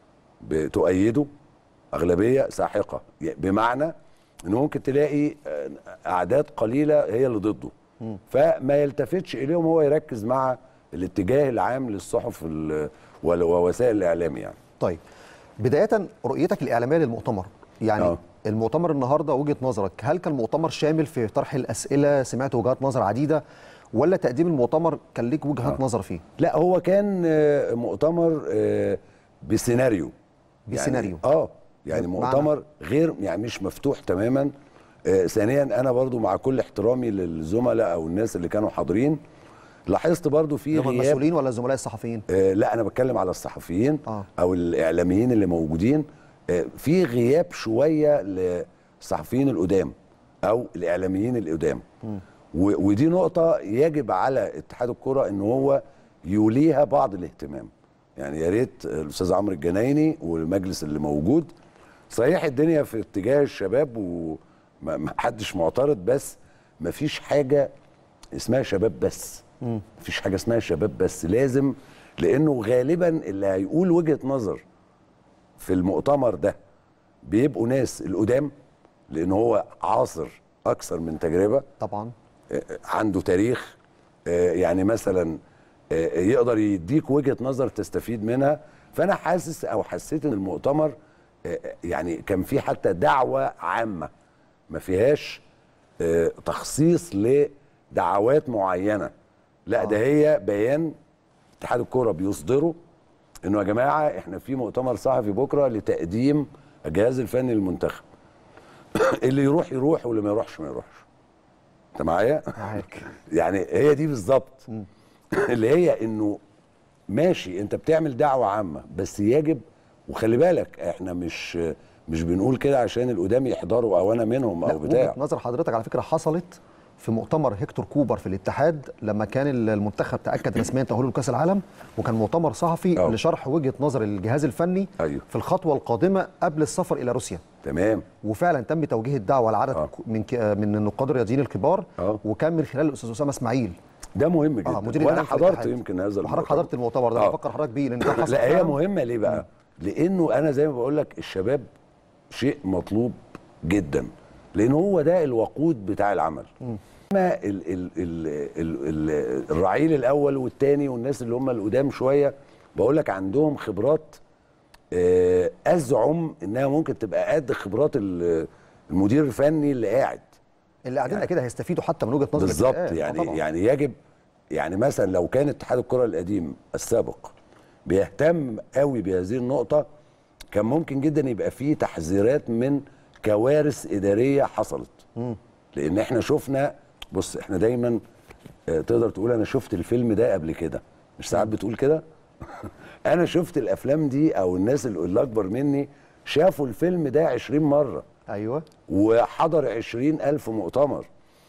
بتؤيده اغلبيه ساحقه ي- بمعنى ان ممكن تلاقي آه، اعداد قليله هي اللي ضده فما يلتفتش اليهم هو يركز مع الاتجاه العام للصحف ال- وال- ووسائل الاعلام يعني طيب بدايه رؤيتك الاعلاميه للمؤتمر يعني آه. أوه. المؤتمر النهارده وجهه نظرك هل كان مؤتمر شامل في طرح الاسئله سمعت وجهات نظر عديده ولا تقديم المؤتمر كان ليك وجهات نظر فيه لا هو كان آه، مؤتمر آه، بسيناريو بسيناريو. يعني اه يعني بمعنى؟ مؤتمر غير يعني مش مفتوح تماما آه، ثانيا انا برضو مع كل احترامي للزملاء او الناس اللي كانوا حاضرين لاحظت برضو في هم غياب المسؤولين ولا الزملاء الصحفيين آه، لا انا بتكلم على الصحفيين آه. او الاعلاميين اللي موجودين آه، في غياب شويه للصحفيين القدام او الاعلاميين القدام و- ودي نقطه يجب على اتحاد الكره ان هو يوليها بعض الاهتمام يعني يا ريت الاستاذ عمرو الجنايني والمجلس اللي موجود صحيح الدنيا في اتجاه الشباب وما حدش معترض بس مفيش حاجه اسمها شباب بس مفيش حاجه اسمها شباب بس لازم لانه غالبا اللي هيقول وجهه نظر في المؤتمر ده بيبقوا ناس القدام لان هو عاصر اكثر من تجربه طبعا آه، عنده تاريخ آه، يعني مثلا آه، يقدر يديك وجهه نظر تستفيد منها فانا حاسس او حسيت ان المؤتمر آه، يعني كان في حتى دعوه عامه ما فيهاش آه، تخصيص لدعوات معينه لا ده هي بيان اتحاد الكوره بيصدره انه يا جماعه احنا في مؤتمر صحفي بكره لتقديم الجهاز الفني للمنتخب اللي يروح يروح واللي ما يروحش ما يروحش انت معايا؟ معاك يعني هي دي بالظبط اللي هي انه ماشي انت بتعمل دعوه عامه بس يجب وخلي بالك احنا مش مش بنقول كده عشان القدام يحضروا او انا منهم لا او وجهه بتاع نظر حضرتك على فكره حصلت في مؤتمر هيكتور كوبر في الاتحاد لما كان المنتخب تاكد رسميا تاهله لكاس العالم وكان مؤتمر صحفي أه. لشرح وجهه نظر الجهاز الفني أيوه. في الخطوه القادمه قبل السفر الى روسيا تمام وفعلا تم توجيه الدعوه لعدد آه. من ك- من النقاد الرياضيين الكبار آه. وكان من خلال الاستاذ اسامه اسماعيل ده مهم جدا اه مدير وانا الإعلام في حضرت الاتحاد. يمكن هذا وحضرتك حضرت المؤتمر ده آه. بفكر حضرتك بيه لان ده حصل لا هي فعلاً. مهمه ليه بقى؟ لانه انا زي ما بقول لك الشباب شيء مطلوب جدا لان هو ده الوقود بتاع العمل اما ال ال ال ال ال الرعيل الاول والثاني والناس اللي هم القدام شويه بقول لك عندهم خبرات آه، ازعم انها ممكن تبقى قد خبرات ال- المدير الفني اللي قاعد اللي قاعدين اكيد هيستفيدوا حتى من وجهه نظر بالظبط الفرقات. آه يعني طبعاً. يعني يجب يعني مثلا لو كان اتحاد الكره القديم السابق بيهتم قوي بهذه النقطه كان ممكن جدا يبقى فيه تحذيرات من كوارث اداريه حصلت لان احنا شفنا بص احنا دايما آه، تقدر تقول انا شفت الفيلم ده قبل كده مش ساعات بتقول كده انا شفت الافلام دي او الناس اللي اكبر مني شافوا الفيلم ده 20 مره ايوه وحضر عشرين ألف مؤتمر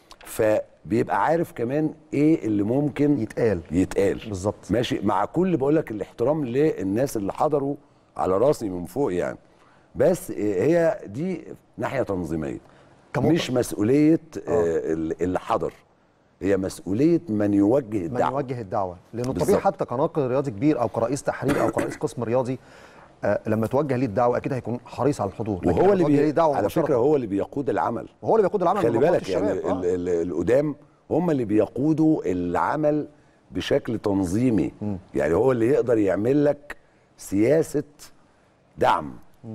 فبيبقى عارف كمان ايه اللي ممكن يتقال. يتقال بالظبط. ماشي مع كل بقول لك الاحترام للناس اللي حضروا على راسي من فوق يعني بس هي دي ناحيه تنظيميه كمؤتمر. مش مسؤوليه آه، اللي حضر هي مسؤوليه من يوجه من الدعوه يوجه الدعوه لانه بالظبط. طبيعي حتى كناقد رياضي كبير او كرئيس تحرير او كرئيس قسم رياضي آه لما توجه ليه الدعوه اكيد هيكون حريص على الحضور لكن وهو لما اللي توجه ليه بي... دعوه على مباشرة، فكره هو اللي بيقود العمل وهو اللي بيقود العمل خلي من مجموعة بالك يعني الشباب. ال- آه. ال- القدام هم اللي بيقودوا العمل بشكل تنظيمي يعني هو اللي يقدر يعمل لك سياسه دعم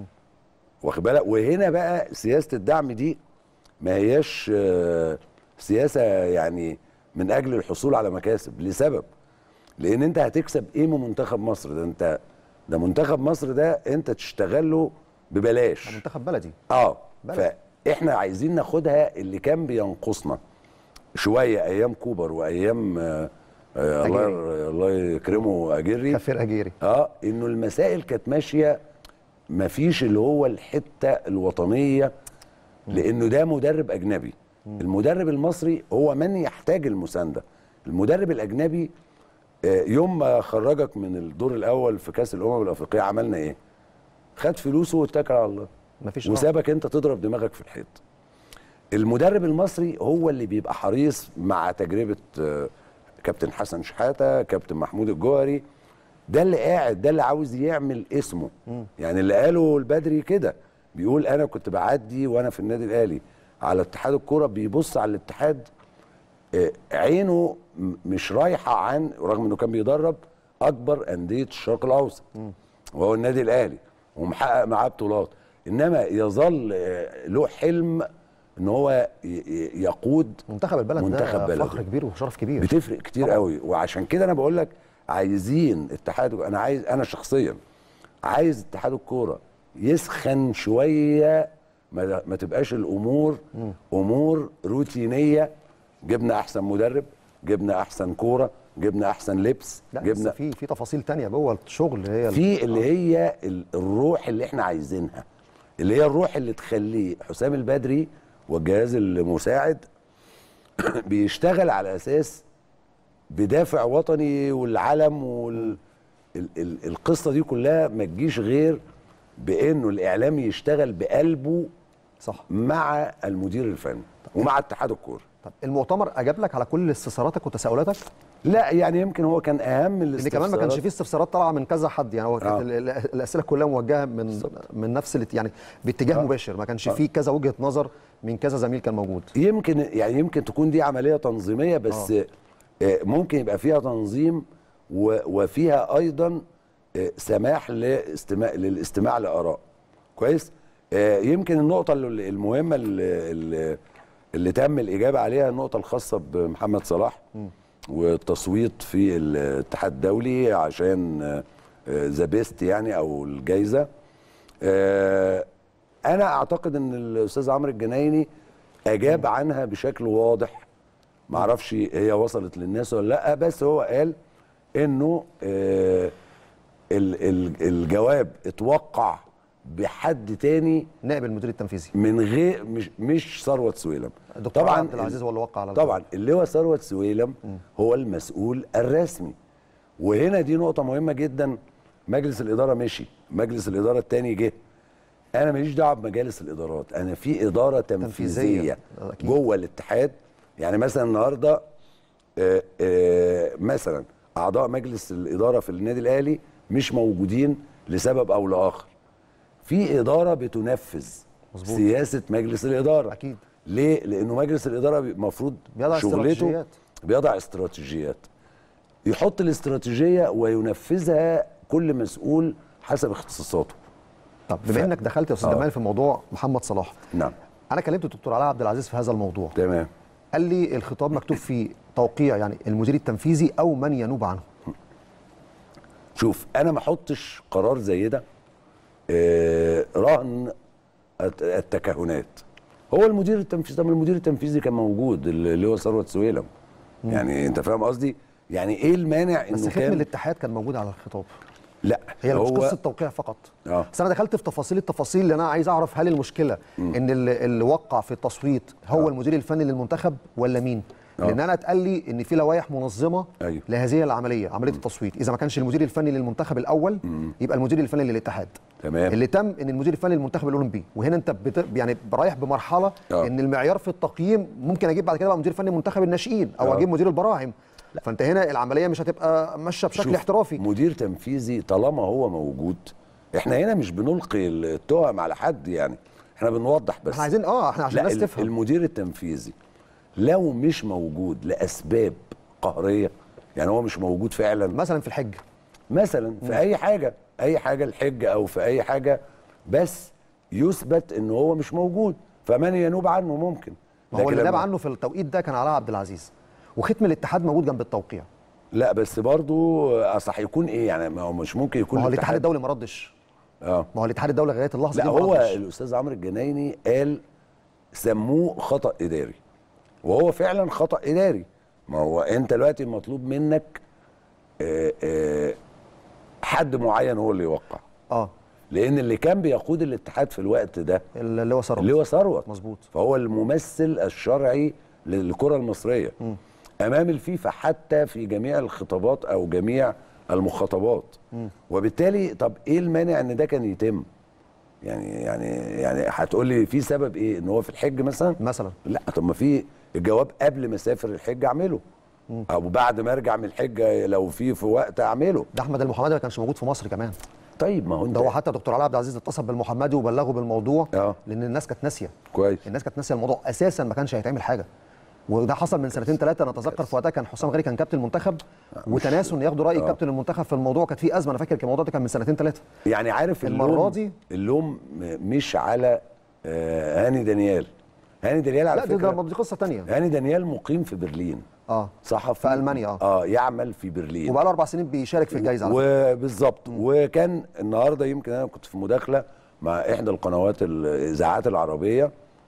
واخد بالك وهنا بقى سياسه الدعم دي ما هياش آه، سياسه يعني من اجل الحصول على مكاسب لسبب لان انت هتكسب ايه من منتخب مصر ده انت ده منتخب مصر ده انت تشتغل له ببلاش منتخب بلدي اه بلد. فاحنا عايزين ناخدها اللي كان بينقصنا شويه ايام كوبر وايام آه آه الله أجيري. الله يكرمه اجري كفرقه جيري اه انه المسائل كانت ماشيه مفيش اللي هو الحته الوطنيه لانه ده مدرب اجنبي المدرب المصري هو من يحتاج المسانده المدرب الاجنبي آه، يوم ما خرجك من الدور الاول في كاس الامم الافريقيه عملنا ايه خد فلوسه واتكل على الله مفيش وسابك انت تضرب دماغك في الحيط المدرب المصري هو اللي بيبقى حريص مع تجربه آه، كابتن حسن شحاته كابتن محمود الجوهري ده اللي قاعد ده اللي عاوز يعمل اسمه يعني اللي قاله البدري كده بيقول انا كنت بعدي وانا في النادي الاهلي على اتحاد الكوره بيبص على الاتحاد آه، عينه م- مش رايحه عن رغم انه كان بيدرب اكبر انديه الشرق الاوسط وهو النادي الاهلي ومحقق معاه بطولات انما يظل آه، له حلم ان هو ي- ي- يقود منتخب البلد منتخب ده بلده. فخر كبير وشرف كبير بتفرق كتير طبعاً. قوي وعشان كده انا بقول لك عايزين اتحاد انا عايز انا شخصيا عايز اتحاد الكوره يسخن شويه ما, ما تبقاش الامور امور روتينيه جبنا احسن مدرب جبنا احسن كوره جبنا احسن لبس لا بس جبنا في في تفاصيل تانية جوه الشغل هي ال- في اللي هي ال- الروح اللي احنا عايزينها اللي هي الروح اللي تخليه حسام البدري والجهاز المساعد بيشتغل على اساس بدافع وطني والعلم وال ال- ال- القصه دي كلها ما تجيش غير بانه الاعلام يشتغل بقلبه صح مع المدير الفني ومع اتحاد الكوره طب المؤتمر اجاب لك على كل استفساراتك وتساؤلاتك لا يعني يمكن هو كان اهم لان كمان ما كانش فيه استفسارات طالعه من كذا حد يعني هو كانت آه. ال- ال- الاسئله كلها موجهه من من نفس الات- يعني باتجاه مباشر ما كانش فيه كذا وجهه نظر من كذا زميل كان موجود يمكن يعني يمكن تكون دي عمليه تنظيميه بس آه. ممكن يبقى فيها تنظيم و- وفيها ايضا آه، سماح لاستماع للاستماع لاراء كويس آه، يمكن النقطه اللي- المهمه اللي, اللي, اللي تم الاجابه عليها النقطه الخاصه بمحمد صلاح والتصويت في الاتحاد الدولي عشان ذا بيست يعني او الجائزه آه، انا اعتقد ان الاستاذ عمرو الجنايني اجاب عنها بشكل واضح ما اعرفش هي وصلت للناس ولا لا بس هو قال انه آه، ال- ال- الجواب اتوقع بحد تاني نائب المدير التنفيذي من غير مش مش ثروت سويلم الدكتور عبد العزيز هو اللي وقع على طبعا اللي هو ثروت سويلم هو المسؤول الرسمي وهنا دي نقطة مهمة جدا مجلس الإدارة مشي مجلس الإدارة التاني جه أنا ماليش دعوة بمجالس الإدارات أنا في إدارة تنفيذية, تنفيذية. أكيد. جوه الاتحاد يعني مثلا النهاردة آه، آه، مثلا أعضاء مجلس الإدارة في النادي الأهلي مش موجودين لسبب أو لآخر في إدارة بتنفذ مظبوط. سياسة مجلس الإدارة أكيد. ليه؟ لأنه مجلس الإدارة المفروض بيضع شغلته استراتيجيات. بيضع استراتيجيات يحط الاستراتيجية وينفذها كل مسؤول حسب اختصاصاته طب بما انك دخلت يا استاذ آه. جمال في موضوع محمد صلاح نعم انا كلمت الدكتور علاء عبد العزيز في هذا الموضوع تمام قال لي الخطاب مكتوب فيه توقيع يعني المدير التنفيذي او من ينوب عنه شوف انا ما احطش قرار زي ده آه، رهن الت- التكهنات هو المدير التنفيذي طب المدير التنفيذي كان موجود اللي هو ثروت سويلم يعني انت فاهم قصدي يعني ايه المانع بس انه ختم كان الاتحاد كان موجود على الخطاب لا هي مش هو قصه توقيع فقط آه. بس انا دخلت في تفاصيل التفاصيل اللي انا عايز اعرف هل المشكله ان اللي, اللي وقع في التصويت هو آه. المدير الفني للمنتخب ولا مين آه. لان انا اتقال لي ان في لوائح منظمه أيوه. لهذه العمليه عمليه التصويت اذا ما كانش المدير الفني للمنتخب الاول يبقى المدير الفني للاتحاد تمام. اللي تم ان المدير الفني للمنتخب الاولمبي وهنا انت بت... يعني رايح بمرحله آه. ان المعيار في التقييم ممكن اجيب بعد كده بقى مدير فني منتخب الناشئين او آه. اجيب مدير البراعم فانت هنا العمليه مش هتبقى ماشيه بشكل شوف، احترافي مدير تنفيذي طالما هو موجود احنا هنا مش بنلقي التهم على حد يعني احنا بنوضح بس احنا عايزين اه احنا عشان لا الناس ال- تفهم المدير التنفيذي لو مش موجود لاسباب قهريه يعني هو مش موجود فعلا مثلا في الحج مثلا في اي حاجه اي حاجه الحج او في اي حاجه بس يثبت ان هو مش موجود فمن ينوب عنه ممكن ما هو لكن اللي ناب لما- عنه في التوقيت ده كان علاء عبد العزيز وختم الاتحاد موجود جنب التوقيع لا بس برضو اصل هيكون ايه يعني ما هو مش ممكن يكون ما هو الاتحاد الدولي ما ردش اه ما هو الاتحاد الدولي لغايه اللحظه لا دي ما هو ردش. الاستاذ عمرو الجنايني قال سموه خطا اداري وهو فعلا خطا اداري ما هو انت دلوقتي مطلوب منك آه، آه، حد معين هو اللي يوقع اه لان اللي كان بيقود الاتحاد في الوقت ده اللي هو ثروت اللي هو ثروت مظبوط. فهو الممثل الشرعي للكره المصريه م. امام الفيفا حتى في جميع الخطابات او جميع المخاطبات وبالتالي طب ايه المانع ان ده كان يتم يعني يعني يعني هتقول لي في سبب ايه ان هو في الحج مثلا مثلا لا طب ما في الجواب قبل ما اسافر الحج اعمله او بعد ما ارجع من الحج لو في في وقت اعمله ده احمد المحمدي ما كانش موجود في مصر كمان طيب ما هو انت ده هو حتى دكتور علاء عبد العزيز اتصل بالمحمدي وبلغه بالموضوع آه. لان الناس كانت ناسيه كويس الناس كانت ناسيه الموضوع اساسا ما كانش هيتعمل حاجه وده حصل من سنتين ثلاثه انا اتذكر في وقتها كان حسام غالي كان كابتن المنتخب وتناسوا ان ياخدوا راي آه. كابتن المنتخب في الموضوع كانت في ازمه انا فاكر كان الموضوع ده كان من سنتين ثلاثه يعني عارف المرة اللوم دي- اللوم مش على آه، هاني دانيال هاني دانيال على لا دي, فكره ده دي قصه ثانيه هاني دانيال مقيم في برلين اه صحفي في ألمانيا، آه. اه يعمل في برلين وبقى له اربع سنين بيشارك في الجائزه على فكرة. وبالظبط وكان النهارده يمكن انا كنت في مداخله مع احدى القنوات الاذاعات العربيه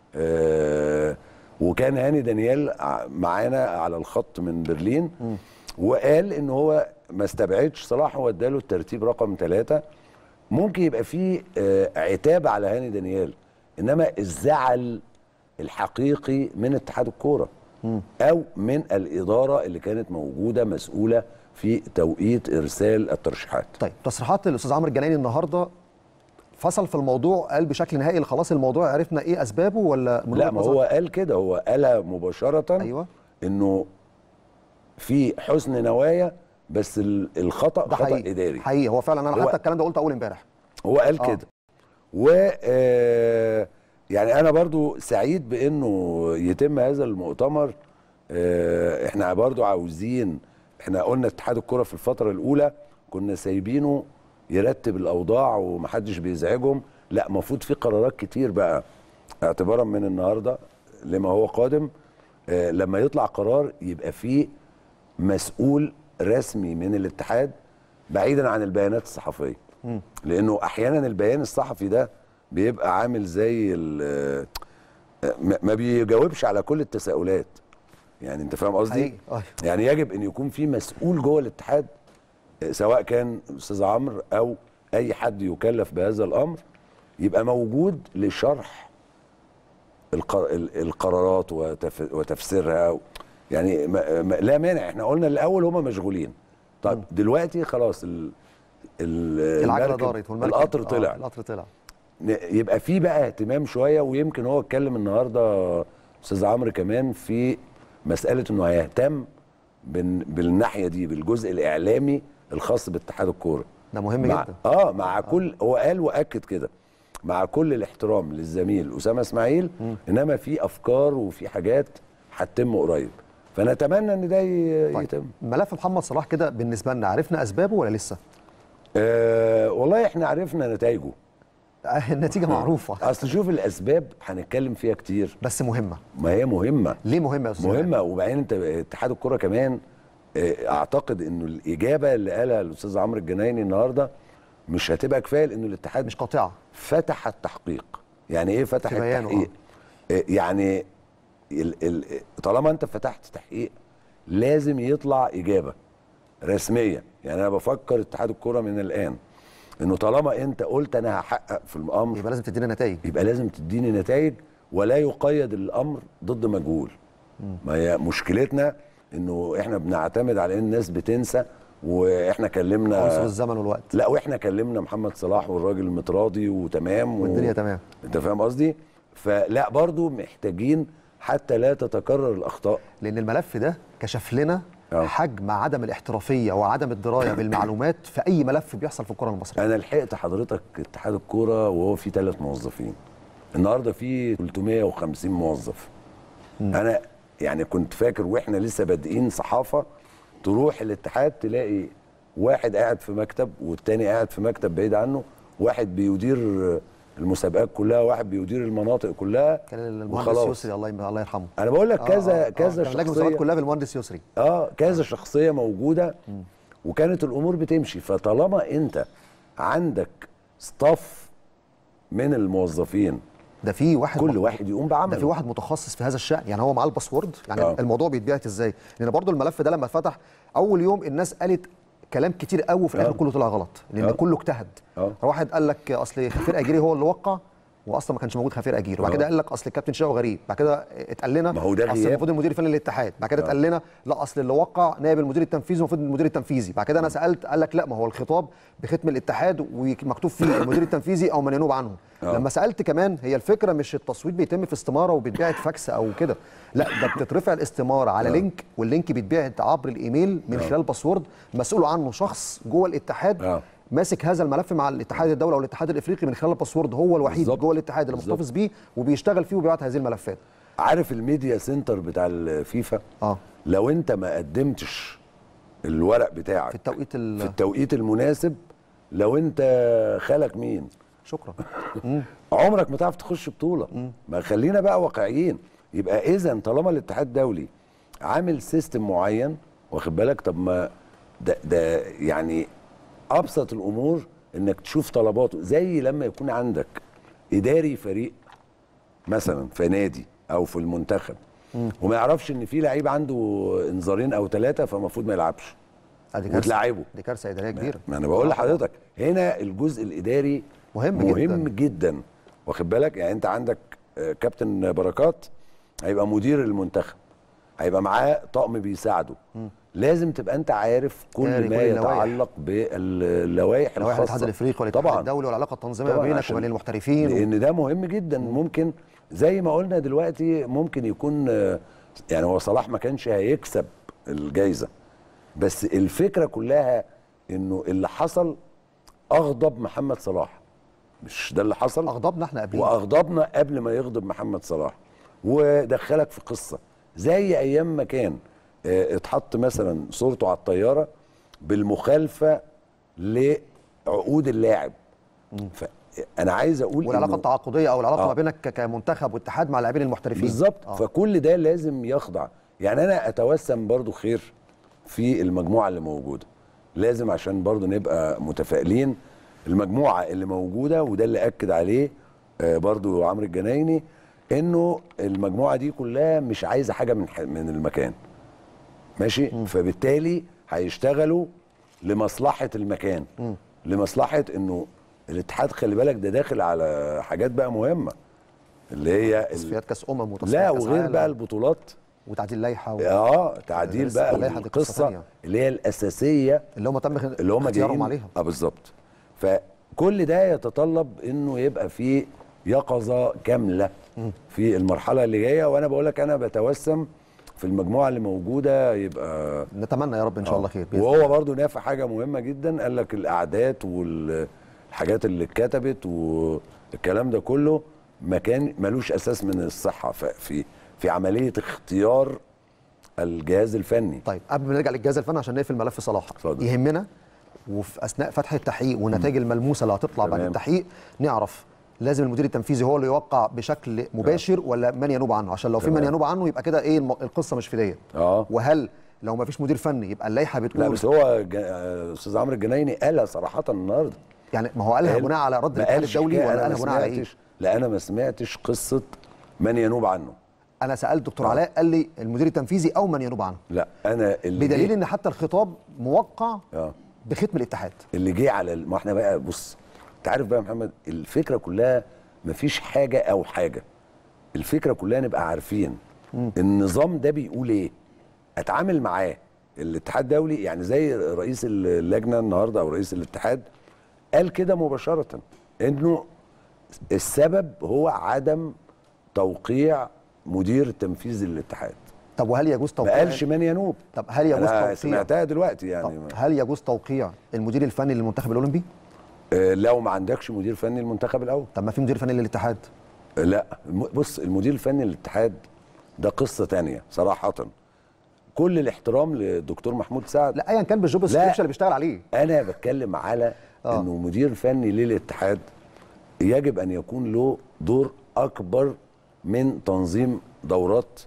آه وكان هاني دانيال ع- معانا على الخط من برلين وقال ان هو ما استبعدش صلاح هو اداله الترتيب رقم ثلاثة ممكن يبقى فيه آه عتاب على هاني دانيال انما الزعل الحقيقي من اتحاد الكوره او من الاداره اللي كانت موجوده مسؤوله في توقيت ارسال الترشيحات طيب تصريحات الاستاذ عمرو الجناني النهارده فصل في الموضوع قال بشكل نهائي خلاص الموضوع عرفنا ايه اسبابه ولا من لا وجهة ما نظرك؟ هو قال كده هو قالها مباشره ايوه انه في حسن نوايا بس ال- الخطا ده خطا حقيقي اداري حقيقي هو فعلا انا هو- حتى الكلام ده قلته اول امبارح هو قال آه. كده و آه، يعني انا برضو سعيد بانه يتم هذا المؤتمر آه، احنا برضو عاوزين احنا قلنا اتحاد الكره في الفتره الاولى كنا سايبينه يرتب الاوضاع ومحدش بيزعجهم لا المفروض في قرارات كتير بقى اعتبارا من النهارده لما هو قادم آه، لما يطلع قرار يبقى فيه مسؤول رسمي من الاتحاد بعيدا عن البيانات الصحفيه لانه احيانا البيان الصحفي ده بيبقى عامل زي ال- ما ما بيجاوبش على كل التساؤلات يعني انت فاهم قصدي حقيقي أيوة. يعني يجب ان يكون في مسؤول جوه الاتحاد آه، سواء كان الاستاذ عمرو او اي حد يكلف بهذا الامر يبقى موجود لشرح الق- ال- القرارات وتف- وتفسيرها يعني ما ما لا مانع احنا قلنا الاول هم مشغولين طيب دلوقتي خلاص ال ال- العجله المركب- دارت والمركب القطر آه، طلع القطر طلع ن- يبقى في بقى اهتمام شويه ويمكن هو اتكلم النهارده استاذ عمرو كمان في مساله انه هيهتم بال- بالناحيه دي بالجزء الاعلامي الخاص باتحاد الكوره ده مهم مع جدا اه مع كل هو قال واكد كده مع كل الاحترام للزميل اسامه اسماعيل انما في افكار وفي حاجات هتتم قريب فنتمنى ان ده ي- طيب يتم ملف محمد صلاح كده بالنسبه لنا عرفنا اسبابه ولا لسه؟ آه والله احنا عرفنا نتائجه النتيجه معروفه اصل شوف الاسباب هنتكلم فيها كتير بس مهمه ما هي مهمه ليه مهمه يا استاذ إيهاب؟ مهمه وبعدين انت اتحاد الكره كمان آه، اعتقد انه الاجابه اللي قالها الاستاذ عمرو الجنايني النهارده مش هتبقى كفايه لانه الاتحاد مش قاطعه فتح التحقيق يعني ايه فتح في بيانه، التحقيق آه، يعني ال ال طالما انت فتحت تحقيق لازم يطلع اجابه رسميه يعني انا بفكر اتحاد الكره من الان انه طالما انت قلت انا هحقق في الامر يبقى لازم تدينا نتائج يبقى لازم تديني نتائج ولا يقيد الامر ضد مجهول ما هي مشكلتنا انه احنا بنعتمد على ان الناس بتنسى واحنا كلمنا عنصر الزمن والوقت لا واحنا كلمنا محمد صلاح والراجل متراضي وتمام والدنيا تمام انت فاهم قصدي فلا برضو محتاجين حتى لا تتكرر الاخطاء لان الملف ده كشف لنا آه. حجم عدم الاحترافيه وعدم الدرايه بالمعلومات في اي ملف بيحصل في الكره المصريه انا لحقت حضرتك اتحاد الكوره وهو فيه ثلاث موظفين النهارده فيه 350 موظف انا يعني كنت فاكر واحنا لسه بادئين صحافه تروح الاتحاد تلاقي واحد قاعد في مكتب والتاني قاعد في مكتب بعيد عنه واحد بيدير المسابقات كلها واحد بيدير المناطق كلها كان المهندس وخلاص. يسري الله يم- الله يرحمه انا بقول لك آه، كذا آه، كذا آه. كان لجنه شخصيه المسابقات كلها بالمهندس يسري اه كذا شخصيه موجوده وكانت الامور بتمشي فطالما انت عندك ستاف من الموظفين ده في واحد كل مخ- واحد يقوم ده بعمله في واحد متخصص في هذا الشأن يعني هو معاه الباسورد يعني آه. الموضوع بيتبعت ازاي لان برضو الملف ده لما اتفتح اول يوم الناس قالت كلام كتير قوي في الاخر آه. كله طلع غلط لان آه. كله اجتهد آه. واحد قال لك اصل خفير اجيري هو اللي وقع واصلا ما كانش موجود خفير اجيري وبعد آه. كده قال لك اصل الكابتن شاو غريب بعد كده اتقال لنا ما هو ده اصل غياب. المفروض المدير الفني للاتحاد بعد كده اتقال لنا لا اصل اللي وقع نائب المدير التنفيذي المفروض المدير التنفيذي بعد كده انا سالت قال لك لا ما هو الخطاب بختم الاتحاد ومكتوب فيه المدير التنفيذي او من ينوب عنه آه. لما سالت كمان هي الفكره مش التصويت بيتم في استماره وبيتبعت فاكس او كده لا ده بتترفع الاستماره على لينك واللينك بيتبعت عبر الايميل من خلال باسورد مسؤول عنه شخص جوه الاتحاد آه. ماسك هذا الملف مع الاتحاد الدولي او الاتحاد الافريقي من خلال الباسورد هو الوحيد بالظبط. جوه الاتحاد اللي بالظبط. محتفظ بيه وبيشتغل فيه وبيبعت هذه الملفات عارف الميديا سنتر بتاع الفيفا اه لو انت ما قدمتش الورق بتاعك في التوقيت ال- في التوقيت المناسب لو انت خالك مين شكرا عمرك ما تعرف تخش بطوله ما خلينا بقى واقعيين يبقى اذا طالما الاتحاد الدولي عامل سيستم معين واخد بالك طب ما ده ده يعني ابسط الامور انك تشوف طلباته زي لما يكون عندك اداري فريق مثلا في نادي او في المنتخب وما يعرفش ان في لعيب عنده انذارين او ثلاثه فالمفروض ما يلعبش ادي كارثه وتلعبه دي كارثه اداريه كبيره ما انا بقول لحضرتك هنا الجزء الاداري مهم مهم جداً. جدا واخد بالك يعني انت عندك آه، كابتن بركات هيبقى مدير المنتخب هيبقى معاه طقم بيساعده لازم تبقى انت عارف كل قاري ما كل اللوائح. يتعلق باللوائح لوائح الاتحاد الخاصه الافريقي والاتحاد طبعا الدولي والعلاقه التنظيميه طبعاً بينك عشان- وبين المحترفين و... لان ده مهم جدا ممكن زي ما قلنا دلوقتي ممكن يكون آه، يعني هو صلاح ما كانش هيكسب الجايزه بس الفكره كلها انه اللي حصل اغضب محمد صلاح مش ده اللي حصل اغضبنا احنا قبليه واغضبنا قبل ما يغضب محمد صلاح ودخلك في قصه زي ايام ما كان آه، اتحط مثلا صورته على الطياره بالمخالفه لعقود اللاعب فانا عايز اقول والعلاقه إنه- التعاقديه او العلاقه آه. ما بينك ك- كمنتخب واتحاد مع اللاعبين المحترفين بالظبط آه. فكل ده لازم يخضع يعني انا اتوسم برضو خير في المجموعه اللي موجوده لازم عشان برضو نبقى متفائلين المجموعه اللي موجوده وده اللي اكد عليه آه، برضو عمرو الجنايني انه المجموعه دي كلها مش عايزه حاجه من ح- من المكان ماشي فبالتالي هيشتغلوا لمصلحه المكان لمصلحه انه الاتحاد خلي بالك ده داخل على حاجات بقى مهمه اللي هي ال- تصفيات كاس امم وتصفيات لا كأس وغير عالم بقى البطولات وتعديل لائحه و... اه تعديل لسه بقى اللائحة دي قصة القصه تانية. اللي هي الاساسيه اللي هم تم اللي هم اختيارهم جايين عليها اه بالظبط فكل ده يتطلب انه يبقى في يقظه كامله في المرحله اللي جايه وانا بقول لك انا بتوسم في المجموعه اللي موجوده يبقى نتمنى يا رب ان شاء الله خير بإذن وهو برضو نافع حاجه مهمه جدا قال لك الاعداد والحاجات اللي اتكتبت والكلام ده كله مكان ملوش اساس من الصحه ف- في في عمليه اختيار الجهاز الفني طيب قبل ما نرجع للجهاز الفني عشان نقفل ملف صلاح اتفضل. يهمنا وفي اثناء فتح التحقيق والنتائج الملموسه اللي هتطلع بعد تمام. التحقيق نعرف لازم المدير التنفيذي هو اللي يوقع بشكل مباشر ولا من ينوب عنه عشان لو في من تمام. ينوب عنه يبقى كده ايه الم- القصه مش في ديت اه وهل لو ما فيش مدير فني يبقى اللائحه لا بتقول بس هو جا- آه، استاذ عمرو الجنايني قالها صراحه النهارده يعني ما هو قالها قال- بناء على رد ما الاتحاد قالش الدولي حكاية، ولا أنا قالها ما بناء على ايه؟ سمعتش- لا انا ما سمعتش قصه من ينوب عنه انا سالت دكتور آه. علاء قال لي المدير التنفيذي او من ينوب عنه لا انا اللي بدليل جه- ان حتى الخطاب موقع اه بختم الاتحاد اللي جه على ال- ما احنا بقى بص انت عارف بقى يا محمد الفكره كلها مفيش حاجه او حاجه الفكره كلها نبقى عارفين النظام ده بيقول ايه اتعامل معاه الاتحاد الدولي يعني زي رئيس اللجنه النهارده او رئيس الاتحاد قال كده مباشره انه السبب هو عدم توقيع مدير تنفيذي للاتحاد طب وهل يجوز ما توقيع قالش من ينوب طب هل يجوز انا توقيع سمعتها دلوقتي يعني طب هل يجوز توقيع المدير الفني للمنتخب الاولمبي؟ آه، لو ما عندكش مدير فني المنتخب الاول طب ما في مدير فني للاتحاد لا الم- بص المدير الفني للاتحاد ده قصه تانية صراحه كل الاحترام للدكتور محمود سعد لا ايا كان بالجوب لا. ديسكريبشن اللي بيشتغل عليه انا بتكلم على آه. انه مدير فني للاتحاد يجب ان يكون له دور اكبر من تنظيم دورات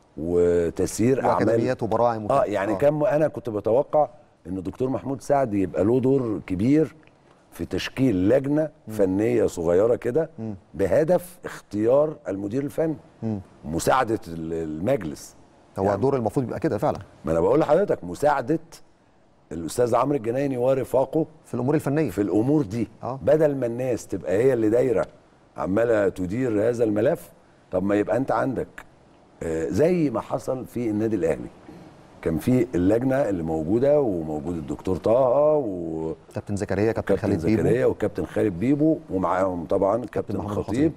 وتسيير اعمال واكاديميات وبراعم اه وكده. يعني كان انا كنت بتوقع ان الدكتور محمود سعد يبقى له دور كبير في تشكيل لجنه فنيه صغيره كده بهدف اختيار المدير الفني مساعده ال- المجلس هو يعني دور المفروض يبقى كده فعلا ما انا بقول لحضرتك مساعده الاستاذ عمرو الجنايني ورفاقه في الامور الفنيه في الامور دي آه. بدل ما الناس تبقى هي اللي دايره عماله تدير هذا الملف طب ما يبقى انت عندك آه، زي ما حصل في النادي الاهلي كان في اللجنه اللي موجوده وموجود الدكتور طه و كابتن زكريا كابتن كابتن خالد بيبو زكريا والكابتن خالد بيبو ومعاهم طبعا الكابتن محمود الخطيب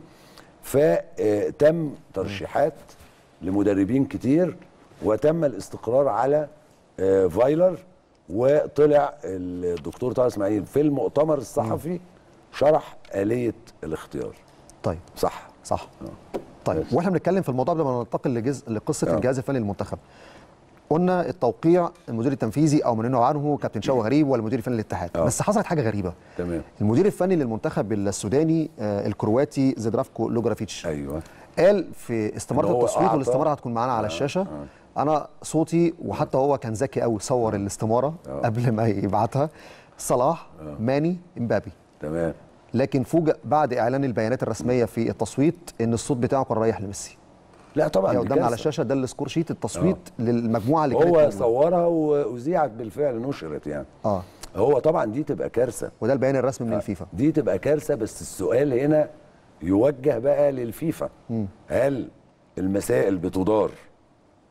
فتم ترشيحات لمدربين كتير وتم الاستقرار على آه، فايلر وطلع الدكتور طه اسماعيل في المؤتمر الصحفي شرح آلية الاختيار طيب صح صح طيب واحنا بنتكلم في الموضوع قبل ما ننتقل لجزء لقصه آه. الجهاز الفني للمنتخب قلنا التوقيع المدير التنفيذي او من ينوب عنه كابتن شوقي غريب والمدير الفني للاتحاد آه. بس حصلت حاجه غريبه تمام المدير الفني للمنتخب السوداني آه، الكرواتي زيدرافكو لوجرافيتش ايوه قال في استماره إن هو التصويت أعطى- والاستماره هتكون معانا على الشاشه انا صوتي وحتى هو كان ذكي قوي صور الاستماره آه. قبل ما يبعتها صلاح ماني امبابي تمام لكن فوجئ بعد اعلان البيانات الرسميه في التصويت ان الصوت بتاعه كان رايح لميسي لا طبعا هي دي قدامنا على كارثة. الشاشه ده السكور شيت التصويت للمجموعه اللي كانت هو موجودة. صورها واذيعت بالفعل نشرت يعني اه هو طبعا دي تبقى كارثه وده البيان الرسمي من الفيفا دي تبقى كارثه بس السؤال هنا يوجه بقى للفيفا هل المسائل بتدار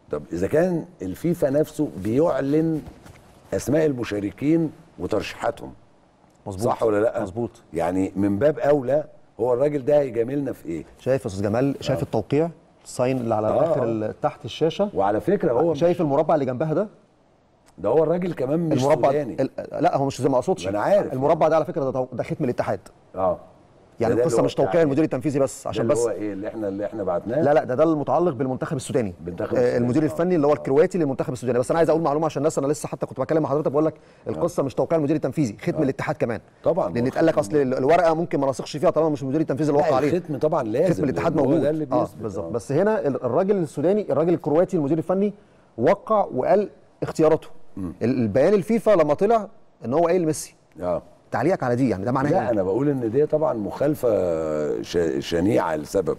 طب اذا كان الفيفا نفسه بيعلن اسماء المشاركين وترشيحاتهم مظبوط صح ولا لا مظبوط يعني من باب اولى هو الراجل ده هيجاملنا في ايه شايف يا استاذ جمال شايف التوقيع الساين اللي على آه، اخر آه. ال- تحت الشاشه وعلى فكره هو شايف المربع اللي جنبها ده ده هو الراجل كمان مش المربع سوداني ال- لا هو مش زي ما اقصدش ما أنا عارف. المربع ده على فكره ده, ده ختم الاتحاد اه يعني ده- ده القصه اللي هو مش توقيع بتاع المدير التنفيذي بس ده عشان اللي بس هو ايه اللي احنا اللي احنا بعتناه لا لا ده ده المتعلق بالمنتخب السوداني بالمنتخب آه، السوداني. المدير الفني اللي هو الكرواتي للمنتخب السوداني بس انا عايز اقول معلومه عشان الناس انا لسه حتى كنت بكلم مع حضرتك بقول لك القصه مش توقيع المدير التنفيذي ختم الاتحاد كمان طبعا لان هو اتقال لك ختم اصل الورقه ممكن ما نثقش فيها طالما مش المدير التنفيذي اللي وقع لا عليه الختم طبعا لازم ختم الاتحاد لأن هو موجود ده اللي اه بيثبت بالظبط آه. بس هنا ال- الراجل السوداني الراجل الكرواتي المدير الفني وقع وقال اختياراته ال- البيان الفيفا لما طلع ان هو قايل ميسي اه تعليقك على دي يعني ده معناه لا ايه؟ انا بقول ان دي طبعا مخالفه ش- شنيعه لسبب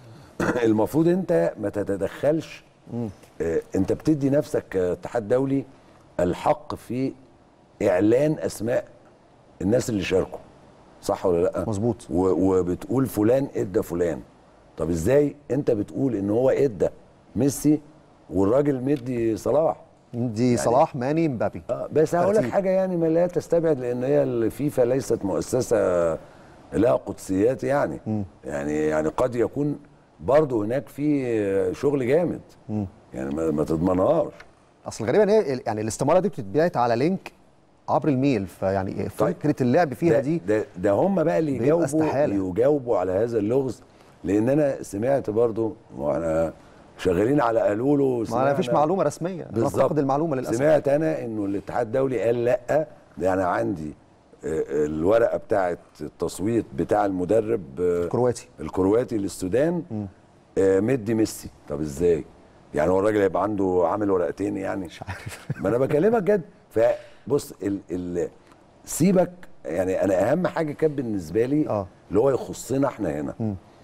المفروض انت ما تتدخلش آه، انت بتدي نفسك كاتحاد دولي الحق في اعلان اسماء الناس اللي شاركوا صح ولا لا مظبوط. و- وبتقول فلان ادى فلان طب ازاي انت بتقول ان هو ادى ميسي والراجل مدي صلاح دي صلاح ماني مبابي آه، بس هقول لك ترتيب. حاجه يعني ما لا تستبعد لان هي الفيفا ليست مؤسسه لها قدسيات يعني يعني يعني قد يكون برضه هناك في شغل جامد يعني ما, ما تضمنهاش اصل غالبا ان هي يعني الاستماره دي بتتبعت على لينك عبر الميل فيعني طيب. فكره اللعب فيها ده, دي ده, ده هم بقى اللي بيبقى يجاوبوا استحالة. يجاوبوا على هذا اللغز لان انا سمعت برضه واحنا شغالين على قالولو ما انا فيش معلومه رسميه انا بالظبط افتقد المعلومه للاسف سمعت انا انه الاتحاد الدولي قال لا ده انا عندي آه، الورقه بتاعه التصويت بتاع المدرب آه، الكرواتي الكرواتي للسودان آه، مدي ميسي طب ازاي يعني هو الراجل هيبقى عنده عامل ورقتين يعني مش عارف ما انا بكلمك جد فبص ال ال سيبك يعني انا اهم حاجه كانت بالنسبه لي آه. اللي هو يخصنا احنا هنا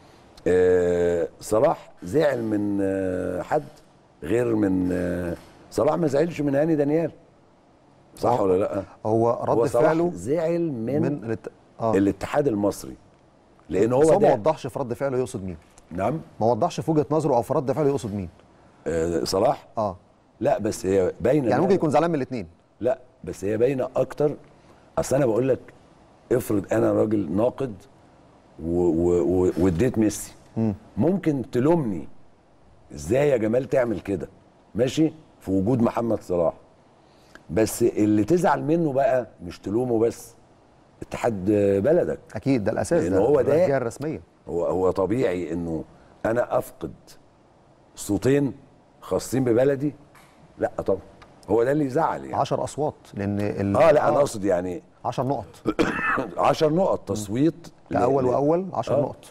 آه صلاح زعل من آه حد غير من آه صلاح ما زعلش من هاني دانيال صح آه. ولا لا هو هو رد صلاح فعله زعل من, من من الات... اه الاتحاد المصري لان بس هو هو ما ده وضحش في رد فعله يقصد مين نعم ما وضحش في وجهه نظره او في رد فعله يقصد مين آه صلاح اه لا بس هي باينه يعني إنها- ممكن يكون زعلان من الاثنين لا بس هي باينه اكتر اصل انا بقول لك افرض انا راجل ناقد و- و- و- واديت ميسي ممكن تلومني ازاي يا جمال تعمل كده ماشي في وجود محمد صلاح بس اللي تزعل منه بقى مش تلومه بس اتحاد بلدك اكيد ده الاساس لأن ده هو ده- الجهه الرسميه هو هو طبيعي انه انا افقد صوتين خاصين ببلدي لا طبعا هو ده اللي يزعل يعني 10 اصوات لان ال... اه لا انا اقصد يعني 10 نقط 10 نقط تصويت ل- كاول ل- واول 10 آه. نقط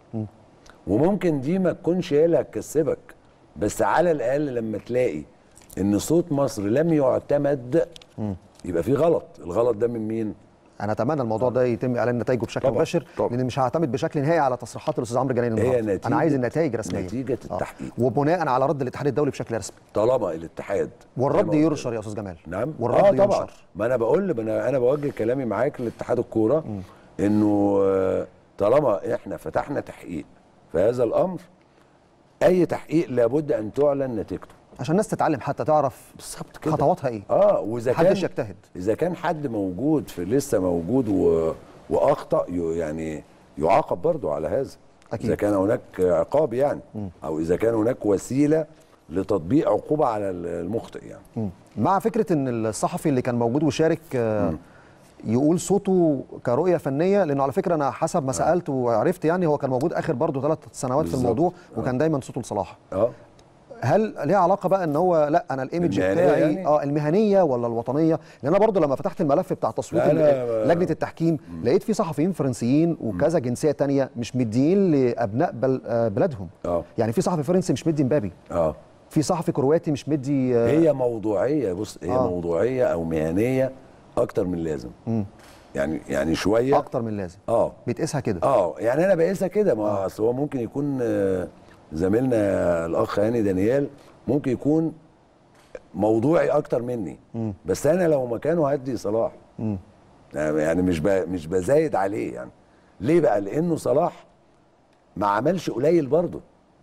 وممكن دي ما تكونش هي اللي هتكسبك بس على الاقل لما تلاقي ان صوت مصر لم يعتمد يبقى في غلط الغلط ده من مين انا اتمنى الموضوع ده يتم اعلان نتائجه بشكل طبعاً، مباشر طبعاً. لان مش هعتمد بشكل نهائي على تصريحات الاستاذ عمرو جلال هي النهارده نتيجة- انا عايز النتائج رسميه نتيجة آه. التحقيق. وبناء على رد الاتحاد الدولي بشكل رسمي طالما الاتحاد والرد زي ما ينشر يا استاذ جمال نعم والرد اه طبعا ينشر ما انا بقول ما انا انا بوجه كلامي معاك لاتحاد الكوره انه آه، طالما احنا فتحنا تحقيق في هذا الامر اي تحقيق لابد ان تعلن نتيجته عشان الناس تتعلم حتى تعرف بالظبط كده خطواتها ايه اه واذا كان محدش يجتهد اذا كان حد موجود في لسه موجود و... واخطا ي- يعني يعاقب برضه على هذا أكيد. اذا كان هناك عقاب يعني او اذا كان هناك وسيله لتطبيق عقوبه على المخطئ يعني مم. مع فكره ان الصحفي اللي كان موجود وشارك آه، يقول صوته كرؤيه فنيه لانه على فكره انا حسب ما سالت وعرفت يعني هو كان موجود اخر برضه ثلاث سنوات في بالظبط. الموضوع وكان دايما صوته لصلاح اه هل ليها علاقه بقى ان هو لا انا الايمج المهنية بتاعي يعني؟ اه المهنيه ولا الوطنيه لان انا برضو لما فتحت الملف بتاع تصويت لا، ال- أنا- لجنه التحكيم لقيت في صحفيين فرنسيين وكذا جنسيه تانية مش مديين لابناء بل آه، بلادهم اه يعني في صحفي فرنسي مش مدي مبابي اه في صحفي كرواتي مش مدي آه، هي موضوعيه بص هي آه. آه. موضوعيه او مهنيه اكتر من لازم يعني يعني شويه اكتر من لازم اه بتقيسها كده اه يعني انا بقيسها كده ما اصل هو ممكن يكون آه، زميلنا الاخ هاني دانيال ممكن يكون موضوعي اكتر مني بس انا لو مكانه هدي صلاح يعني مش ب... مش بزايد عليه يعني ليه بقى لانه صلاح ما عملش قليل برضه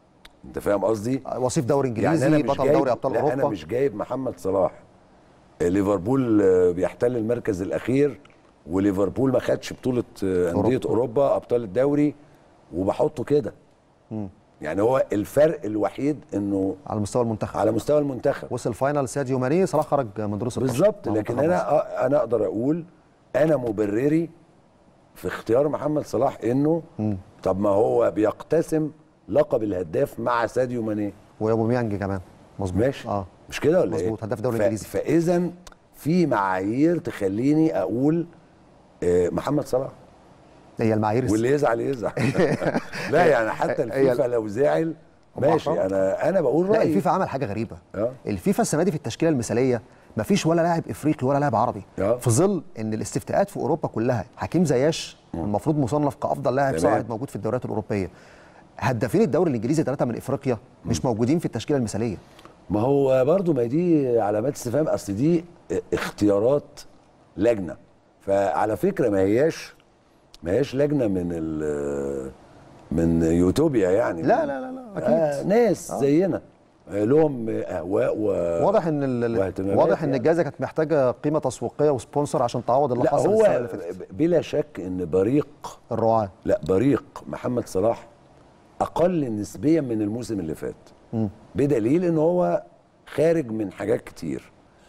انت فاهم قصدي وصيف دوري يعني انجليزي انا مش بطل جايب دوري ابطال لا اوروبا انا مش جايب محمد صلاح آه، ليفربول آه، بيحتل المركز الاخير وليفربول ما خدش بطوله آه، انديه أوروبا. اوروبا ابطال الدوري وبحطه كده يعني هو الفرق الوحيد انه على مستوى المنتخب على مستوى المنتخب وصل فاينل ساديو ماني صلاح خرج من دروس ال بالظبط 16. لكن منتخب مصر. انا آه، انا اقدر اقول انا مبرري في اختيار محمد صلاح انه طب ما هو بيقتسم لقب الهداف مع ساديو ماني وابو ميانج كمان مظبوط ماشي اه مش كده ولا ايه مظبوط، هداف الدوري ف- الإنجليزي. فاذا في معايير تخليني اقول آه، محمد صلاح هي المعايير واللي يزعل يزعل لا يعني حتى هي- الفيفا لو زعل هم ماشي أحرار. انا انا بقول لا رايي الفيفا عمل حاجه غريبه آه. الفيفا السنه دي في التشكيله المثاليه مفيش ولا لاعب افريقي ولا لاعب عربي آه. في ظل ان الاستفتاءات في اوروبا كلها حكيم زياش المفروض مصنف كافضل لاعب تمام. صاعد موجود في الدوريات الاوروبيه هدافين الدوري الانجليزي ثلاثه من افريقيا مش موجودين في التشكيله المثاليه ما هو برضو ما دي علامات استفهام اصل دي اختيارات لجنه فعلى فكره ما هياش ما هياش لجنه من ال من يوتوبيا يعني لا لا لا لا اكيد آه ناس زينا آه، لهم اهواء و واضح ان ال- ال- واهتمامات واضح ان يعني. الجائزه كانت محتاجه قيمه تسويقيه وسبونسر عشان تعوض اللي لا حصل هو السنه اللي فاتت بلا شك ان بريق الرعاه لا بريق محمد صلاح اقل نسبيا من الموسم اللي فات بدليل ان هو خارج من حاجات كتير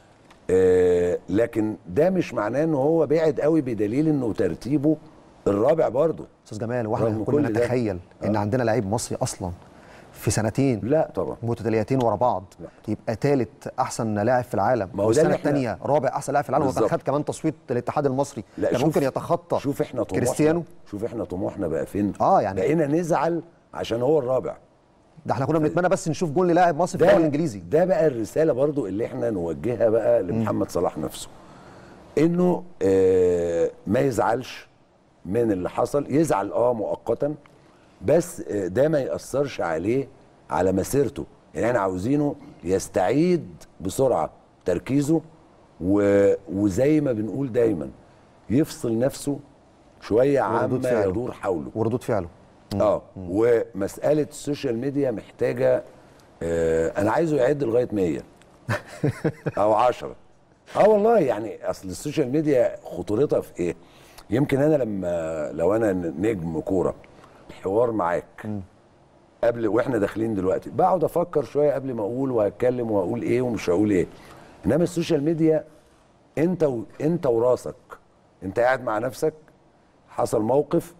آه لكن ده مش معناه ان هو بعد قوي بدليل انه ترتيبه الرابع برضه استاذ جمال واحنا رغم كنا كل ده. نتخيل ان عندنا لعيب مصري اصلا في سنتين لا طبعا متتاليتين ورا بعض لا. يبقى ثالث احسن لاعب في العالم ما هو ده والسنه اللي احنا- الثانيه رابع احسن لاعب في العالم وكان بالظبط. خد كمان تصويت الاتحاد المصري لا كان شوف ممكن يتخطى شوف احنا طموحنا كريستيانو شوف احنا طموحنا بقى فين آه، يعني- بقينا نزعل عشان هو الرابع ده احنا كنا بنتمنى بس نشوف جول للاعب مصري في الدوري الانجليزي ده بقى الرساله برضو اللي احنا نوجهها بقى لمحمد صلاح نفسه انه آه ما يزعلش من اللي حصل يزعل اه مؤقتا بس آه ده ما ياثرش عليه على مسيرته يعني احنا عاوزينه يستعيد بسرعه تركيزه و... وزي ما بنقول دايما يفصل نفسه شويه وردود عما فعله. يدور حوله وردود فعله اه ومساله السوشيال ميديا محتاجه آه انا عايزه يعد لغايه 100 او 10 اه والله يعني اصل السوشيال ميديا خطورتها في ايه يمكن انا لما لو انا نجم كوره حوار معاك قبل واحنا داخلين دلوقتي بقعد افكر شويه قبل ما اقول وهتكلم وهقول ايه ومش هقول ايه انما السوشيال ميديا انت و... انت وراسك انت قاعد مع نفسك حصل موقف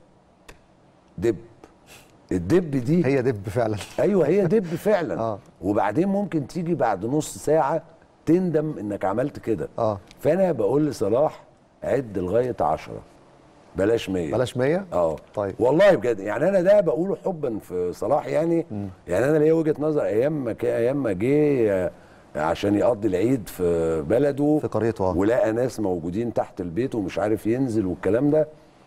دب الدب دي هي دب فعلا ايوه هي دب فعلا آه. وبعدين ممكن تيجي بعد نص ساعه تندم انك عملت كده اه فانا بقول لصلاح عد لغايه 10 بلاش 100 بلاش 100 اه طيب. والله بجد يعني انا ده بقوله حبا في صلاح يعني يعني انا ليا وجهه نظر ايام ما كا- ايام ما جه عشان يقضي العيد في بلده في قريته آه. ولقى ناس موجودين تحت البيت ومش عارف ينزل والكلام ده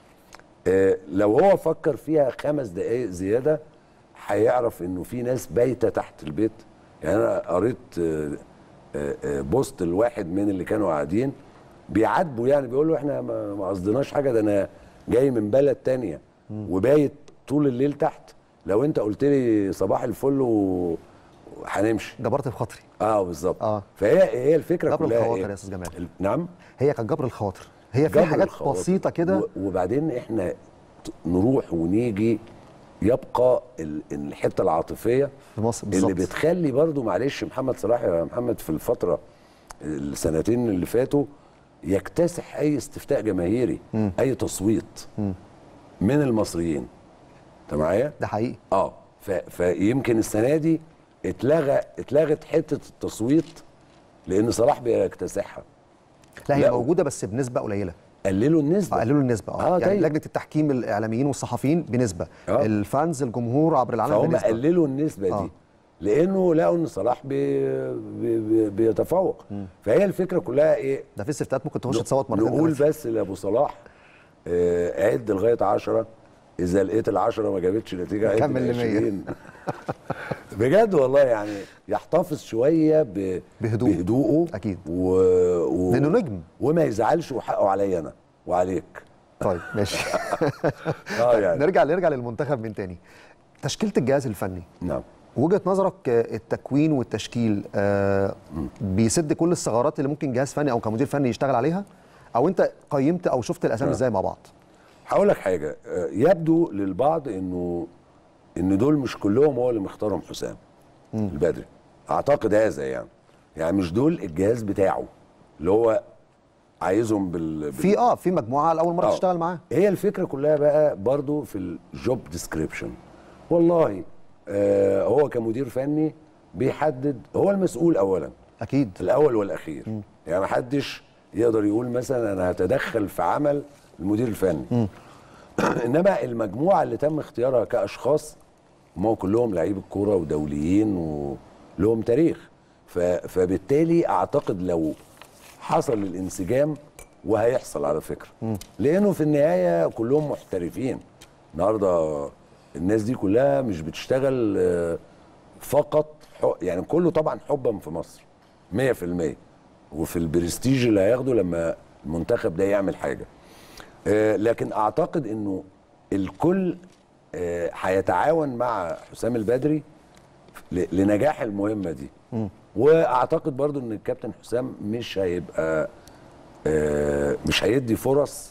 آه، لو هو فكر فيها خمس دقائق زياده هيعرف انه في ناس بايته تحت البيت يعني انا قريت آه، آه، آه، بوست الواحد من اللي كانوا قاعدين بيعاتبوا يعني بيقول له احنا ما ما قصدناش حاجه ده انا جاي من بلد تانية وبايت طول الليل تحت لو انت قلت لي صباح الفل و- وهنمشي جبرت بخاطري اه بالظبط آه. فهي هي الفكره جبر كلها الخواطر إيه؟ يا أستاذ جمال. ال- نعم هي كانت جبر الخواطر هي في جبر حاجات الخواطر. بسيطه كده و- وبعدين احنا ت- نروح ونيجي يبقى ال- الحته العاطفيه في مصر اللي بالظبط بتخلي برضو معلش محمد صلاح يا محمد في الفتره السنتين اللي فاتوا يكتسح اي استفتاء جماهيري اي تصويت من المصريين انت معايا؟ ده حقيقي اه ف... فيمكن السنه دي اتلغى اتلغت حته التصويت لان صلاح بيكتسحها لا هي لا. موجوده بس بنسبه قليله قللوا النسبه قللوا النسبه اه, آه، يعني طيب. لجنه التحكيم الاعلاميين والصحفيين بنسبه آه. الفانز الجمهور عبر العالم فهم بنسبه قللوا النسبه آه. دي لانه لقوا ان صلاح بي بي بي بيتفوق فهي الفكره كلها ايه ده في استفتاءات ممكن تخش تصوت مرتين نقول ثلاثة. بس لابو صلاح آه عد لغايه 10 اذا لقيت العشرة ما جابتش نتيجه عد كمل ل 100. 20 بجد والله يعني يحتفظ شويه ب... بهدوء. بهدوءه أكيد. و... و... لأنه نجم. وما يزعلش وحقه عليا انا وعليك طيب اه يعني نرجع نرجع للمنتخب من تاني تشكيله الجهاز الفني نعم وجهه نظرك آه، التكوين والتشكيل آه، بيسد كل الثغرات اللي ممكن جهاز فني او كمدير فني يشتغل عليها او انت قيمت او شفت الاسامي ازاي مع بعض هقول لك حاجه آه، يبدو للبعض انه ان دول مش كلهم هو اللي مختارهم حسام البدري اعتقد هذا يعني يعني مش دول الجهاز بتاعه اللي هو عايزهم بال, بال... في اه في مجموعه لاول مره آه. تشتغل معاه هي الفكره كلها بقى برضو في الجوب ديسكريبشن والله آه هو كمدير فني بيحدد هو المسؤول اولا اكيد الاول والاخير يعني ما حدش يقدر يقول مثلا انا هتدخل في عمل المدير الفني انما المجموعه اللي تم اختيارها كاشخاص هم كلهم لعيبه كوره ودوليين ولهم تاريخ ف- فبالتالي اعتقد لو حصل الانسجام وهيحصل على فكره لانه في النهايه كلهم محترفين النهارده الناس دي كلها مش بتشتغل آه، فقط ح- يعني كله طبعا حبا في مصر 100% وفي البرستيج اللي هياخده لما المنتخب ده يعمل حاجه آه، لكن اعتقد انه الكل آه، هيتعاون مع حسام البدري ل- لنجاح المهمه دي واعتقد برضو ان الكابتن حسام مش هيبقى آه، مش هيدي فرص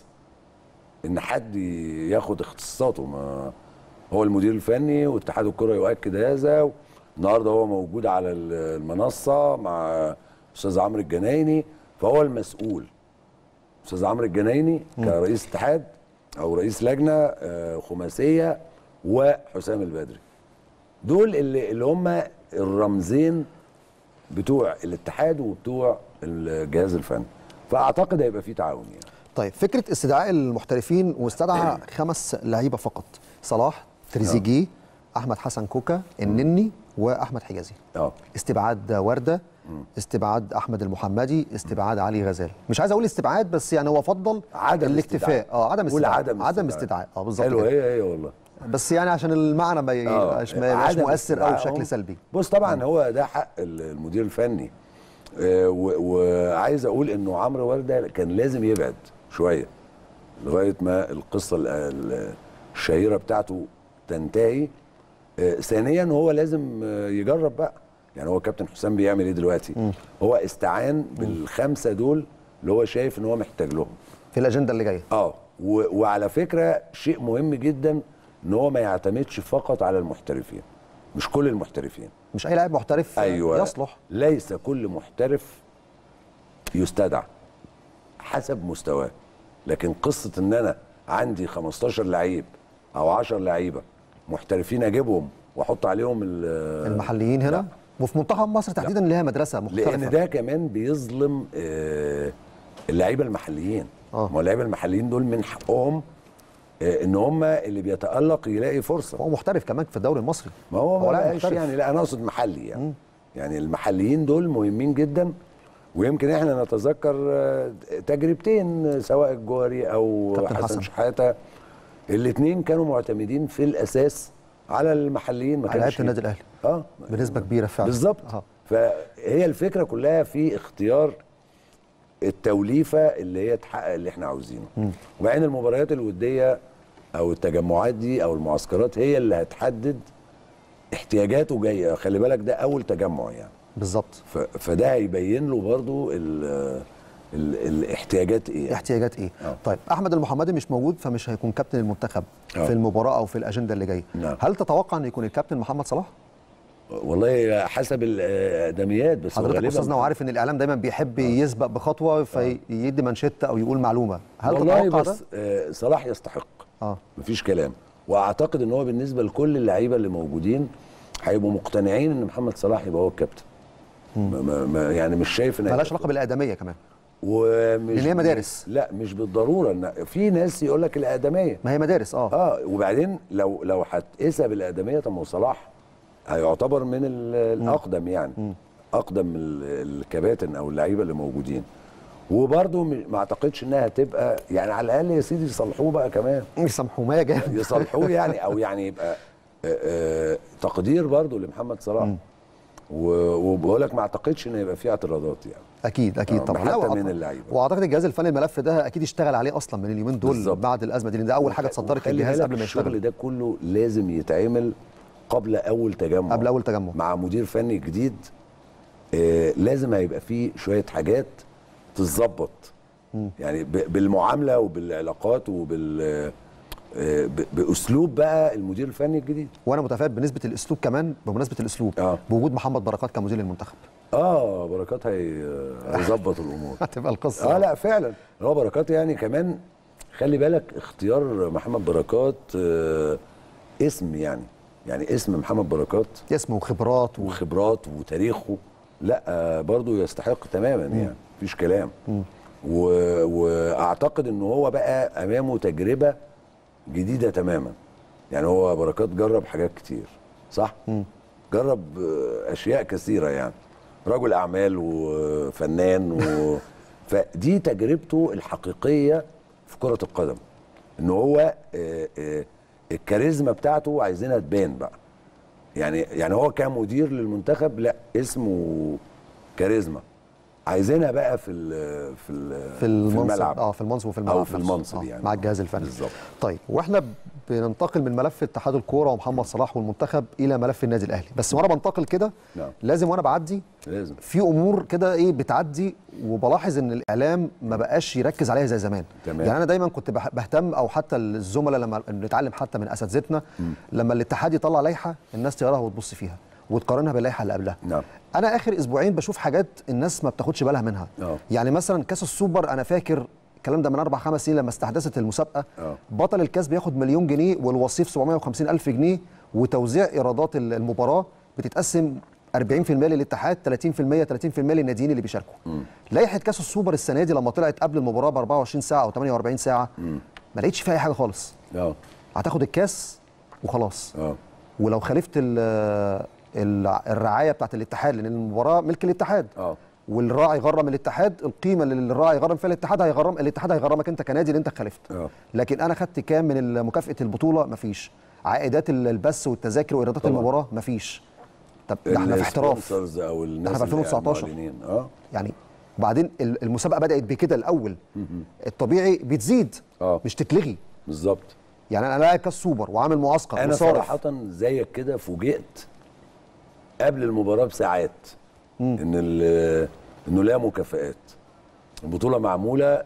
ان حد ياخد اختصاصاته ما هو المدير الفني واتحاد الكره يؤكد هذا النهارده هو موجود على ال- المنصه مع استاذ عمرو الجنايني فهو المسؤول استاذ عمرو الجنايني كرئيس اتحاد او رئيس لجنه آه، خماسيه وحسام البدري دول اللي اللي هم الرمزين بتوع الاتحاد وبتوع الجهاز الفني فاعتقد هيبقى في تعاون يعني طيب فكره استدعاء المحترفين واستدعى خمس لعيبه فقط صلاح تريزيجيه احمد حسن كوكا النني واحمد حجازي اه استبعاد ورده استبعاد احمد المحمدي استبعاد علي غزال مش عايز اقول استبعاد بس يعني هو فضل عدم الاكتفاء استدعاء. اه عدم قول استدعاء عدم عدم استدعاء. استدعاء اه بالظبط حلوه كده. هي هي والله بس يعني عشان المعنى ما يبقاش ما يبقاش عدم مؤثر قوي استدعائهم. بشكل سلبي بص طبعا هو ده حق المدير الفني آه، و- وعايز اقول انه عمرو ورده كان لازم يبعد شويه لغايه ما القصه ال- ال- الشهيره بتاعته تنتهي آه، ثانيا هو لازم آه، يجرب بقى يعني هو كابتن حسام بيعمل ايه دلوقتي هو استعان بالخمسه دول اللي هو شايف ان هو محتاج لهم في الاجنده اللي جايه اه و- وعلى فكره شيء مهم جدا ان هو ما يعتمدش فقط على المحترفين مش كل المحترفين مش اي لاعب محترف ايوه يصلح ليس كل محترف يستدعى حسب مستواه لكن قصه ان انا عندي 15 لعيب او 10 لعيبه محترفين اجيبهم واحط عليهم ال- المحليين هنا لا. وفي منتخب مصر تحديدا اللي هي مدرسه مختلفه لان ده كمان بيظلم آه، اللعيبه المحليين آه. ما هو اللعيبه المحليين دول من حقهم آه، ان هم اللي بيتالق يلاقي فرصه هو محترف كمان في الدوري المصري ما هو ما لاعب بقاش محترف. يعني لا انا اقصد محلي يعني يعني المحليين دول مهمين جدا ويمكن احنا نتذكر آه، تجربتين سواء الجوهري او كابتن حسن, حسن. شحاته الاثنين كانوا معتمدين في الاساس على المحليين ما على كانش لعيبه النادي الاهلي اه بنسبه كبيره فعلا بالظبط آه. فهي الفكره كلها في اختيار التوليفه اللي هي تحقق اللي احنا عاوزينه وبعدين المباريات الوديه او التجمعات دي او المعسكرات هي اللي هتحدد احتياجاته جايه خلي بالك ده اول تجمع يعني بالظبط ف- فده هيبين له برضو ال ال الاحتياجات ايه احتياجات ايه آه. طيب احمد المحمدي مش موجود فمش هيكون كابتن المنتخب آه. في المباراه او في الاجنده اللي جايه نعم. هل تتوقع ان يكون الكابتن محمد صلاح والله حسب الادميات بس حضرتك غالبا استاذنا وعارف ان الاعلام دايما بيحب يسبق بخطوه فيدي منشته او يقول معلومه هل والله تتوقع بس ده آه، صلاح يستحق اه مفيش كلام واعتقد ان هو بالنسبه لكل اللعيبه اللي موجودين هيبقوا مقتنعين ان محمد صلاح يبقى هو الكابتن ما ما ما يعني مش شايف ان ملهاش علاقه بالادميه كمان ومش لأن هي مدارس. لا مش بالضروره ان في ناس يقول لك الادميه ما هي مدارس اه اه وبعدين لو لو هتقيسها بالادميه طب ما هو صلاح هيعتبر من ال- الاقدم يعني اقدم ال- الكباتن او اللعيبه اللي موجودين وبرده ما اعتقدش انها هتبقى يعني على الاقل يا سيدي يصلحوه بقى كمان يسامحوا ما جامد يصلحوه يعني او يعني يبقى آه، آه، تقدير برضو لمحمد صلاح و- وبقول لك ما اعتقدش ان يبقى فيه اعتراضات يعني اكيد اكيد آه، طبعا حتى لا، من وأعتقد- اللعيبة. واعتقد الجهاز الفني الملف ده اكيد اشتغل عليه اصلا من اليومين دول بالظبط. بعد الازمه دي لان ده اول حاجه اتصدرت وخلي الجهاز بالك قبل ما الشغل يشتغل ده كله لازم يتعمل قبل اول تجمع قبل اول تجمع مع مدير فني جديد آه لازم هيبقى فيه شويه حاجات تتظبط يعني ب- بالمعامله وبالعلاقات وبال آه، ب- باسلوب بقى المدير الفني الجديد وانا متفائل بنسبه الاسلوب كمان بمناسبه الاسلوب آه. بوجود محمد بركات كمدير للمنتخب اه بركات هي هيظبط الامور هتبقى القصه اه لا فعلا هو بركات يعني كمان خلي بالك اختيار محمد بركات آه اسم يعني يعني اسم محمد بركات اسمه وخبرات و... وخبرات وتاريخه لا آه برضو يستحق تماما يعني مفيش كلام و... واعتقد ان هو بقى امامه تجربه جديده تماما يعني هو بركات جرب حاجات كتير صح جرب آه، اشياء كثيره يعني رجل اعمال وفنان و... فدي تجربته الحقيقيه في كره القدم ان هو آه، آه، الكاريزما بتاعته عايزينها تبان بقى يعني يعني هو كمدير للمنتخب لا اسمه كاريزما عايزينها بقى في ال في ال في المنصب الملعب اه في المنصب وفي الملعب او في نفسه. المنصب آه، يعني مع الجهاز الفني بالظبط طيب واحنا بننتقل من ملف اتحاد الكوره ومحمد صلاح والمنتخب الى ملف النادي الاهلي بس وانا بنتقل كده نعم. لازم وانا بعدي لازم في امور كده ايه بتعدي وبلاحظ ان الاعلام ما بقاش يركز عليها زي زمان تمام. يعني انا دايما كنت بح- بهتم او حتى الزملاء لما بنتعلم حتى من اساتذتنا لما الاتحاد يطلع لائحه الناس تقراها وتبص فيها وتقارنها باللائحه اللي قبلها نعم. انا اخر اسبوعين بشوف حاجات الناس ما بتاخدش بالها منها آه. يعني مثلا كاس السوبر انا فاكر الكلام ده من اربع خمس سنين لما استحدثت المسابقه آه. بطل الكاس بياخد مليون جنيه والوصيف 750 الف جنيه وتوزيع ايرادات ال- المباراه بتتقسم 40% للاتحاد 30% 30% للناديين اللي بيشاركوا لائحه كاس السوبر السنه دي لما طلعت قبل المباراه ب 24 ساعه او 48 ساعه ما لقيتش فيها اي حاجه خالص اه هتاخد الكاس وخلاص اه ولو خالفت ال- ال- الرعايه بتاعت الاتحاد لان المباراه ملك الاتحاد اه والراعي غرم الاتحاد القيمه اللي الراعي غرم فيها الاتحاد هيغرم الاتحاد هيغرمك انت كنادي اللي انت خالفت آه. لكن انا خدت كام من مكافاه البطوله مفيش عائدات ال- البث والتذاكر وايرادات طبعاً. المباراه مفيش طب ده احنا في احتراف السبونسرز او الناس احنا في اللي 2019. المعلنين. اه يعني وبعدين ال- المسابقه بدات بكده الاول الطبيعي بتزيد آه. مش تتلغي بالظبط يعني انا لاعب كاس سوبر وعامل معسكر انا وصارف. صراحه زيك كده فوجئت قبل المباراه بساعات ان ال- انه لا مكافآت البطوله معموله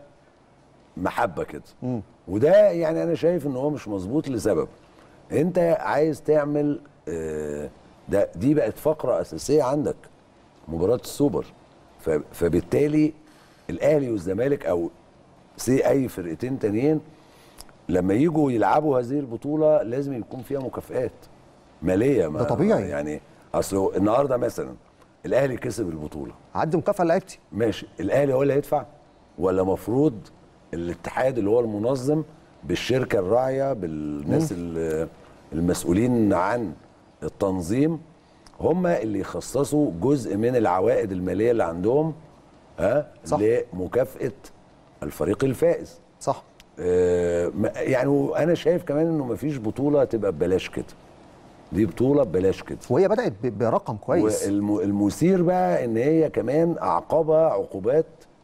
محبه كده وده يعني انا شايف ان هو مش مظبوط لسبب انت عايز تعمل آه، ده دي بقت فقره اساسيه عندك مباراه السوبر ف- فبالتالي الاهلي والزمالك او سي اي فرقتين تانيين لما يجوا يلعبوا هذه البطوله لازم يكون فيها مكافآت ماليه ما ده طبيعي. يعني اصل النهارده مثلا الاهلي كسب البطوله عدي مكافاه لعيبتي ماشي الاهلي هو اللي هيدفع ولا مفروض الاتحاد اللي هو المنظم بالشركه الراعيه بالناس ال- المسؤولين عن التنظيم هم اللي يخصصوا جزء من العوائد الماليه اللي عندهم ها صح. لمكافاه الفريق الفائز صح آه، ما- يعني انا شايف كمان انه مفيش بطوله تبقى ببلاش كده دي بطوله ببلاش كده وهي بدات ب- برقم كويس والمثير بقى ان هي كمان اعقبها عقوبات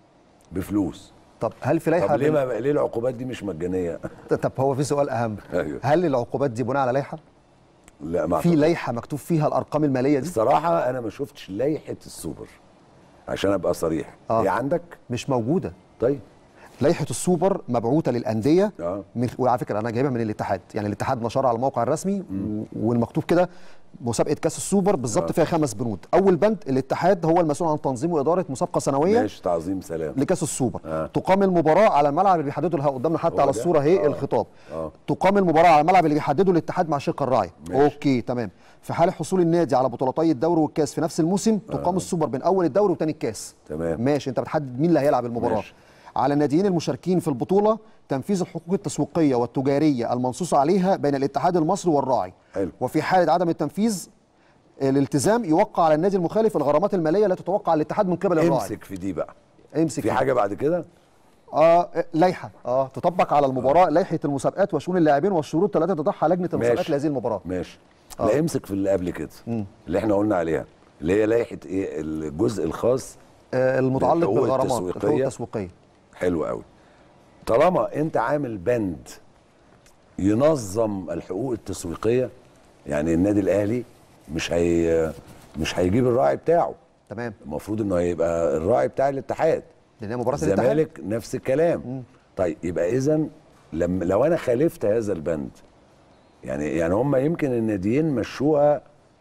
بفلوس طب هل في لائحه طب ليه بال- ما ليه العقوبات دي مش مجانيه طب هو في سؤال اهم أيوه. هل العقوبات دي بناء على لائحه لا ما في أعتقد. لائحه مكتوب فيها الارقام الماليه دي الصراحه انا ما شفتش لائحه السوبر عشان ابقى صريح آه. هي عندك مش موجوده طيب لائحه السوبر مبعوثه للانديه آه. من وعلى فكره انا جايبها من الاتحاد يعني الاتحاد نشرها على الموقع الرسمي و- والمكتوب كده مسابقه كاس السوبر بالظبط فيها خمس بنود اول بند الاتحاد هو المسؤول عن تنظيم واداره مسابقه سنويه ماشي تعظيم سلام لكاس السوبر آه. تقام المباراه على الملعب اللي بيحدده لها قدامنا حتى هو على ده؟ الصوره اهي آه. الخطاب آه. تقام المباراه على الملعب اللي بيحدده الاتحاد مع الشركه الراعيه ماشي. اوكي تمام في حال حصول النادي على بطولتي الدوري والكاس في نفس الموسم تقام السوبر بين اول الدوري وثاني الكاس تمام. ماشي انت بتحدد مين اللي هيلعب المباراه ماشي. على الناديين المشاركين في البطوله تنفيذ الحقوق التسويقيه والتجاريه المنصوص عليها بين الاتحاد المصري والراعي حلو. وفي حاله عدم التنفيذ الالتزام يوقع على النادي المخالف الغرامات الماليه التي تتوقع على الاتحاد من قبل الراعي امسك في دي بقى امسك في فيه. حاجه بعد كده اه لائحه اه تطبق على المباراه لائحه المسابقات وشؤون اللاعبين والشروط التي تضعها لجنه المسابقات ماشي. لهذه المباراه ماشي لا امسك في اللي قبل كده اللي احنا قلنا عليها اللي هي لائحه ايه الجزء الخاص آه المتعلق الحقوق بالغرامات التسويقية. الحقوق التسويقيه حلو قوي طالما انت عامل بند ينظم الحقوق التسويقيه يعني النادي الاهلي مش هي مش هيجيب الراعي بتاعه تمام المفروض انه هيبقى الراعي بتاع الاتحاد لان هي مباراه الاتحاد الزمالك نفس الكلام طيب يبقى اذا لما لو انا خالفت هذا البند يعني يعني هم يمكن الناديين مشوها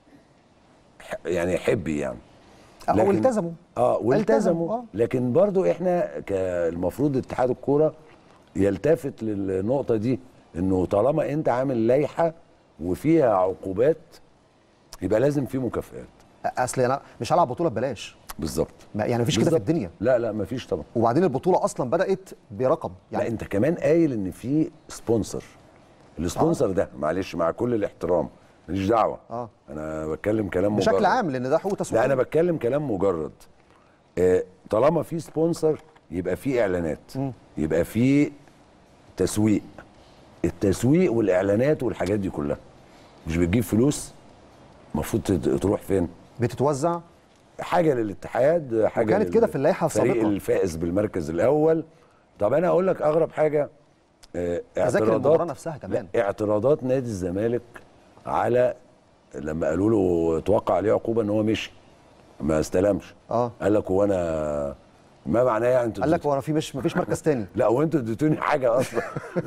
ح- يعني حبي يعني أو لكن- التزموا اه التزموا، والتزموا آه. لكن برضو احنا كالمفروض اتحاد الكوره يلتفت للنقطه دي انه طالما انت عامل لائحه وفيها عقوبات يبقى لازم في مكافئات اصل انا مش هلعب بطوله ببلاش بالظبط ما- يعني مفيش كده في بالظبط. الدنيا لا لا مفيش طبعا وبعدين البطوله اصلا بدات برقم لا يعني انت كمان قايل ان في سبونسر السبونسر ده معلش مع كل الاحترام ماليش دعوه آه. انا بتكلم كلام بشكل مجرد. عام لان ده حقوق تسويق لا انا بتكلم كلام مجرد آه، طالما في سبونسر يبقى في اعلانات يبقى في تسويق التسويق والاعلانات والحاجات دي كلها مش بتجيب فلوس المفروض تت- تروح فين بتتوزع حاجه للاتحاد حاجه وكانت لل- كده في اللائحة الفريق السابقة. الفائز بالمركز الاول طب انا اقول لك اغرب حاجه آه، تذاكر اعتراضات المباراة نفسها كمان. لا اعتراضات نادي الزمالك على لما قالوا له توقع عليه عقوبه ان هو مشي ما استلمش اه قال لك هو انا ما معناه يعني انتوا قال لك هو انا في مش مفيش مركز تاني لا وانتوا اديتوني حاجه اصلا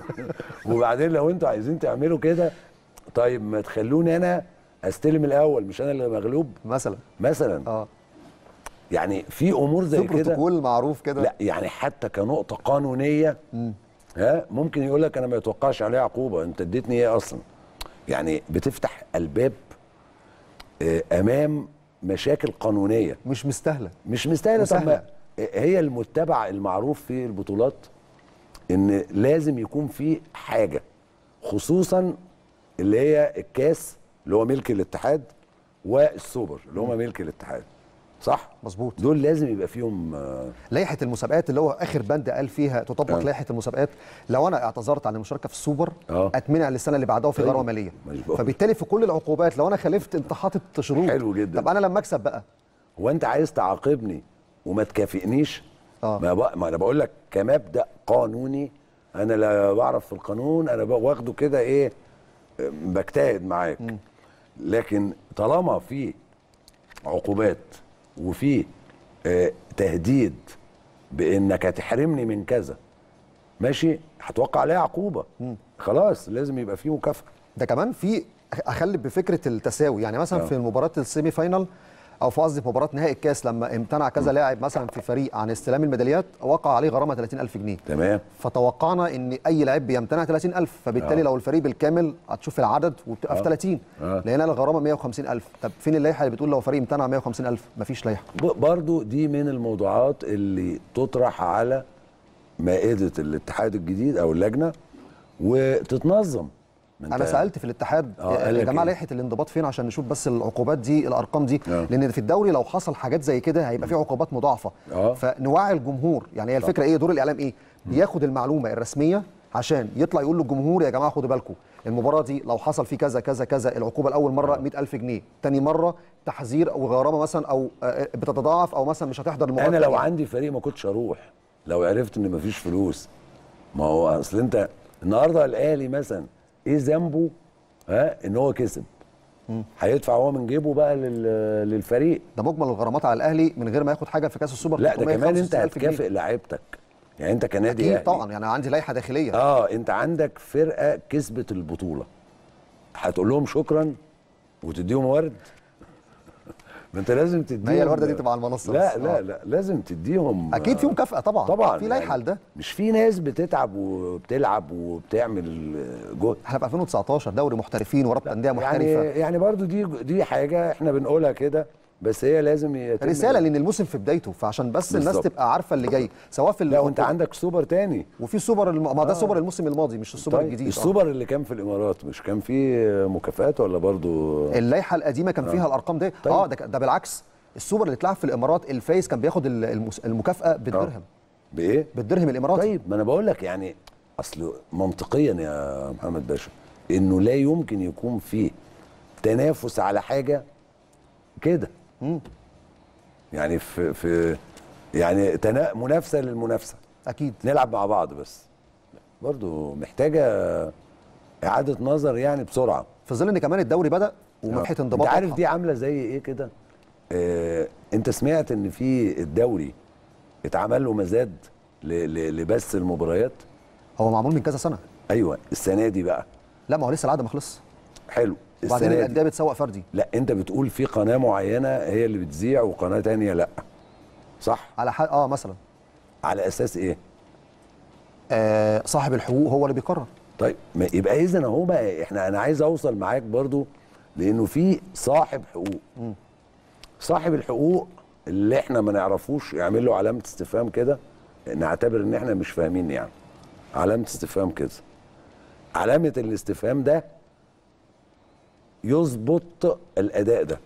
وبعدين لو انتوا عايزين تعملوا كده طيب ما تخلوني انا استلم الاول مش انا اللي مغلوب مثلا مثلا اه يعني في امور زي في كده بروتوكول معروف كده لا يعني حتى كنقطه قانونيه ها ممكن يقول لك انا ما يتوقعش عليها عقوبه انت اديتني ايه اصلا يعني بتفتح الباب آه، امام مشاكل قانونيه مش مستاهله مش مستاهله طب وسهلة. ما هي المتبع المعروف في البطولات ان لازم يكون في حاجه خصوصا اللي هي الكاس اللي هو ملك الاتحاد والسوبر اللي هم ملك الاتحاد صح مظبوط دول لازم يبقى فيهم آه، لائحه المسابقات اللي هو اخر بند قال فيها تطبق آه. لائحه المسابقات لو انا اعتذرت عن المشاركه في السوبر آه. اتمنع للسنه اللي بعدها وفي طيب. غرامه ماليه مش بقول. فبالتالي في كل العقوبات لو انا خالفت انت حاطط شروط حلو جدا. طب انا لما اكسب بقى هو انت عايز تعاقبني وما تكافئنيش آه. ما, بق... ما انا بقول لك كمبدا قانوني انا لا بعرف في القانون انا بق- واخده كده ايه آه، بجتهد معاك لكن طالما في عقوبات وفي آه، تهديد بانك هتحرمني من كذا ماشي هتوقع عليها عقوبه خلاص لازم يبقى في مكافاه ده كمان في اخلي بفكره التساوي يعني مثلا آه. في مباراه السيمي فاينال او في قصدي في مباراه نهائي الكاس لما امتنع كذا لاعب مثلا في فريق عن استلام الميداليات وقع عليه غرامه 30000 جنيه تمام فتوقعنا ان اي لعيب بيمتنع 30000 فبالتالي آه. لو الفريق بالكامل هتشوف العدد وبتبقى في آه. 30 آه. لقينا الغرامه 150000 طب فين اللائحه اللي بتقول لو فريق امتنع 150000 مفيش لائحه ب- برضو دي من الموضوعات اللي تطرح على مائدة الاتحاد الجديد أو اللجنة وتتنظم ما انا أنت- سالت في الاتحاد آه، يا قال لك جماعه إيه؟ لائحه الانضباط فين عشان نشوف بس العقوبات دي الارقام دي آه. لان في الدوري لو حصل حاجات زي كده هيبقى في عقوبات مضاعفه آه. فنوعي الجمهور يعني هي الفكره ايه دور الاعلام ايه بياخد المعلومه الرسميه عشان يطلع يقول للجمهور يا جماعه خدوا بالكم المباراه دي لو حصل في كذا كذا كذا العقوبه الاول مره 100000 جنيه تاني مره تحذير او غرامه مثلا او آه، بتتضاعف او مثلا مش هتحضر المباراه أنا لو التانية. عندي فريق ما كنتش أروح لو عرفت إن مفيش فلوس ما هو أصل أنت النهاردة الأهلي مثلا إيه ذنبه ها إن هو كسب هيدفع هو من جيبه بقى لل- للفريق ده مجمل الغرامات على الاهلي من غير ما ياخد حاجه في كاس السوبر لا ده كمان انت 365,000 جنيه. هتكافئ لعيبتك يعني انت كنادي اكيد أهلي طبعا يعني عندي لائحه داخليه اه انت عندك فرقه كسبت البطوله هتقول لهم شكرا وتديهم ورد ما انت لازم تديهم ما هي الوردة دي تبقى على المنصة لا بس. لا آه. لا لازم تديهم اكيد في مكافاه طبعا طبعا في لائحه يعني لده مش في ناس بتتعب وبتلعب وبتعمل جهد احنا في 2019 دوري محترفين ورابطه انديه يعني محترفه يعني برضو دي دي حاجه احنا بنقولها كده بس هي لازم يتم رساله لان الموسم في بدايته فعشان بس الناس بالظبط. تبقى عارفه اللي جاي سواء في لا وانت العقود- عندك سوبر تاني وفي سوبر الم... ما ده سوبر الموسم الماضي مش السوبر طيب الجديد آه. السوبر اللي كان في الامارات مش كان فيه مكافآت ولا برضو اللائحه القديمه كان فيها الارقام دي طيب. اه ده, ده بالعكس السوبر اللي اتلعب في الامارات الفايز كان بياخد ال- المس... المكافاه بالدرهم بايه بالدرهم الاماراتي طيب ما انا بقول لك يعني اصل منطقيا يا محمد باشا انه لا يمكن يكون في تنافس على حاجه كده يعني في في يعني تنا منافسه للمنافسه اكيد نلعب مع بعض بس برضو محتاجه اعاده نظر يعني بسرعه في ظل ان كمان الدوري بدا ومنحه انضباط انت عارف واضحة. دي عامله زي ايه كده آه انت سمعت ان في الدوري اتعمل له مزاد ل- ل- لبث المباريات هو معمول من كذا سنه ايوه السنه دي بقى لا ما هو لسه العقد ما خلص حلو وبعدين السنه الانديه دي بتسوق فردي لا انت بتقول في قناه معينه هي اللي بتذيع وقناه تانية لا صح على حق اه مثلا على اساس ايه آه صاحب الحقوق هو اللي بيقرر طيب ما يبقى اذا اهو بقى احنا انا عايز اوصل معاك برضو لانه في صاحب حقوق صاحب الحقوق اللي احنا ما نعرفوش يعمل له علامه استفهام كده نعتبر ان احنا مش فاهمين يعني علامه استفهام كده علامه الاستفهام ده يظبط الاداء ده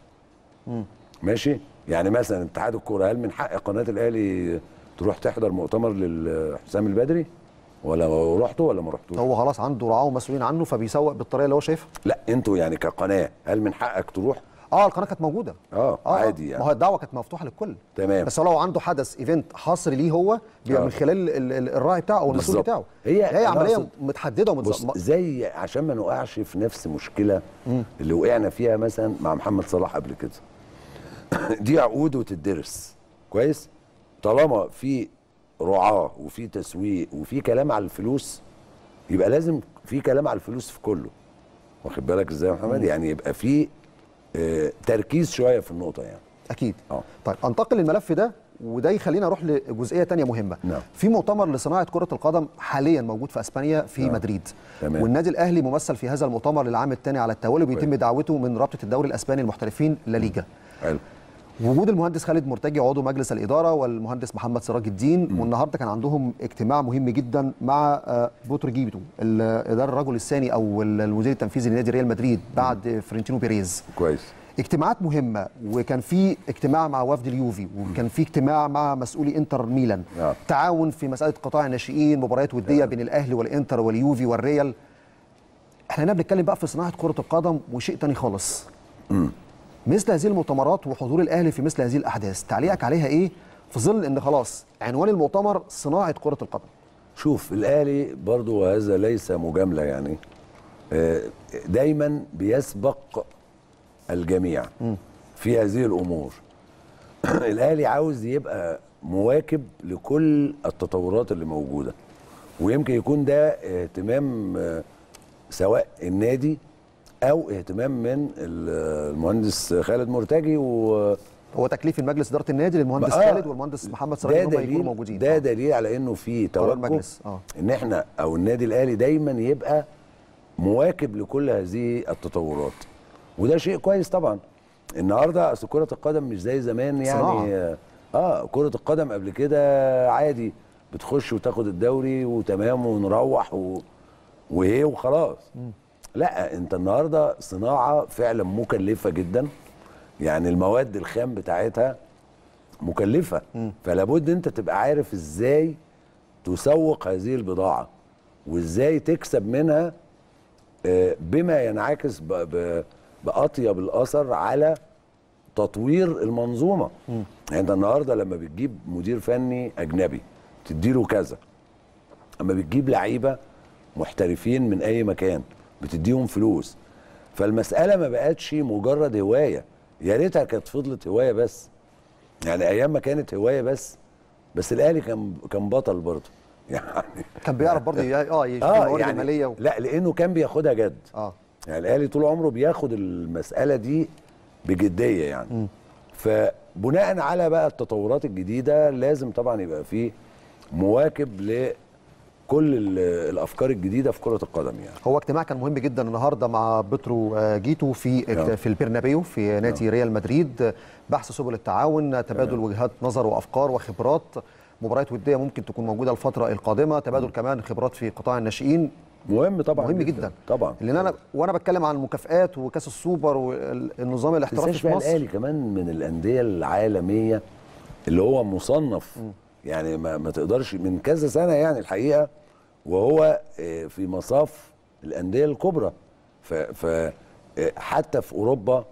ماشي يعني مثلا اتحاد الكوره هل من حق قناه الاهلي تروح تحضر مؤتمر لحسام البدري ولا رحتوا ولا ما رحتوش هو خلاص عنده رعاه ومسؤولين عنه فبيسوق بالطريقه اللي هو شايفها لا انتوا يعني كقناه هل من حقك تروح اه القناه كانت موجوده اه, عادي يعني ما هو الدعوه كانت مفتوحه للكل تمام. بس هو لو عنده حدث ايفنت حصري ليه هو بيبقى آه. من خلال ال- ال- الراعي بتاعه او المسؤول بالظبط. بتاعه هي- هي أنا عمليه أقصد- متحدده بص ومتظبطه زي عشان ما نقعش في نفس مشكله اللي وقعنا فيها مثلا مع محمد صلاح قبل كده دي عقود وتدرس كويس طالما في رعاه وفي تسويق وفي كلام على الفلوس يبقى لازم في كلام على الفلوس في كله واخد بالك ازاي يا محمد يعني يبقى في آه، تركيز شويه في النقطه يعني اكيد اه. طيب انتقل للملف ده وده يخلينا اروح لجزئيه تانية مهمه نعم. في مؤتمر لصناعه كره القدم حاليا موجود في اسبانيا في نعم. مدريد تمام. والنادي الاهلي ممثل في هذا المؤتمر للعام الثاني على التوالي وبيتم كويس. دعوته من رابطه الدوري الاسباني المحترفين لا ليجا حلو وجود المهندس خالد مرتجي عضو مجلس الاداره والمهندس محمد سراج الدين والنهارده كان عندهم اجتماع مهم جدا مع آه، بوترجيتو ال- ده الرجل الثاني او ال- المدير التنفيذي لنادي ريال مدريد بعد فرنتينو بيريز كويس اجتماعات مهمه وكان في اجتماع مع وفد اليوفي وكان في اجتماع مع مسؤولي انتر ميلان نعم. تعاون في مساله قطاع الناشئين مباريات وديه بين الاهلي والانتر واليوفي والريال احنا هنا بنتكلم بقى في صناعه كره القدم وشيء تاني خالص مثل هذه المؤتمرات وحضور الاهلي في مثل هذه الاحداث تعليقك عليها ايه في ظل ان خلاص عنوان المؤتمر صناعه كره القدم شوف الاهلي برضو وهذا ليس مجامله يعني آه، دايما بيسبق الجميع في هذه الامور الاهلي عاوز يبقى مواكب لكل التطورات اللي موجوده ويمكن يكون ده اهتمام آه، سواء النادي او اهتمام من ال- المهندس خالد مرتجي و هو تكليف المجلس اداره النادي للمهندس آه، خالد والمهندس محمد سراج ده ان هم يكونوا دليل موجودين ده آه. دليل على انه في قرار توجه المجلس، آه. ان احنا او النادي الاهلي دايما يبقى مواكب لكل هذه التطورات وده شيء كويس طبعا النهارده اصل كره القدم مش زي زمان يعني صناعة. اه كره القدم قبل كده عادي بتخش وتاخد الدوري وتمام ونروح و... وهي وخلاص لا انت النهارده صناعه فعلا مكلفه جدا يعني المواد الخام بتاعتها مكلفه فلا بد انت تبقى عارف ازاي تسوق هذه البضاعه وازاي تكسب منها آه، بما ينعكس ب- ب- باطيب الاثر على تطوير المنظومه يعني انت النهارده لما بتجيب مدير فني اجنبي تديله كذا اما بتجيب لعيبه محترفين من اي مكان بتديهم فلوس فالمساله ما بقتش مجرد هوايه يا ريتها كانت فضلت هوايه بس يعني ايام ما كانت هوايه بس بس الاهلي كان كان بطل برضه يعني كان بيعرف برضه ي- اه يشوف اه الموارد يعني الماليه و... لا لانه كان بياخدها جد اه يعني الاهلي طول عمره بياخد المساله دي بجديه يعني فبناء على بقى التطورات الجديده لازم طبعا يبقى فيه مواكب لكل ال- الافكار الجديده في كره القدم يعني هو اجتماع كان مهم جدا النهارده مع بترو آه، جيتو في نعم. في البرنابيو في نادي ريال مدريد آه، بحث سبل التعاون تبادل وجهات نظر وافكار وخبرات مباريات وديه ممكن تكون موجوده الفتره القادمه تبادل كمان خبرات في قطاع الناشئين مهم طبعا مهم جدا طبعا لان انا وانا بتكلم عن المكافآت وكاس السوبر والنظام الاحترافي تنساش في بقى مصر الاهلي كمان من الانديه العالميه اللي هو مصنف يعني ما, ما تقدرش من كذا سنه يعني الحقيقه وهو آه، في مصاف الانديه الكبرى ف, ف آه، حتى في اوروبا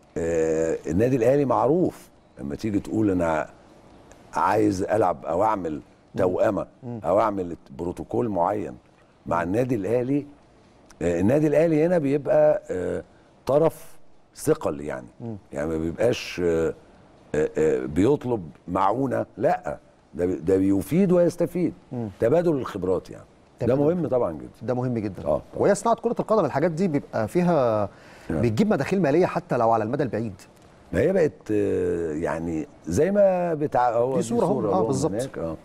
آه، النادي الاهلي معروف لما تيجي تقول انا عايز العب او اعمل توأمه او اعمل بروتوكول معين مع النادي الاهلي آه، النادي الاهلي هنا بيبقى آه، طرف ثقل يعني يعني ما بيبقاش آه، آه، آه، بيطلب معونه لا ده بي- ده بيفيد ويستفيد تبادل الخبرات يعني ده تبادل مهم طبعا جدا ده مهم جدا آه. وهي صناعه كره القدم الحاجات دي بيبقى فيها بتجيب مداخيل ماليه حتى لو على المدى البعيد ما هي بقت آه، يعني زي ما بتاع هو دي صورة أهو، آه، أهو بالظبط. هناك، اه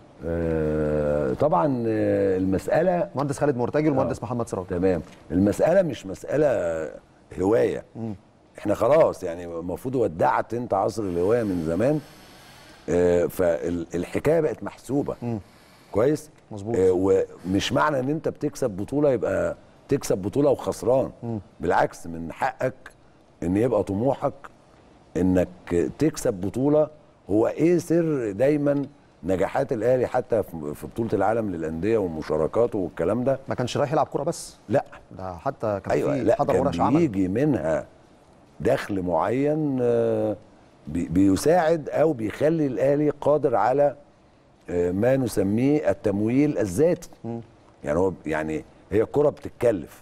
آه، طبعا آه، المساله مهندس خالد مرتجي والمهندس محمد سراج تمام المسألة مش مسألة هواية احنا خلاص يعني المفروض ودعت انت عصر الهواية من زمان آه، فالحكاية بقت محسوبة كويس مظبوط. آه، ومش معنى ان انت بتكسب بطولة يبقى تكسب بطولة وخسران بالعكس من حقك ان يبقى طموحك انك تكسب بطولة هو ايه سر دايما نجاحات الاهلي حتى في في بطولة العالم للأندية والمشاركات والكلام ده ما كانش رايح يلعب كوره بس لا ده حتى كان ايوه في لا حضر ورش كان عمل بيجي منها دخل معين آه، بي- بيساعد او بيخلي الاهلي قادر على آه، ما نسميه التمويل الذاتي يعني هو يعني هي الكره بتتكلف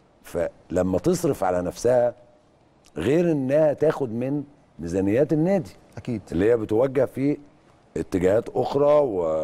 فلما تصرف على نفسها غير انها تاخد من ميزانيات النادي اكيد اللي هي بتوجه في اتجاهات اخرى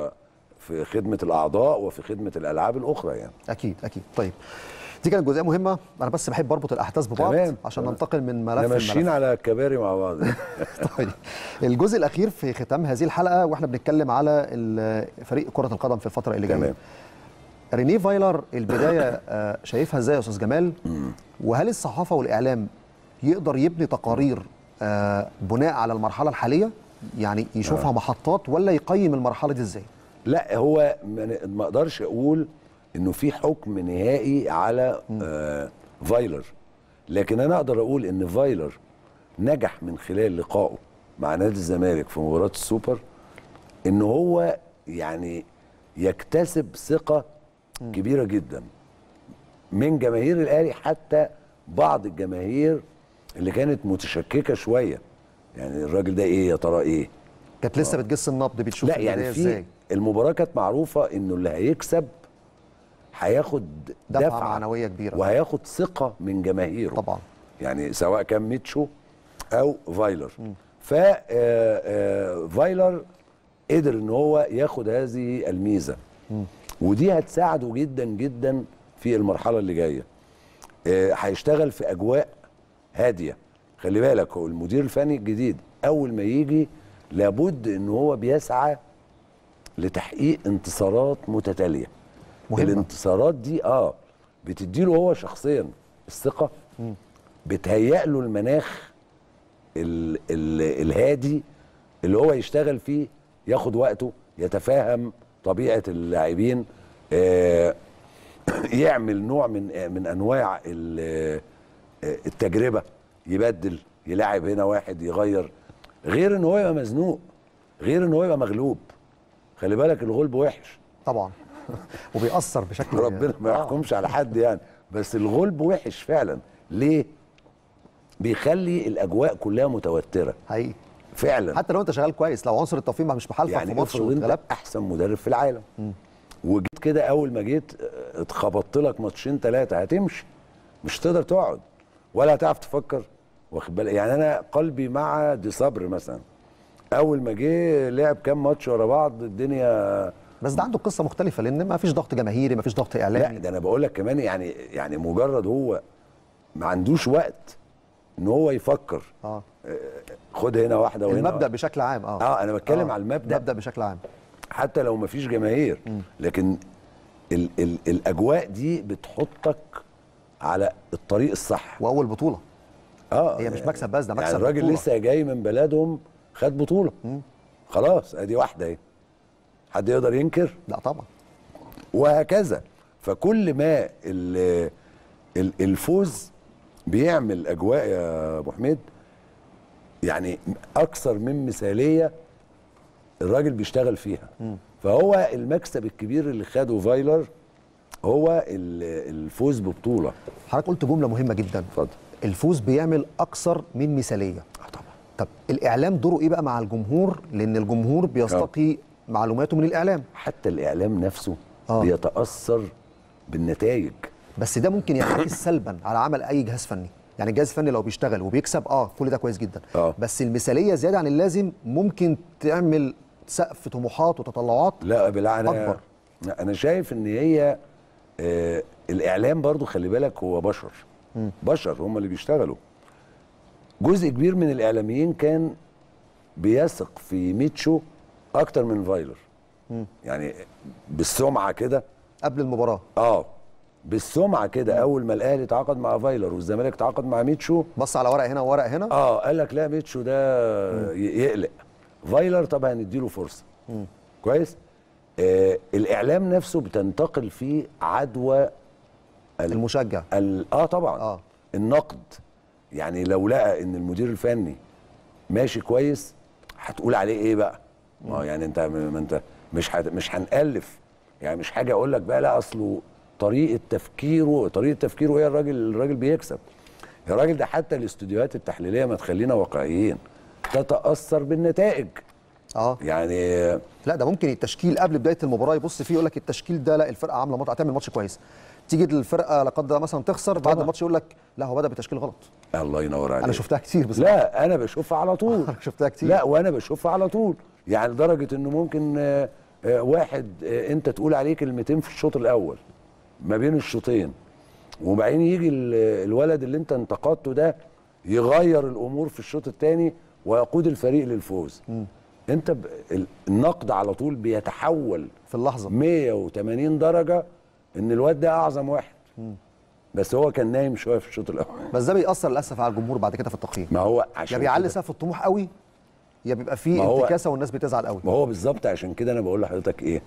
وفي خدمه الاعضاء وفي خدمه الالعاب الاخرى يعني اكيد اكيد طيب دي كانت جزئيه مهمه انا بس بحب اربط الاحداث ببعض تمام. عشان تمام. ننتقل من احنا ملف ماشيين لملف على كباري مع بعض طيب الجزء الاخير في ختام هذه الحلقه واحنا بنتكلم على ال- فريق كره القدم في الفتره اللي جايه تمام رينيه فايلر البدايه آه، شايفها ازاي يا استاذ جمال وهل الصحافه والاعلام يقدر يبني تقارير آه، بناء على المرحله الحاليه يعني يشوفها محطات ولا يقيم المرحله دي ازاي لا هو ما ن- ما اقدرش اقول انه في حكم نهائي على آه فايلر لكن انا اقدر اقول ان فايلر نجح من خلال لقائه مع نادي الزمالك في مباراه السوبر ان هو يعني يكتسب ثقه كبيره جدا من جماهير الاهلي حتى بعض الجماهير اللي كانت متشككه شويه يعني الراجل ده ايه يا ترى ايه كانت لسه بتجس النبض بتشوف لا يعني البداية في ازاي المباراه كانت معروفه انه اللي هيكسب هياخد دفعة دفعه, معنوية كبيرة. وهياخد ثقه من جماهيره طبعا يعني سواء كان ميتشو او فايلر ف آه، آه، فايلر قدر ان هو ياخد هذه الميزه ودي هتساعده جدا جدا في المرحله اللي جايه آه، هيشتغل في اجواء هاديه خلي بالك هو المدير الفني الجديد اول ما يجي لابد ان هو بيسعى لتحقيق انتصارات متتاليه مهمة. الانتصارات دي اه بتديله هو شخصيا الثقه بتهيأ له المناخ ال ال الهادي اللي هو يشتغل فيه ياخد وقته يتفاهم طبيعه اللاعبين آه يعمل نوع من من انواع ال- آه، التجربه يبدل يلاعب هنا واحد يغير غير ان هو يبقى مزنوق غير ان هو يبقى مغلوب خلي بالك الغلب وحش طبعا وبيأثر بشكل ربنا ما آه. يحكمش على حد يعني بس الغلب وحش فعلا ليه بيخلي الاجواء كلها متوتره حقيقي فعلا حتى لو انت شغال كويس لو عنصر التوفيق مش محالفك في يعني ماتش افرض انت واتغلبت احسن مدرب في العالم وجيت كده اول ما جيت اه، اتخبطت لك ماتشين ثلاثه هتمشي مش تقدر تقعد ولا هتعرف تفكر واخد بالك يعني انا قلبي مع دي صبر مثلا اول ما جه لعب كام ماتش ورا بعض الدنيا بس ده عنده قصه مختلفه لان ما فيش ضغط جماهيري ما فيش ضغط لا اعلامي ده انا بقول لك كمان يعني يعني مجرد هو ما عندوش وقت ان هو يفكر اه خد هنا واحده وهنا المبدا واحدة. بشكل عام اه اه انا بتكلم على المبدا المبدا بشكل عام حتى لو مفيش جماهير لكن ال ال الاجواء دي بتحطك على الطريق الصح واول بطوله اه هي مش مكسب بس ده مكسب يعني الراجل بطولة. لسه جاي من بلدهم خد بطوله خلاص ادي واحده اهي حد يقدر ينكر لا طبعا وهكذا فكل ما ال- ال- الفوز بيعمل اجواء يا ابو حميد يعني اكثر من مثاليه الراجل بيشتغل فيها فهو المكسب الكبير اللي خده فايلر هو ال- الفوز ببطوله حضرتك قلت جمله مهمه جدا اتفضل الفوز بيعمل اكثر من مثاليه اه طبعا طب الاعلام دوره ايه بقى مع الجمهور لان الجمهور بيستقي معلوماته من الاعلام حتى الاعلام نفسه آه. بيتاثر بالنتائج بس ده ممكن ينعكس سلبا على عمل اي جهاز فني يعني الجهاز الفني لو بيشتغل وبيكسب اه كل ده كويس جدا آه. بس المثاليه زياده عن اللازم ممكن تعمل سقف طموحات وتطلعات لا بالله انا أكبر. لا، انا شايف ان هي آه الاعلام برضو خلي بالك هو بشر بشر هم اللي بيشتغلوا جزء كبير من الاعلاميين كان بيثق في ميتشو اكتر من فايلر يعني بالسمعه كده قبل المباراه اه بالسمعه كده اول ما الاهلي تعاقد مع فايلر والزمالك تعاقد مع ميتشو بص على ورق هنا وورق هنا اه قال لك لا ميتشو ده ي- يقلق فايلر طب هنديله فرصه كويس آه الاعلام نفسه بتنتقل فيه عدوى المشجع ال- اه طبعا آه. آه. النقد يعني لو لقى ان المدير الفني ماشي كويس هتقول عليه ايه بقى ما هو يعني انت ما انت مش هت- مش هنالف يعني مش حاجه اقول لك بقى لا اصله طريقه تفكيره طريقه تفكيره ايه الراجل الراجل بيكسب يا راجل ده حتى الاستوديوهات التحليليه ما تخلينا واقعيين تتاثر بالنتائج اه يعني لا ده ممكن التشكيل قبل بدايه المباراه يبص فيه يقول لك التشكيل ده لا الفرقه عامله ماتش هتعمل ماتش كويس تيجي الفرقه لا قدر الله مثلا تخسر بعد طبعا. الماتش يقول لك لا هو بدا بتشكيل غلط الله ينور عليك انا شفتها كتير بصراحه لا انا بشوفها على طول شفتها كتير لا وانا بشوفها على طول يعني لدرجه انه ممكن آه، آه، واحد آه، انت تقول عليه كلمتين في الشوط الاول ما بين الشوطين وبعدين يجي ال- الولد اللي انت انتقدته ده يغير الامور في الشوط الثاني ويقود الفريق للفوز انت ب... ال- النقد على طول بيتحول في اللحظه 180 درجه ان الواد ده اعظم واحد بس هو كان نايم شويه في الشوط الاول بس ده بيأثر للاسف على الجمهور بعد كده في التقييم ما هو يا عشان بيعلي كده- سقف الطموح قوي يا بيبقى فيه ما هو- انتكاسه والناس بتزعل قوي ما هو بالظبط عشان كده انا بقول لحضرتك ايه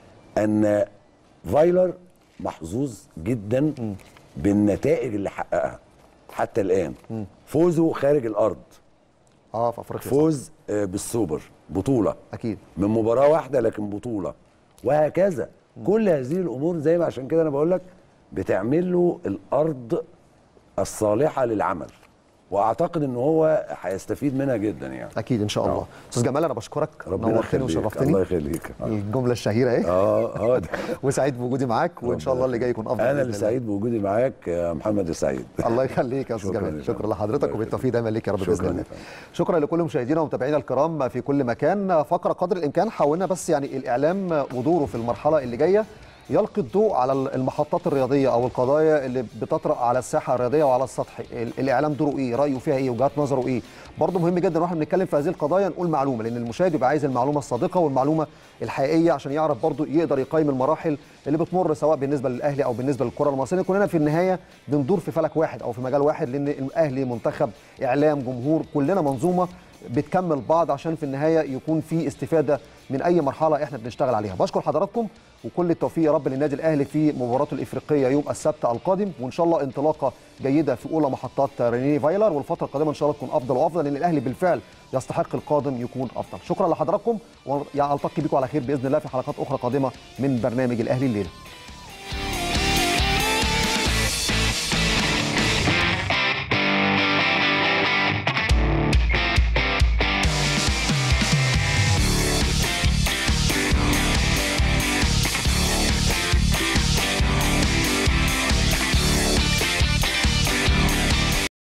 ان فايلر محظوظ جدا بالنتائج اللي حققها حتى الان فوزه خارج الارض اه في افريقيا صح. فوز آه، بالسوبر بطوله اكيد من مباراه واحده لكن بطوله وهكذا كل هذه الامور زي ما عشان كده انا بقول لك بتعمل له الارض الصالحه للعمل واعتقد ان هو هيستفيد منها جدا يعني اكيد ان شاء الله استاذ جمال انا بشكرك ربنا نورتني يخليك الله وشرفتني يخليك الجمله الشهيره اهي اه اه ده وسعيد بوجودي معاك وان شاء الله اللي جاي يكون افضل انا بإذن اللي الله. سعيد بوجودي معاك يا محمد السعيد الله يخليك يا استاذ شكراً جمال يا شكرا فندم. لحضرتك الله وبالتوفيق دايما ليك يا رب شكراً باذن يا الله فندم. شكرا لكل مشاهدينا ومتابعينا الكرام في كل مكان فقره قدر الامكان حاولنا بس يعني الاعلام ودوره في المرحله اللي جايه يلقي الضوء على المحطات الرياضيه او القضايا اللي بتطرأ على الساحه الرياضيه وعلى السطح ال- الاعلام دوره ايه رايه فيها ايه وجهات نظره ايه برضه مهم جدا واحنا بنتكلم في هذه القضايا نقول معلومه لان المشاهد يبقى عايز المعلومه الصادقه والمعلومه الحقيقيه عشان يعرف برضه يقدر يقيم المراحل اللي بتمر سواء بالنسبه للاهلي او بالنسبه للكره المصريه كلنا في النهايه بندور في فلك واحد او في مجال واحد لان الاهلي منتخب اعلام جمهور كلنا منظومه بتكمل بعض عشان في النهايه يكون في استفاده من اي مرحله احنا بنشتغل عليها بشكر حضراتكم وكل التوفيق يا رب للنادي الاهلي في مباراته الافريقيه يوم السبت القادم وان شاء الله انطلاقه جيده في اولى محطات ريني فايلر والفتره القادمه ان شاء الله تكون افضل وافضل لان الاهلي بالفعل يستحق القادم يكون افضل شكرا لحضراتكم والتقي بكم على خير باذن الله في حلقات اخرى قادمه من برنامج الاهلي الليله